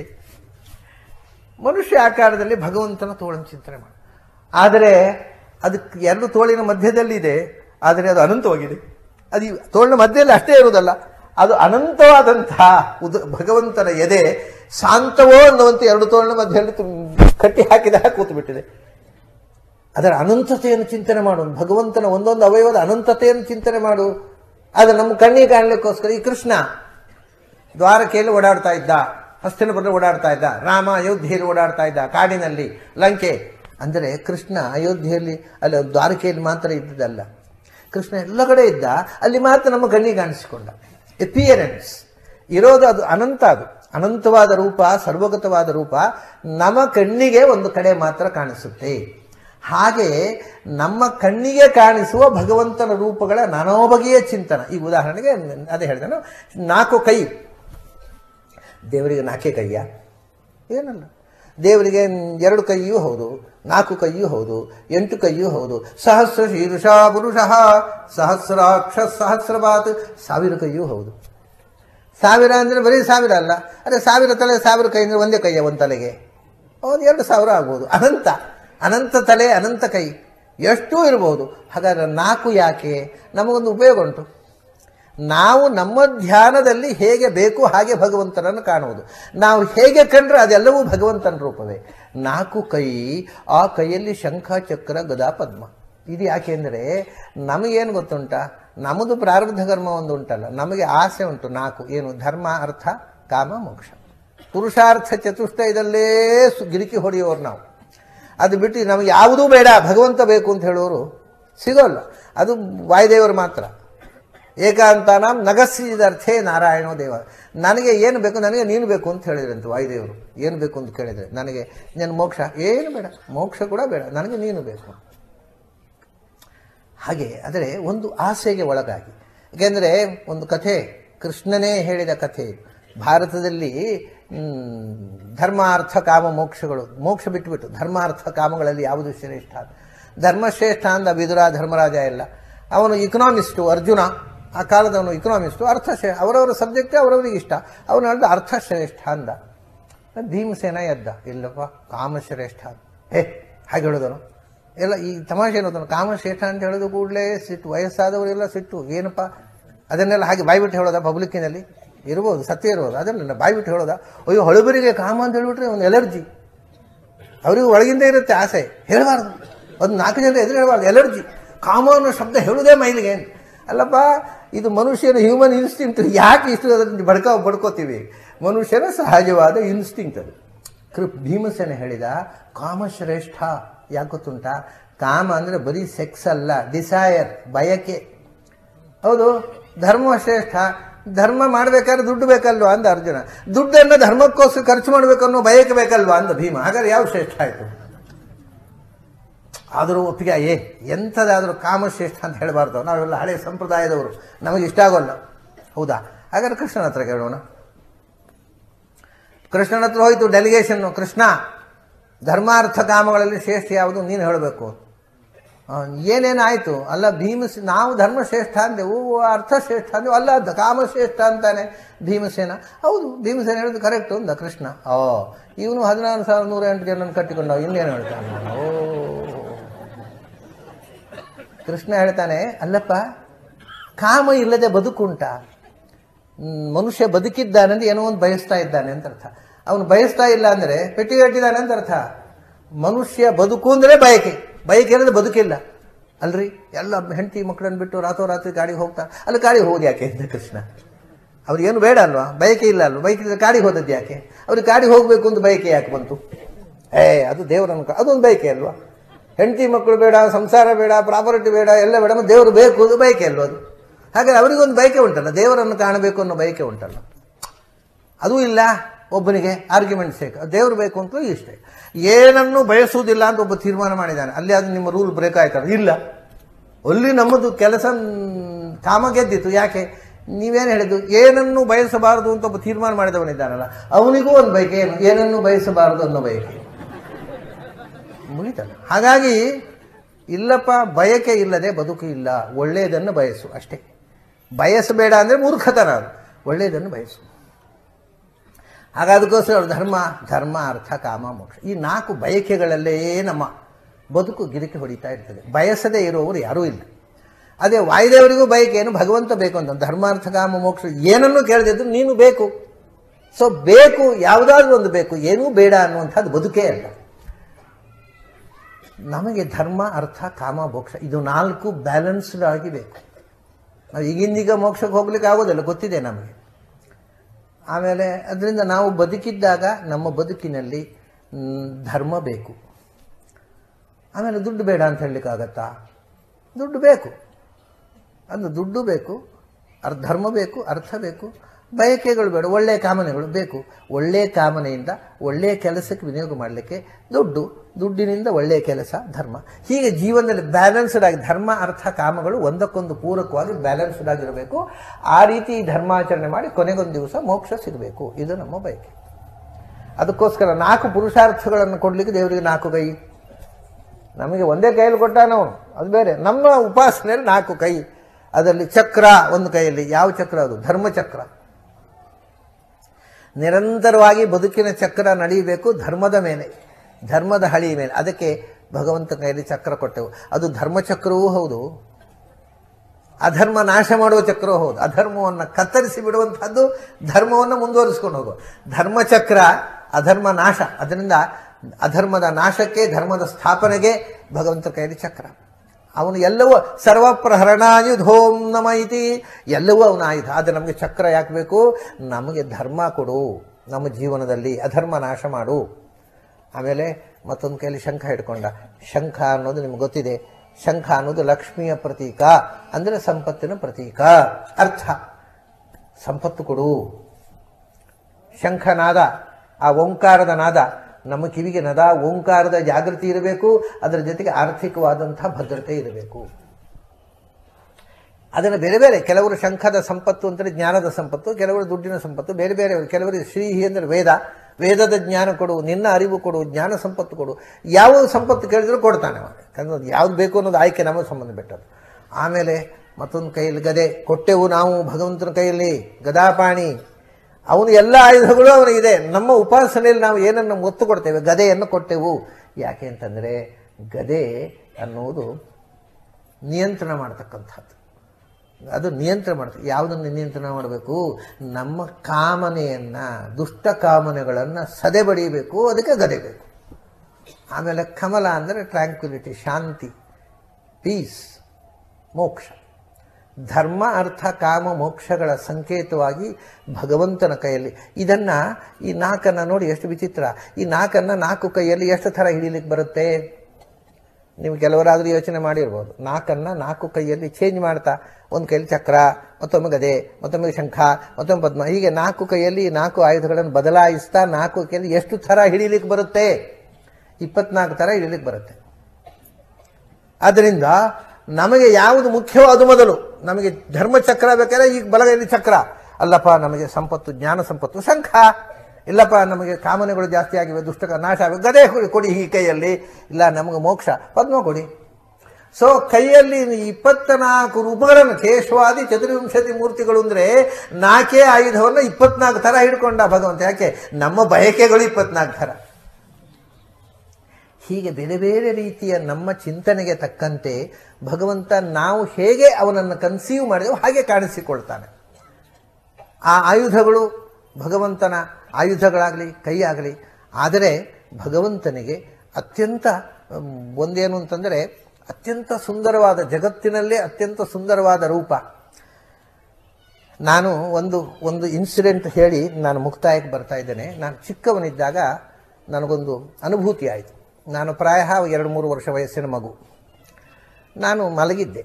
ಮನುಷ್ಯ ಆಕಾರದಲ್ಲಿ ಭಗವಂತನ ತೋಳನ್ನು ಚಿಂತನೆ ಮಾಡು ಆದರೆ ಅದಕ್ಕೆ ಎರಡು ತೋಳಿನ ಮಧ್ಯದಲ್ಲಿದೆ ಆದರೆ ಅದು ಅನಂತವಾಗಿದೆ ಅದು ಈ ತೋಳಿನ ಮಧ್ಯದಲ್ಲಿ ಅಷ್ಟೇ ಇರುವುದಲ್ಲ ಅದು ಅನಂತವಾದಂತಹ ಉದ ಭಗವಂತನ ಎದೆ ಶಾಂತವೋ ಅನ್ನುವಂತೆ ಎರಡು ತೋಳಿನ ಮಧ್ಯದಲ್ಲಿ ತುಂ- ಕಟ್ಟಿ ಹಾಕಿದ ಕೂತು ಬಿಟ್ಟಿದೆ ಅದರ ಅನಂತತೆಯನ್ನು ಚಿಂತನೆ ಮಾಡು ಭಗವಂತನ ಒಂದೊಂದು ಅವಯವದ ಅನಂತತೆಯನ್ನು ಚಿಂತನೆ ಮಾಡು ಅದು ನಮ್ಮ ಕಣ್ಣಿಗೆ ಕಾಣಲಿಕ್ಕೋಸ್ಕರ ಈ ಕೃಷ್ಣ ದ್ವಾರಕೆಯಲ್ಲಿ ಓಡಾಡ್ತಾ ಇದ್ದ ಹಸ್ತಿನಪುರ ಓಡಾಡ್ತಾ ಇದ್ದ ರಾಮ ಅಯೋಧ್ಯೆಯಲ್ಲಿ ಓಡಾಡ್ತಾ ಇದ್ದ ಕಾಡಿನಲ್ಲಿ ಲಂಕೆ ಅಂದರೆ ಕೃಷ್ಣ ಅಯೋಧ್ಯೆಯಲ್ಲಿ ಅಲ್ಲಿ ದ್ವಾರಕೆಯಲ್ಲಿ ಮಾತ್ರ ಇದ್ದದಲ್ಲ ಕೃಷ್ಣ ಎಲ್ಲ ಕಡೆ ಇದ್ದ ಅಲ್ಲಿ ಮಾತ್ರ ನಮ್ಮ ಕಣ್ಣಿಗೆ ಕಾಣಿಸಿಕೊಂಡ ಎಪಿಯರೆನ್ಸ್ ಇರೋದು ಅದು ಅನಂತ ಅದು ಅನಂತವಾದ ರೂಪ ಸರ್ವಗತವಾದ ರೂಪ ನಮ್ಮ ಕಣ್ಣಿಗೆ ಒಂದು ಕಡೆ ಮಾತ್ರ ಕಾಣಿಸುತ್ತೆ ಹಾಗೆ ನಮ್ಮ ಕಣ್ಣಿಗೆ ಕಾಣಿಸುವ ಭಗವಂತನ ರೂಪಗಳ ನಾನಾ ಬಗೆಯ ಚಿಂತನ ಈ ಉದಾಹರಣೆಗೆ ಅದೇ ಹೇಳಿದೆ ನಾನು ನಾಲ್ಕು ಕೈ ದೇವರಿಗೆ ನಾಲ್ಕೇ ಕೈಯ ಏನಲ್ಲ ದೇವರಿಗೆ ಎರಡು ಕೈಯೂ ಹೌದು ನಾಲ್ಕು ಕೈಯೂ ಹೌದು ಎಂಟು ಕೈಯೂ ಹೌದು ಸಹಸ್ರ ಶೀರ್ಷ ಪುರುಷಃ ಸಹಸ್ರಾಕ್ಷ ಸಹಸ್ರಪಾತ್ ಸಾವಿರ ಕೈಯೂ ಹೌದು ಸಾವಿರ ಅಂದರೆ ಬರೀ ಸಾವಿರ ಅಲ್ಲ ಅದೇ ಸಾವಿರ ತಲೆ ಸಾವಿರ ಕೈ ಅಂದರೆ ಒಂದೇ ಕೈಯ ಒಂದು ತಲೆಗೆ ಒಂದು ಎರಡು ಸಾವಿರ ಆಗ್ಬೋದು ಅನಂತ ಅನಂತ ತಲೆ ಅನಂತ ಕೈ ಎಷ್ಟೂ ಇರ್ಬೋದು ಹಾಗಾದ್ರೆ ನಾಲ್ಕು ಯಾಕೆ ನಮಗೊಂದು ಉಪಯೋಗ ಉಂಟು ನಾವು ನಮ್ಮ ಧ್ಯಾನದಲ್ಲಿ ಹೇಗೆ ಬೇಕು ಹಾಗೆ ಭಗವಂತನನ್ನು ಕಾಣುವುದು ನಾವು ಹೇಗೆ ಕಂಡ್ರೆ ಅದೆಲ್ಲವೂ ಭಗವಂತನ ರೂಪವೇ ನಾಲ್ಕು ಕೈ ಆ ಕೈಯಲ್ಲಿ ಶಂಖ ಚಕ್ರ ಗದಾ ಪದ್ಮ ಇದು ಯಾಕೆ ಅಂದರೆ ನಮಗೇನು ಗೊತ್ತುಂಟ ನಮ್ಮದು ಪ್ರಾರಬ್ಧ ಕರ್ಮ ಒಂದು ಉಂಟಲ್ಲ ನಮಗೆ ಆಸೆ ಉಂಟು ನಾಲ್ಕು ಏನು ಧರ್ಮ ಅರ್ಥ ಕಾಮ ಮೋಕ್ಷ ಪುರುಷಾರ್ಥ ಚತುಷ್ಟಯದಲ್ಲೇ ಸು- ಗಿರಿಕಿ ಹೊಡೆಯೋರು ನಾವು ಅದು ಬಿಟ್ಟು ನಮಗೆ ಯಾವುದೂ ಬೇಡ ಭಗವಂತ ಬೇಕು ಅಂತ ಹೇಳೋರು ಸಿಗೋಲ್ಲ ಅದು ವಾಯುದೇವರು ಮಾತ್ರ ಏಕಾಂತಾನಾಂ ನಗಸ್ಸಿದರ್ಥೇ ನಾರಾಯಣೋ ದೇವ ನನಗೆ ಏನು ಬೇಕು ನನಗೆ ನೀನು ಬೇಕು ಅಂತ ಹೇಳಿದ್ರಂತೆ ವಾಯುದೇವರು ಏನು ಬೇಕು ಅಂತ ಕೇಳಿದರೆ ನನಗೆ ನಾನು ಮೋಕ್ಷ ಏನು ಬೇಡ ಮೋಕ್ಷ ಕೂಡ ಬೇಡ ನನಗೆ ನೀನು ಬೇಕು ಹಾಗೆ ಆದರೆ ಒಂದು ಆಸೆಗೆ ಒಳಗಾಗಿ ಏಕೆಂದರೆ ಒಂದು ಕಥೆ ಕೃಷ್ಣನೇ ಹೇಳಿದ ಕಥೆ ಇದು. ಭಾರತದಲ್ಲಿ ಮ್, ಧರ್ಮ ಅರ್ಥ ಕಾಮ ಮೋಕ್ಷಗಳು ಮೋಕ್ಷ ಬಿಟ್ಟುಬಿಟ್ಟು ಧರ್ಮ ಅರ್ಥ ಕಾಮಗಳಲ್ಲಿ ಯಾವುದು ಶ್ರೇಷ್ಠ ಧರ್ಮ ಶ್ರೇಷ್ಠ ಅಂದ ವಿದುರ ಧರ್ಮರಾಜ ಎಲ್ಲ ಅವನು ಇಕನಾಮಿಸ್ಟು ಅರ್ಜುನ ಆ ಕಾಲದವನು ಇಕನಾಮಿಸ್ಟು ಅರ್ಥ ಶ್ರೇ ಅವರವರ ಸಬ್ಜೆಕ್ಟ್ ಅವರವರಿಗೆ ಇಷ್ಟ ಅವನು ಹೇಳಿದ ಅರ್ಥ ಶ್ರೇಷ್ಠ ಅಂದ ಭೀಮಸೇನ ಎದ್ದ ಇಲ್ಲಪ್ಪ ಕಾಮಶ್ರೇಷ್ಠ ಹೇ ಹಾಗೆ ಹೇಳೋದನು ಎಲ್ಲ ಈ ತಮಾಷೆ ಏನೋದನು ಕಾಮಶ್ರೇಷ್ಠ ಅಂತ ಹೇಳೋದು ಕೂಡಲೇ ಸಿಟ್ಟು ವಯಸ್ಸಾದವರೆಲ್ಲ ಸಿಟ್ಟು ಏನಪ್ಪ ಅದನ್ನೆಲ್ಲ ಹಾಗೆ ಬಾಯ್ಬಿಟ್ಟು ಹೇಳೋದ ಪಬ್ಲಿಕ್ಕಿನಲ್ಲಿ ಇರ್ಬೋದು ಸತ್ಯ ಇರ್ಬೋದು ಅದನ್ನೆಲ್ಲ ಬಾಯ್ಬಿಟ್ಟು ಹೇಳೋದ ಅಯ್ಯೋ ಹಳುಬರಿಗೆ ಕಾಮ ಅಂತ ಹೇಳ್ಬಿಟ್ರೆ ಒಂದು ಎಲರ್ಜಿ ಅವರಿಗೆ ಒಳಗಿಂದ ಇರುತ್ತೆ ಆಸೆ ಹೇಳಬಾರ್ದು ಒಂದು ನಾಲ್ಕು ಜನ ಎದುರು ಹೇಳಬಾರ್ದು ಎಲರ್ಜಿ ಕಾಮ ಅನ್ನೋ ಶಬ್ದ ಹೇಳುವುದೇ ಮೈಲಿಗೆ ಅಲ್ಲಪ್ಪ ಇದು ಮನುಷ್ಯನ ಹ್ಯೂಮನ್ ಇನ್ಸ್ಟಿಂಕ್ಟ್ ಯಾಕೆ ಇಷ್ಟು ಅದನ್ನು ಬಡ್ಕೋ ಬಡ್ಕೋತೀವಿ ಮನುಷ್ಯನ ಸಹಜವಾದ ಇನ್ಸ್ಟಿಂಕ್ಟ್ ಅದು ಕೃ ಭೀಮಸೇನ ಹೇಳಿದ ಕಾಮಶ್ರೇಷ್ಠ ಯಾಕೆ ಗೊತ್ತುಂಟಾ ಕಾಮ ಅಂದರೆ ಬರೀ ಸೆಕ್ಸ್ ಅಲ್ಲ ಡಿಸೈರ್ ಬಯಕೆ ಹೌದು ಧರ್ಮ ಶ್ರೇಷ್ಠ ಧರ್ಮ ಮಾಡ್ಬೇಕಾದ್ರೆ ದುಡ್ಡು ಬೇಕಲ್ವಾ ಅಂದ ಅರ್ಜುನ ದುಡ್ಡನ್ನು ಧರ್ಮಕ್ಕೋಸ್ಕರ ಖರ್ಚು ಮಾಡಬೇಕನ್ನೋ ಬಯಕೆ ಬೇಕಲ್ವಾ ಅಂದ ಭೀಮ ಹಾಗಾದ್ರೆ ಯಾವ ಶ್ರೇಷ್ಠ ಆಯಿತು ಆದರೂ ಒಪ್ಪಿಗೆ ಏ ಎಂಥದಾದರೂ ಕಾಮಶ್ರೇಷ್ಠ ಅಂತ ಹೇಳಬಾರ್ದು ನಾವೆಲ್ಲ ಹಳೆ ಸಂಪ್ರದಾಯದವರು ನಮಗೆ ಇಷ್ಟ ಆಗೋಲ್ಲ ಹೌದಾ ಹಾಗಾದ್ರೆ ಕೃಷ್ಣನ ಹತ್ರ ಕೇಳೋಣ ಕೃಷ್ಣನ ಹತ್ರ ಹೋಯ್ತು ಡೆಲಿಗೇಷನ್ನು ಕೃಷ್ಣ ಧರ್ಮಾರ್ಥ ಕಾಮಗಳಲ್ಲಿ ಶ್ರೇಷ್ಠ ಯಾವುದು ನೀನು ಹೇಳಬೇಕು ಏನೇನಾಯಿತು ಅಲ್ಲ ಭೀಮಸ ನಾವು ಧರ್ಮಶ್ರೇಷ್ಠ ಅಂದೆವು ಅರ್ಥ ಶ್ರೇಷ್ಠ ಅಂದೆವು ಅಲ್ಲ ದ- ಕಾಮಶ್ರೇಷ್ಠ ಅಂತಾನೆ ಭೀಮಸೇನ ಹೌದು ಭೀಮಸೇನ ಹೇಳಿದ್ದು ಕರೆಕ್ಟು ಅಂದ ಕೃಷ್ಣ ಓ ಇವನು ಹದಿನಾರು ಸಾವಿರದ ನೂರ ಎಂಟು ಜನನ ಕಟ್ಟಿಕೊಂಡ ಇನ್ನೇನು ಹೇಳ್ತಾನೆ ಓ ಕೃಷ್ಣ ಹೇಳ್ತಾನೆ ಅಲ್ಲಪ್ಪ ಕಾಮ ಇಲ್ಲದೆ ಬದುಕುಂಟ ಹ್ಮ್, ಮನುಷ್ಯ ಬದುಕಿದ್ದಾನೆ ಏನೋ ಒಂದು ಬಯಸ್ತಾ ಇದ್ದಾನೆ ಅಂತ ಅರ್ಥ ಅವನು ಬಯಸ್ತಾ ಇಲ್ಲ ಅಂದರೆ ಪೆಟ್ಟಿಗಟ್ಟಿದ್ದಾನೆ ಅಂತ ಅರ್ಥ ಮನುಷ್ಯ ಬದುಕು ಅಂದರೆ ಬಯಕೆ ಬಯಕೆ ಅನ್ನೋದು ಬದುಕಿಲ್ಲ ಅಲ್ರಿ ಎಲ್ಲ ಹೆಂಡತಿ ಮಕ್ಕಳನ್ನು ಬಿಟ್ಟು ರಾತ್ರೋರಾತ್ರಿ ಗಾಡಿಗೆ ಹೋಗ್ತಾ ಅಲ್ಲಿ ಗಾಡಿಗೆ ಹೋಗೋದು ಯಾಕೆ ಅಂತ ಕೃಷ್ಣ ಅವ್ರಿಗೇನು ಬೇಡ ಅಲ್ವಾ ಬಯಕೆ ಇಲ್ಲ ಅಲ್ವಾ ಬೈಕ್ ಇಲ್ಲದೆ ಗಾಡಿಗೆ ಹೋದದ್ದು ಯಾಕೆ ಅವ್ರಿಗೆ ಗಾಡಿಗೆ ಹೋಗಬೇಕು ಅಂತ ಬಯಕೆ ಯಾಕೆ ಬಂತು ಏ ಅದು ದೇವರನ್ನು ಅದೊಂದು ಬಯಕೆ ಅಲ್ವಾ ಹೆಂಡತಿ ಮಕ್ಕಳು ಬೇಡ ಸಂಸಾರ ಬೇಡ ಪ್ರಾಪರ್ಟಿ ಬೇಡ ಎಲ್ಲ ಬೇಡ ಮತ್ತೆ ದೇವರು ಬೇಕು ಅದು ಬಯಕೆ ಅಲ್ವ ಅದು ಹಾಗೆ ಅವರಿಗೊಂದು ಬಯಕೆ ಉಂಟಲ್ಲ ದೇವರನ್ನು ಕಾಣಬೇಕು ಅನ್ನೋ ಬಯಕೆ ಉಂಟಲ್ಲ ಅದೂ ಇಲ್ಲ ಒಬ್ಬನಿಗೆ ಆರ್ಗ್ಯುಮೆಂಟ್ ಸೇಕ್ ದೇವರು ಬೇಕು ಅಂತ ಇಷ್ಟೇ ಏನನ್ನು ಬಯಸುವುದಿಲ್ಲ ಅಂತ ಒಬ್ಬ ತೀರ್ಮಾನ ಮಾಡಿದ್ದಾನೆ ಅಲ್ಲಿ ಅದು ನಿಮ್ಮ ರೂಲ್ ಬ್ರೇಕ್ ಆಯ್ತಲ್ಲ ಇಲ್ಲ ಅಲ್ಲಿ ನಮ್ಮದು ಕೆಲಸ ಮ್, ಕಾಮ ಗೆದ್ದಿತ್ತು ಯಾಕೆ ನೀವೇನು ಹೇಳಿದ್ದು ಏನನ್ನು ಬಯಸಬಾರದು ಅಂತ ಒಬ್ಬ ತೀರ್ಮಾನ ಮಾಡಿದವನಿದ್ದಾನಲ್ಲ ಅವನಿಗೂ ಒಂದು ಬಯಕೆ ಏನು ಏನನ್ನು ಬಯಸಬಾರದು ಅನ್ನೋ ಬಯಕೆ ಮುಗಿತಲ್ಲ ಹಾಗಾಗಿ ಇಲ್ಲಪ್ಪ ಬಯಕೆ ಇಲ್ಲದೆ ಬದುಕು ಇಲ್ಲ ಒಳ್ಳೆಯದನ್ನು ಬಯಸು ಅಷ್ಟೇ ಬಯಸಬೇಡ ಅಂದರೆ ಮೂರ್ಖತನ ಅದು ಒಳ್ಳೆಯದನ್ನು ಬಯಸು ಹಾಗ ಅದಕ್ಕೋಸ್ಕರ ಅವ್ರು ಧರ್ಮ ಧರ್ಮ ಅರ್ಥ ಕಾಮ ಮೋಕ್ಷ ಈ ನಾಲ್ಕು ಬಯಕೆಗಳಲ್ಲೇ ನಮ್ಮ ಬದುಕು ಗಿರಿಕೆ ಹೊಡಿತಾ ಇರ್ತದೆ ಬಯಸದೇ ಇರುವವರು ಯಾರೂ ಇಲ್ಲ ಅದೇ ವಾಯುದೇವರಿಗೂ ಬಯಕೆ ಏನು ಭಗವಂತ ಬೇಕು ಅಂತ ಧರ್ಮಾರ್ಥ ಕಾಮ ಮೋಕ್ಷ ಏನನ್ನೂ ಕೇಳದಿದ್ದು ನೀನು ಬೇಕು ಸೊ ಬೇಕು ಯಾವುದಾದ್ರೂ ಒಂದು ಬೇಕು ಏನೂ ಬೇಡ ಅನ್ನುವಂಥದ್ದು ಬದುಕೇ ಅಲ್ಲ ನಮಗೆ ಧರ್ಮ ಅರ್ಥ ಕಾಮ ಮೋಕ್ಷ ಇದು ನಾಲ್ಕು ಬ್ಯಾಲೆನ್ಸ್ಡ್ ಆಗಿ ಬೇಕು ನಾವು ಈಗಿಂದೀಗ ಮೋಕ್ಷಕ್ಕೆ ಹೋಗ್ಲಿಕ್ಕೆ ಆಗೋದಿಲ್ಲ ಗೊತ್ತಿದೆ ನಮಗೆ ಆಮೇಲೆ ಅದರಿಂದ ನಾವು ಬದುಕಿದ್ದಾಗ ನಮ್ಮ ಬದುಕಿನಲ್ಲಿ ಮ್, ಧರ್ಮ ಬೇಕು ಆಮೇಲೆ ದುಡ್ಡು ಬೇಡ ಅಂತ ಹೇಳಲಿಕ್ಕಾಗತ್ತಾ ದುಡ್ಡು ಬೇಕು ಅದು ದುಡ್ಡು ಬೇಕು ಅರ್ ಧರ್ಮ ಬೇಕು ಅರ್ಥ ಬೇಕು ಬಯಕೆಗಳು ಬೇಡ ಒಳ್ಳೆಯ ಕಾಮನೆಗಳು ಬೇಕು ಒಳ್ಳೆಯ ಕಾಮನೆಯಿಂದ ಒಳ್ಳೆಯ ಕೆಲಸಕ್ಕೆ ವಿನಿಯೋಗ ಮಾಡಲಿಕ್ಕೆ ದುಡ್ಡು ದುಡ್ಡಿನಿಂದ ಒಳ್ಳೆಯ ಕೆಲಸ ಧರ್ಮ ಹೀಗೆ ಜೀವನದಲ್ಲಿ ಬ್ಯಾಲೆನ್ಸ್ಡ್ ಆಗಿ ಧರ್ಮ ಅರ್ಥ ಕಾಮಗಳು ಒಂದಕ್ಕೊಂದು ಪೂರಕವಾಗಿ ಬ್ಯಾಲೆನ್ಸ್ಡ್ ಆಗಿರಬೇಕು ಆ ರೀತಿ ಧರ್ಮಾಚರಣೆ ಮಾಡಿ ಕೊನೆಗೊಂದು ದಿವಸ ಮೋಕ್ಷ ಸಿಗಬೇಕು ಇದು ನಮ್ಮ ಬಯಕೆ ಅದಕ್ಕೋಸ್ಕರ ನಾಲ್ಕು ಪುರುಷಾರ್ಥಗಳನ್ನು ಕೊಡಲಿಕ್ಕೆ ದೇವರಿಗೆ ನಾಲ್ಕು ಕೈ ನಮಗೆ ಒಂದೇ ಕೈಯಲ್ಲಿ ಕೊಟ್ಟಾನವನು ಅದು ಬೇರೆ ನಮ್ಮ ಉಪಾಸನೆಯಲ್ಲಿ ನಾಲ್ಕು ಕೈ ಅದರಲ್ಲಿ ಚಕ್ರ ಒಂದು ಕೈಯಲ್ಲಿ ಯಾವ ಚಕ್ರ ಅದು ಧರ್ಮಚಕ್ರ ನಿರಂತರವಾಗಿ ಬದುಕಿನ ಚಕ್ರ ನಡೆಯಬೇಕು ಧರ್ಮದ ಮೇಲೆ ಧರ್ಮದ ಹಳಿ ಮೇಲೆ ಅದಕ್ಕೆ ಭಗವಂತ ಕೈಯಲ್ಲಿ ಚಕ್ರ ಕೊಟ್ಟೆವು ಅದು ಧರ್ಮಚಕ್ರವೂ ಹೌದು ಅಧರ್ಮ ನಾಶ ಮಾಡುವ ಚಕ್ರವೂ ಹೌದು ಅಧರ್ಮವನ್ನು ಕತ್ತರಿಸಿ ಬಿಡುವಂತಹದ್ದು ಧರ್ಮವನ್ನು ಮುಂದುವರಿಸ್ಕೊಂಡು ಹೋಗುವ ಧರ್ಮಚಕ್ರ ಅಧರ್ಮ ನಾಶ ಅದರಿಂದ ಅಧರ್ಮದ ನಾಶಕ್ಕೆ ಧರ್ಮದ ಸ್ಥಾಪನೆಗೆ ಭಗವಂತ ಕೈಯಲ್ಲಿ ಚಕ್ರ ಅವನು ಎಲ್ಲವೂ ಸರ್ವಪ್ರಹರಣಾಯುಧೋಂ ನಮ ಇತಿ ಎಲ್ಲವೂ ಅವನ ಆಯುಧ ಆದರೆ ನಮಗೆ ಚಕ್ರ ಯಾಕೆ ಬೇಕು ನಮಗೆ ಧರ್ಮ ಕೊಡು ನಮ್ಮ ಜೀವನದಲ್ಲಿ ಅಧರ್ಮ ನಾಶ ಮಾಡು ಆಮೇಲೆ ಮತ್ತೊಂದು ಕೈಯಲ್ಲಿ ಶಂಖ ಹಿಡ್ಕೊಂಡ ಶಂಖ ಅನ್ನೋದು ನಿಮ್ಗೆ ಗೊತ್ತಿದೆ ಶಂಖ ಅನ್ನೋದು ಲಕ್ಷ್ಮಿಯ ಪ್ರತೀಕ ಅಂದರೆ ಸಂಪತ್ತಿನ ಪ್ರತೀಕ ಅರ್ಥ ಸಂಪತ್ತು ಕೊಡು ಶಂಖನಾದ ಆ ಓಂಕಾರದ ನಾದ ನಮ್ಮ ಕಿವಿಗೆ ನದ ಓಂಕಾರದ ಜಾಗೃತಿ ಇರಬೇಕು ಅದರ ಜೊತೆಗೆ ಆರ್ಥಿಕವಾದಂಥ ಭದ್ರತೆ ಇರಬೇಕು ಅದನ್ನು ಬೇರೆ ಬೇರೆ ಕೆಲವರು ಶಂಖದ ಸಂಪತ್ತು ಅಂದರೆ ಜ್ಞಾನದ ಸಂಪತ್ತು ಕೆಲವರು ದುಡ್ಡಿನ ಸಂಪತ್ತು ಬೇರೆ ಬೇರೆ ಕೆಲವರಿಗೆ ಶ್ರೀಹಿ ಅಂದರೆ ವೇದ ವೇದದ ಜ್ಞಾನ ಕೊಡು ನಿನ್ನ ಅರಿವು ಕೊಡು ಜ್ಞಾನ ಸಂಪತ್ತು ಕೊಡು ಯಾವ ಸಂಪತ್ತು ಕೇಳಿದ್ರು ಕೊಡ್ತಾನೆ ಅವನು ಯಾಕಂದ್ರೆ ಅದು ಯಾವ್ದು ಬೇಕು ಅನ್ನೋದು ಆಯ್ಕೆ ನಮಗೆ ಸಂಬಂಧಪಟ್ಟದ್ದು ಆಮೇಲೆ ಮತ್ತೊಂದು ಕೈಯಲ್ಲಿ ಗದೆ ಕೊಟ್ಟೆವು ನಾವು ಭಗವಂತನ ಕೈಯಲ್ಲಿ ಗದಾಪಾಣಿ ಅವನು ಎಲ್ಲ ಆಯುಧಗಳು ಅವನಿಗಿದೆ ನಮ್ಮ ಉಪಾಸನೆಯಲ್ಲಿ ನಾವು ಏನನ್ನು ಒತ್ತು ಕೊಡ್ತೇವೆ ಗದೆಯನ್ನು ಕೊಟ್ಟೆವು ಯಾಕೆ ಅಂತಂದರೆ ಗದೆ ಅನ್ನುವುದು ನಿಯಂತ್ರಣ ಮಾಡ್ತಕ್ಕಂಥದ್ದು ಅದು ನಿಯಂತ್ರಣ ಮಾಡ್ತದೆ ಯಾವುದನ್ನು ನಿಯಂತ್ರಣ ಮಾಡಬೇಕು ನಮ್ಮ ಕಾಮನೆಯನ್ನು ದುಷ್ಟ ಕಾಮನೆಗಳನ್ನು ಸದೆ ಬಡಿಯಬೇಕು ಅದಕ್ಕೆ ಗದೆ ಬೇಕು ಆಮೇಲೆ ಕಮಲ ಅಂದರೆ ಟ್ರ್ಯಾಂಕ್ವಿಲಿಟಿ ಶಾಂತಿ ಪೀಸ್ ಮೋಕ್ಷ ಧರ್ಮ ಅರ್ಥ ಕಾಮ ಮೋಕ್ಷಗಳ ಸಂಕೇತವಾಗಿ ಭಗವಂತನ ಕೈಯಲ್ಲಿ ಇದನ್ನು ಈ ನಾಲ್ಕನ್ನು ನೋಡಿ ಎಷ್ಟು ವಿಚಿತ್ರ ಈ ನಾಲ್ಕನ್ನು ನಾಲ್ಕು ಕೈಯಲ್ಲಿ ಎಷ್ಟು ಥರ ಹಿಡಿಲಿಕ್ಕೆ ಬರುತ್ತೆ ನೀವು ಕೆಲವರಾದರೂ ಯೋಚನೆ ಮಾಡಿರ್ಬೋದು ನಾಲ್ಕನ್ನು ನಾಲ್ಕು ಕೈಯಲ್ಲಿ ಚೇಂಜ್ ಮಾಡ್ತಾ ಒಂದು ಕೈಯಲ್ಲಿ ಚಕ್ರ ಮತ್ತೊಮ್ಮೆ ಗದೆ ಮತ್ತೊಮ್ಮೆ ಶಂಖ ಮತ್ತೊಮ್ಮೆ ಪದ್ಮ ಹೀಗೆ ನಾಲ್ಕು ಕೈಯಲ್ಲಿ ಈ ನಾಲ್ಕು ಆಯುಧಗಳನ್ನು ಬದಲಾಯಿಸ್ತಾ ನಾಲ್ಕು ಕೈಯಲ್ಲಿ ಎಷ್ಟು ಥರ ಹಿಡಿಲಿಕ್ಕೆ ಬರುತ್ತೆ ಇಪ್ಪತ್ನಾಲ್ಕು ಥರ ಹಿಡಿಲಿಕ್ಕೆ ಬರುತ್ತೆ ಆದ್ದರಿಂದ ನಮಗೆ ಯಾವುದು ಮುಖ್ಯವೋ ಅದು ಮೊದಲು ನಮಗೆ ಧರ್ಮಚಕ್ರ ಬೇಕಾದ್ರೆ ಈಗ ಬಲಗೈಲಿ ಚಕ್ರ ಅಲ್ಲಪ್ಪ ನಮಗೆ ಸಂಪತ್ತು ಜ್ಞಾನ ಸಂಪತ್ತು ಶಂಖ ಇಲ್ಲಪ್ಪ ನಮಗೆ ಕಾಮನೆಗಳು ಜಾಸ್ತಿ ಆಗಿವೆ ದುಷ್ಟಕ ನಾಶ ಆಗಿವೆ ಗದೆ ಕೊಡಿ ಕೊಡಿ ಈ ಕೈಯಲ್ಲಿ ಇಲ್ಲ ನಮಗೆ ಮೋಕ್ಷ ಪದ್ಮ ಕೊಡಿ ಸೊ ಕೈಯಲ್ಲಿ ಇಪ್ಪತ್ತ ನಾಲ್ಕು ರೂಪಗಳನ್ನು ಕೇಶವಾದಿ ಚತುರ್ವಿಂಶತಿ ಮೂರ್ತಿಗಳು ಅಂದರೆ ನಾಲ್ಕೇ ಆಯುಧವನ್ನು ಇಪ್ಪತ್ನಾಲ್ಕು ಥರ ಹಿಡ್ಕೊಂಡ ಭಗವಂತ ಯಾಕೆ ನಮ್ಮ ಬಯಕೆಗಳು ಇಪ್ಪತ್ನಾಲ್ಕು ಥರ ಹೀಗೆ ಬೇರೆ ಬೇರೆ ರೀತಿಯ ನಮ್ಮ ಚಿಂತನೆಗೆ ತಕ್ಕಂತೆ ಭಗವಂತ ನಾವು ಹೇಗೆ ಅವನನ್ನು ಕನ್ಸೀವ್ ಮಾಡಿದೆವು ಹಾಗೆ ಕಾಣಿಸಿಕೊಳ್ತಾನೆ ಆ ಆಯುಧಗಳು ಭಗವಂತನ ಆಯುಧಗಳಾಗಲಿ ಕೈಯಾಗಲಿ ಆದರೆ ಭಗವಂತನಿಗೆ ಅತ್ಯಂತ ಮ್, ಒಂದೇನು ಅಂತಂದರೆ ಅತ್ಯಂತ ಸುಂದರವಾದ ಜಗತ್ತಿನಲ್ಲೇ ಅತ್ಯಂತ ಸುಂದರವಾದ ರೂಪ ನಾನು ಒಂದು ಒಂದು ಇನ್ಸಿಡೆಂಟ್ ಹೇಳಿ ನಾನು ಮುಕ್ತಾಯಕ್ಕೆ ಬರ್ತಾ ಇದ್ದೇನೆ ನಾನು ಚಿಕ್ಕವನಿದ್ದಾಗ ನನಗೊಂದು ಅನುಭೂತಿ ಆಯಿತು ನಾನು ಪ್ರಾಯ ಎರಡು ಮೂರು ವರ್ಷ ವಯಸ್ಸಿನ ಮಗು ನಾನು ಮಲಗಿದ್ದೆ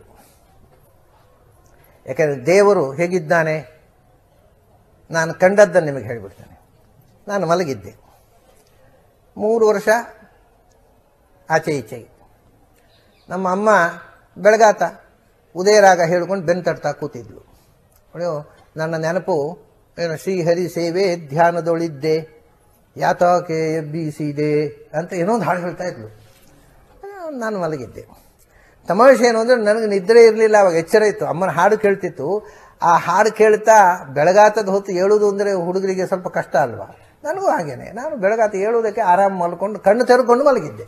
ಯಾಕಂದರೆ ದೇವರು ಹೇಗಿದ್ದಾನೆ ನಾನು ಕಂಡದ್ದನ್ನು ನಿಮಗೆ ಹೇಳಿಬಿಡ್ತೇನೆ ನಾನು ಮಲಗಿದ್ದೆ ಮೂರು ವರ್ಷ ಆಚೆ ಈಚೆಗೆ ನಮ್ಮ ಅಮ್ಮ ಬೆಳಗಾತ ಉದಯರಾಗ ಹೇಳ್ಕೊಂಡು ಬೆನ್ ತಟ್ತಾ ಕೂತಿದ್ಲು ಅವಳು ನನ್ನ ನೆನಪು ಏನು ಶ್ರೀಹರಿ ಸೇವೆ ಧ್ಯಾನದೊಳಿದ್ದೆ ಯಾತಕ್ಕೆ ಎಬ್ಬಿಸಿದೆ ಅಂತ ಏನೋ ಒಂದು ಹಾಡು ಹೇಳ್ತಾ ಇದ್ಲು ಆ, ನಾನು ಮಲಗಿದ್ದೆ ತಮಾಷೆ ಏನು ಅಂದರೆ ನನಗೆ ನಿದ್ರೆ ಇರಲಿಲ್ಲ ಅವಾಗ ಎಚ್ಚರ ಇತ್ತು ಅಮ್ಮನ ಹಾಡು ಕೇಳ್ತಿತ್ತು ಆ ಹಾಡು ಕೇಳ್ತಾ ಬೆಳಗಾತದ ಹೊತ್ತು ಹೇಳೋದು ಅಂದರೆ ಹುಡುಗರಿಗೆ ಸ್ವಲ್ಪ ಕಷ್ಟ ಅಲ್ವಾ ನನಗೂ ಹಾಗೇನೆ ನಾನು ಬೆಳಗಾತ ಹೇಳೋದಕ್ಕೆ ಆರಾಮ ಮಲ್ಕೊಂಡು ಕಣ್ಣು ತೆರೆದುಕೊಂಡು ಮಲಗಿದ್ದೆ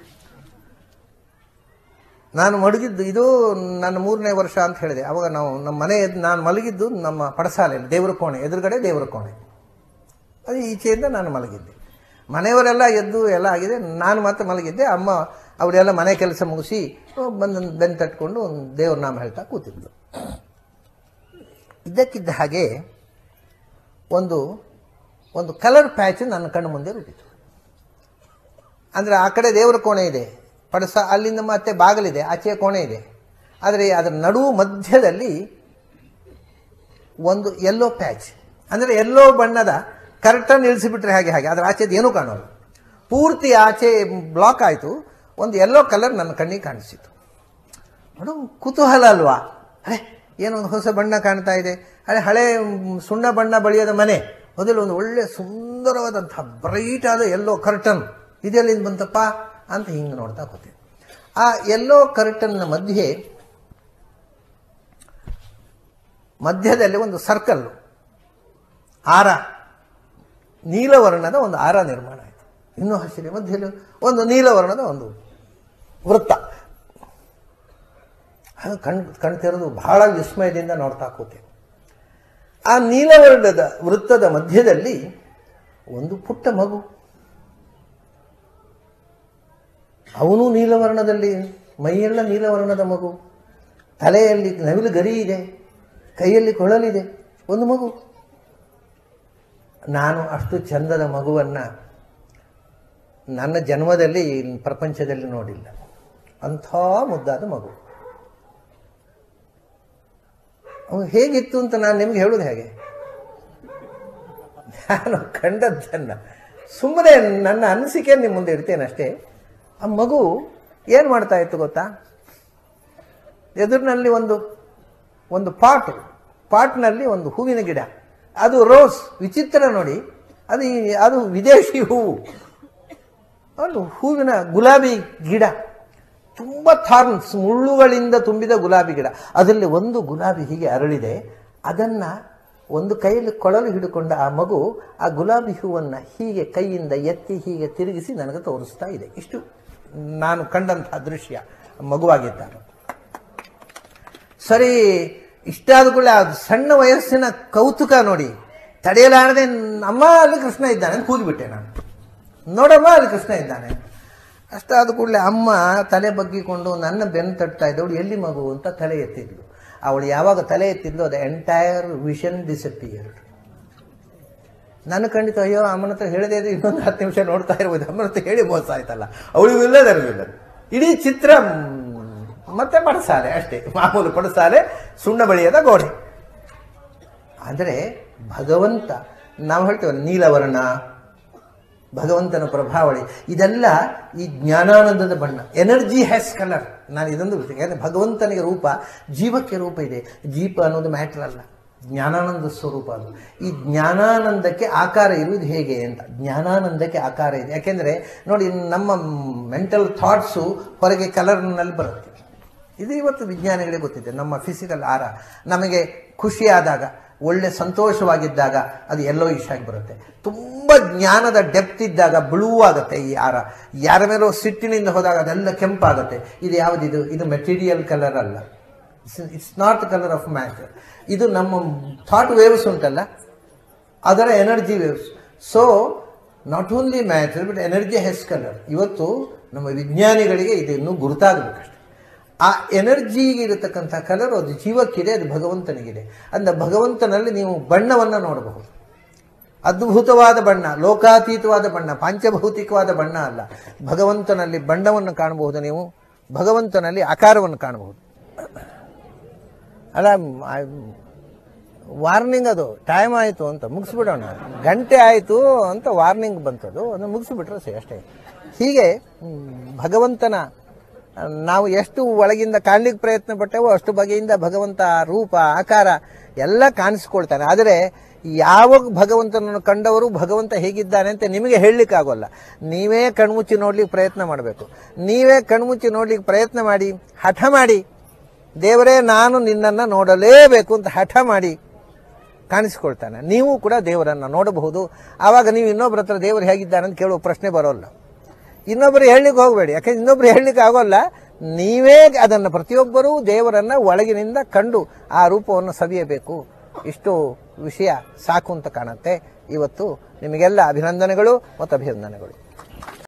ನಾನು ಮಡಗಿದ್ದು ಇದು ನನ್ನ ಮೂರನೇ ವರ್ಷ ಅಂತ ಹೇಳಿದೆ ಅವಾಗ ನಾವು ನಮ್ಮ ಮನೆ ಎದ್- ನಾನು ಮಲಗಿದ್ದು ನಮ್ಮ ಪಡಸಾಲೆಯಲ್ಲಿ ದೇವರ ಕೋಣೆ ಎದುರುಗಡೆ ದೇವರ ಕೋಣೆ ಅದು ಈಚೆಯಿಂದ ನಾನು ಮಲಗಿದ್ದೆ ಮನೆಯವರೆಲ್ಲ ಎದ್ದು ಎಲ್ಲ ಆಗಿದೆ ನಾನು ಮತ್ತೆ ಮಲಗಿದ್ದೆ ಅಮ್ಮ ಅವರೆಲ್ಲ ಮನೆ ಕೆಲಸ ಮುಗಿಸಿ ಬಂದು ಬೆನ್ನು ತಟ್ಕೊಂಡು ಒಂದು ದೇವ್ರ ನಾಮ ಹೇಳ್ತಾ ಕೂತಿದ್ಲು ಇದ್ದಕ್ಕಿದ್ದ ಹಾಗೆ ಒಂದು ಒಂದು ಕಲರ್ ಪ್ಯಾಚ್ ನನ್ನ ಕಣ್ಣು ಮುಂದೆ ರೂಪಿತು ಅಂದರೆ ಆ ಕಡೆ ದೇವರ ಕೋಣೆ ಇದೆ ಪಡಸ ಅಲ್ಲಿಂದ ಮತ್ತೆ ಬಾಗಿಲಿದೆ ಆಚೆಯ ಕೋಣೆ ಇದೆ ಆದರೆ ಅದರ ನಡುವು ಮಧ್ಯದಲ್ಲಿ ಒಂದು ಯೆಲ್ಲೋ ಪ್ಯಾಚ್ ಅಂದರೆ ಯೆಲ್ಲೋ ಬಣ್ಣದ ಕರ್ಟನ್ ಇಳಿಸಿಬಿಟ್ರೆ ಹಾಗೆ ಹಾಗೆ ಅದರ ಆಚೆದು ಏನೂ ಕಾಣೋಲ್ಲ ಪೂರ್ತಿ ಆಚೆ ಬ್ಲಾಕ್ ಆಯಿತು ಒಂದು ಯೆಲ್ಲೋ ಕಲರ್ ನನ್ನ ಕಣ್ಣಿಗೆ ಕಾಣಿಸಿತು ನೋಡು ಕುತೂಹಲ ಅಲ್ವಾ ಅರೆ ಏನೋ ಒಂದು ಹೊಸ ಬಣ್ಣ ಕಾಣ್ತಾ ಇದೆ ಅರೆ ಹಳೆ ಮ್, ಸುಣ್ಣ ಬಣ್ಣ ಬಳಿಯದ ಮನೆ ಮೊದಲು ಒಂದು ಒಳ್ಳೆ ಸುಂದರವಾದಂತಹ ಬ್ರೈಟ್ ಆದ ಎಲ್ಲೋ ಕರ್ಟನ್ ಇದೆಲ್ಲಿಂದ ಬಂತಪ್ಪ ಅಂತ ಹಿಂಗೆ ನೋಡ್ತಾ ಕೂತೀನಿ ಆ ಎಲ್ಲೋ ಕರ್ಟನ್ನ ಮಧ್ಯೆ ಮಧ್ಯದಲ್ಲಿ ಒಂದು ಸರ್ಕಲ್ ಆರ ನೀಲವರ್ಣದ ಒಂದು ಆರ ನಿರ್ಮಾಣ ಆಯಿತು ಇನ್ನೂ ಹಸಿರು ಮಧ್ಯದಲ್ಲಿ ಒಂದು ನೀಲವರ್ಣದ ಒಂದು ವೃತ್ತ ಅದು ಕಣ್ ಕಣ್ ತೆರೆದು ಬಹಳ ವಿಸ್ಮಯದಿಂದ ನೋಡ್ತಾ ಕೂತೆ ಆ ನೀಲವರ್ಣದ ವೃತ್ತದ ಮಧ್ಯದಲ್ಲಿ ಒಂದು ಪುಟ್ಟ ಮಗು ಅವನು ನೀಲವರ್ಣದಲ್ಲಿ ಮೈಯೆಲ್ಲ ನೀಲವರ್ಣದ ಮಗು ತಲೆಯಲ್ಲಿ ನವಿಲು ಗರಿ ಇದೆ ಕೈಯಲ್ಲಿ ಕೊಳಲಿದೆ ಒಂದು ಮಗು ನಾನು ಅಷ್ಟು ಚಂದದ ಮಗುವನ್ನು ನನ್ನ ಜನ್ಮದಲ್ಲಿ ಈ ಪ್ರಪಂಚದಲ್ಲಿ ನೋಡಿಲ್ಲ ಅಂಥ ಮುದ್ದಾದ ಮಗು ಅವನು ಹೇಗಿತ್ತು ಅಂತ ನಾನು ನಿಮ್ಗೆ ಹೇಳೋದು ಹೇಗೆ ನಾನು ಕಂಡದ್ದನ್ನು ಸುಮ್ಮನೆ ನನ್ನ ಅನಿಸಿಕೆ ನಿಮ್ಮ ಮುಂದೆ ಇಡ್ತೇನೆ ಅಷ್ಟೇ ಆ ಮಗು ಏನು ಮಾಡ್ತಾ ಇತ್ತು ಗೊತ್ತಾ ಎದುರಿನಲ್ಲಿ ಒಂದು ಒಂದು ಪಾಟ್ ಪಾಟ್ನಲ್ಲಿ ಒಂದು ಹೂವಿನ ಗಿಡ ಅದು ರೋಸ್ ವಿಚಿತ್ರ ನೋಡಿ ಅದು ಈ- ಅದು ವಿದೇಶಿ ಹೂವು ಒಂದು ಹೂವಿನ ಗುಲಾಬಿ ಗಿಡ ತುಂಬ ಥಾರ್ನ್ಸ್ ಮುಳ್ಳುಗಳಿಂದ ತುಂಬಿದ ಗುಲಾಬಿ ಗಿಡ ಅದರಲ್ಲಿ ಒಂದು ಗುಲಾಬಿ ಹೀಗೆ ಅರಳಿದೆ ಅದನ್ನು ಒಂದು ಕೈಯಲ್ಲಿ ಕೊಳಲು ಹಿಡ್ಕೊಂಡ ಆ ಮಗು ಆ ಗುಲಾಬಿ ಹೂವನ್ನು ಹೀಗೆ ಕೈಯಿಂದ ಎತ್ತಿ ಹೀಗೆ ತಿರುಗಿಸಿ ನನಗೆ ತೋರಿಸ್ತಾ ಇದೆ ಇಷ್ಟು ನಾನು ಕಂಡಂತಹ ದೃಶ್ಯ ಮಗುವಾಗಿದ್ದಾಗ ಸರಿ ಇಷ್ಟಾದ ಕೂಡಲೇ ಆ ಸಣ್ಣ ವಯಸ್ಸಿನ ಕೌತುಕ ನೋಡಿ ತಡೆಯಲಾರದೆ ಅಮ್ಮ ಅಲ್ಲಿ ಕೃಷ್ಣ ಇದ್ದಾನೆ ಅಂತ ಕೂಗಿಬಿಟ್ಟೆ ನಾನು ನೋಡಮ್ಮ ಅಲ್ಲಿ ಕೃಷ್ಣ ಇದ್ದಾನೆ ಅಷ್ಟಾದ ಕೂಡಲೇ ಅಮ್ಮ ತಲೆ ಬಗ್ಗಿಕೊಂಡು ನನ್ನ ಬೆನ್ನು ತಟ್ತಾ ಇದ್ದವಳು ಎಲ್ಲಿ ಮಗು ಅಂತ ತಲೆ ಎತ್ತಿದ್ಲು ಅವಳು ಯಾವಾಗ ತಲೆ ಎತ್ತಿದ್ಲು ಅದು ಎಂಟೈರ್ ವಿಷನ್ ಡಿಸಪಿಯರ್ಡ್ ನನ್ನ ಖಂಡಿತ ಅಯ್ಯೋ ಅಮ್ಮನ ಹತ್ರ ಹೇಳದೇ ಇದ್ರೆ ಇನ್ನೊಂದು ಹತ್ತು ನಿಮಿಷ ನೋಡ್ತಾ ಇರ್ಬೋದು ಅಮ್ಮನ ಹತ್ರ ಹೇಳಿ ಮೋಸ ಆಯ್ತಲ್ಲ ಅವಳಿಗೂ ಇಲ್ಲದರಿಲ್ಲ ಇಡೀ ಚಿತ್ರ ಮ್, ಮತ್ತೆ ಪಡಸಾಲೆ ಅಷ್ಟೇ ಮಾಮೂಲು ಪಡಸಾಲೆ ಸುಣ್ಣ ಬಳಿಯದ ಗೋಡೆ ಆದರೆ ಭಗವಂತ ನಾವು ಹೇಳ್ತೇವಲ್ಲ ನೀಲವರ್ಣ ಭಗವಂತನ ಪ್ರಭಾವಳಿ ಇದೆಲ್ಲ ಈ ಜ್ಞಾನಾನಂದದ ಬಣ್ಣ ಎನರ್ಜಿ ಹ್ಯಾಸ್ ಕಲರ್ ನಾನು ಇದೊಂದು ಯಾಕಂದರೆ ಭಗವಂತನಿಗೆ ರೂಪ ಜೀವಕ್ಕೆ ರೂಪ ಇದೆ ಜೀಪ ಅನ್ನೋದು ಮ್ಯಾಟ್ರ್ ಅಲ್ಲ ಜ್ಞಾನಾನಂದ ಸ್ವರೂಪ ಅದು ಈ ಜ್ಞಾನಾನಂದಕ್ಕೆ ಆಕಾರ ಇರುವುದು ಹೇಗೆ ಅಂತ ಜ್ಞಾನಾನಂದಕ್ಕೆ ಆಕಾರ ಇದೆ ಯಾಕೆಂದರೆ ನೋಡಿ ನಮ್ಮ ಮೆಂಟಲ್ ಥಾಟ್ಸು ಹೊರಗೆ ಕಲರ್ನಲ್ಲಿ ಬರುತ್ತೆ ಇದು ಇವತ್ತು ವಿಜ್ಞಾನಿಗಳಿಗೆ ಗೊತ್ತಿದೆ ನಮ್ಮ ಫಿಸಿಕಲ್ ಆರ ನಮಗೆ ಖುಷಿಯಾದಾಗ ಒಳ್ಳೆ ಸಂತೋಷವಾಗಿದ್ದಾಗ ಅದು ಎಲ್ಲೋ ಇಶ್ ಆಗಿ ಬರುತ್ತೆ ತುಂಬ ಜ್ಞಾನದ ಡೆಪ್ತ್ ಇದ್ದಾಗ ಬ್ಲೂ ಆಗುತ್ತೆ ಈ ಆರ ಯಾರ ಮೇಲೋ ಸಿಟ್ಟಿನಿಂದ ಹೋದಾಗ ಅದೆಲ್ಲ ಕೆಂಪಾಗುತ್ತೆ ಇದು ಯಾವುದಿದು ಇದು ಮೆಟೀರಿಯಲ್ ಕಲರ್ ಅಲ್ಲ it's not colour of matter ಇದು ನಮ್ಮ ಥಾಟ್ ವೇವ್ಸ್ ಉಂಟಲ್ಲ ಅದರ energy waves so not only matter but energy has colour ಇವತ್ತು ನಮ್ಮ ವಿಜ್ಞಾನಿಗಳಿಗೆ ಇದು ಇನ್ನೂ ಗುರುತಾಗಬೇಕಷ್ಟೆ ಆ ಎನರ್ಜಿಗೆ ಇರತಕ್ಕಂಥ ಕಲರ್ ಅದು ಜೀವಕ್ಕಿದೆ ಅದು ಭಗವಂತನಿಗಿದೆ ಅಂದ ಭಗವಂತನಲ್ಲಿ ನೀವು ಬಣ್ಣವನ್ನು ನೋಡಬಹುದು ಅದ್ಭುತವಾದ ಬಣ್ಣ ಲೋಕಾತೀತವಾದ ಬಣ್ಣ ಪಾಂಚಭೌತಿಕವಾದ ಬಣ್ಣ ಅಲ್ಲ ಭಗವಂತನಲ್ಲಿ ಬಣ್ಣವನ್ನು ಕಾಣಬಹುದು ನೀವು ಭಗವಂತನಲ್ಲಿ ಆಕಾರವನ್ನು ಕಾಣಬಹುದು ಅಲ್ಲ ವಾರ್ನಿಂಗ್ ಅದು ಟೈಮ್ ಆಯಿತು ಅಂತ ಮುಗಿಸ್ಬಿಡೋಣ ಗಂಟೆ ಆಯಿತು ಅಂತ ವಾರ್ನಿಂಗ್ ಬಂತದು ಅದನ್ನು ಮುಗಿಸ್ಬಿಟ್ರೆ ಸರಿ ಅಷ್ಟೇ ಹೀಗೆ ಹ್ಮ್, ಭಗವಂತನ ಆ, ನಾವು ಎಷ್ಟು ಒಳಗಿಂದ ಕಾಣ್ಲಿಕ್ಕೆ ಪ್ರಯತ್ನ ಪಟ್ಟೆವೋ ಅಷ್ಟು ಬಗೆಯಿಂದ ಭಗವಂತ ರೂಪ ಆಕಾರ ಎಲ್ಲ ಕಾಣಿಸ್ಕೊಳ್ತಾನೆ ಆದರೆ ಯಾವಾಗ ಭಗವಂತನನ್ನು ಕಂಡವರು ಭಗವಂತ ಹೇಗಿದ್ದಾನೆ ಅಂತ ನಿಮಗೆ ಹೇಳಲಿಕ್ಕೆ ಆಗೋಲ್ಲ ನೀವೇ ಕಣ್ಮುಚ್ಚಿ ನೋಡ್ಲಿಕ್ಕೆ ಪ್ರಯತ್ನ ಮಾಡಬೇಕು ನೀವೇ ಕಣ್ಮುಚ್ಚಿ ನೋಡ್ಲಿಕ್ಕೆ ಪ್ರಯತ್ನ ಮಾಡಿ ಹಠ ಮಾಡಿ ದೇವರೇ ನಾನು ನಿನ್ನನ್ನು ನೋಡಲೇಬೇಕು ಅಂತ ಹಠ ಮಾಡಿ ಕಾಣಿಸ್ಕೊಳ್ತಾನೆ ನೀವು ಕೂಡ ದೇವರನ್ನು ನೋಡಬಹುದು ಆವಾಗ ನೀವು ಇನ್ನೊಬ್ಬರ ಹತ್ರ ದೇವರು ಹೇಗಿದ್ದಾನೆ ಅಂತ ಕೇಳುವ ಪ್ರಶ್ನೆ ಬರೋಲ್ಲ ಇನ್ನೊಬ್ಬರು ಹೇಳಲಿಕ್ಕೆ ಹೋಗಬೇಡಿ ಯಾಕಂದ್ರೆ ಇನ್ನೊಬ್ರು ಹೇಳಲಿಕ್ಕೆ ಆಗೋಲ್ಲ ನೀವೇ ಅದನ್ನು ಪ್ರತಿಯೊಬ್ಬರೂ ದೇವರನ್ನು ಒಳಗಿನಿಂದ ಕಂಡು ಆ ರೂಪವನ್ನು ಸವಿಯಬೇಕು ಇಷ್ಟು ವಿಷಯ ಸಾಕು ಅಂತ ಕಾಣುತ್ತೆ ಇವತ್ತು ನಿಮಗೆಲ್ಲ ಅಭಿನಂದನೆಗಳು ಮತ್ತು ಅಭಿನಂದನೆಗಳು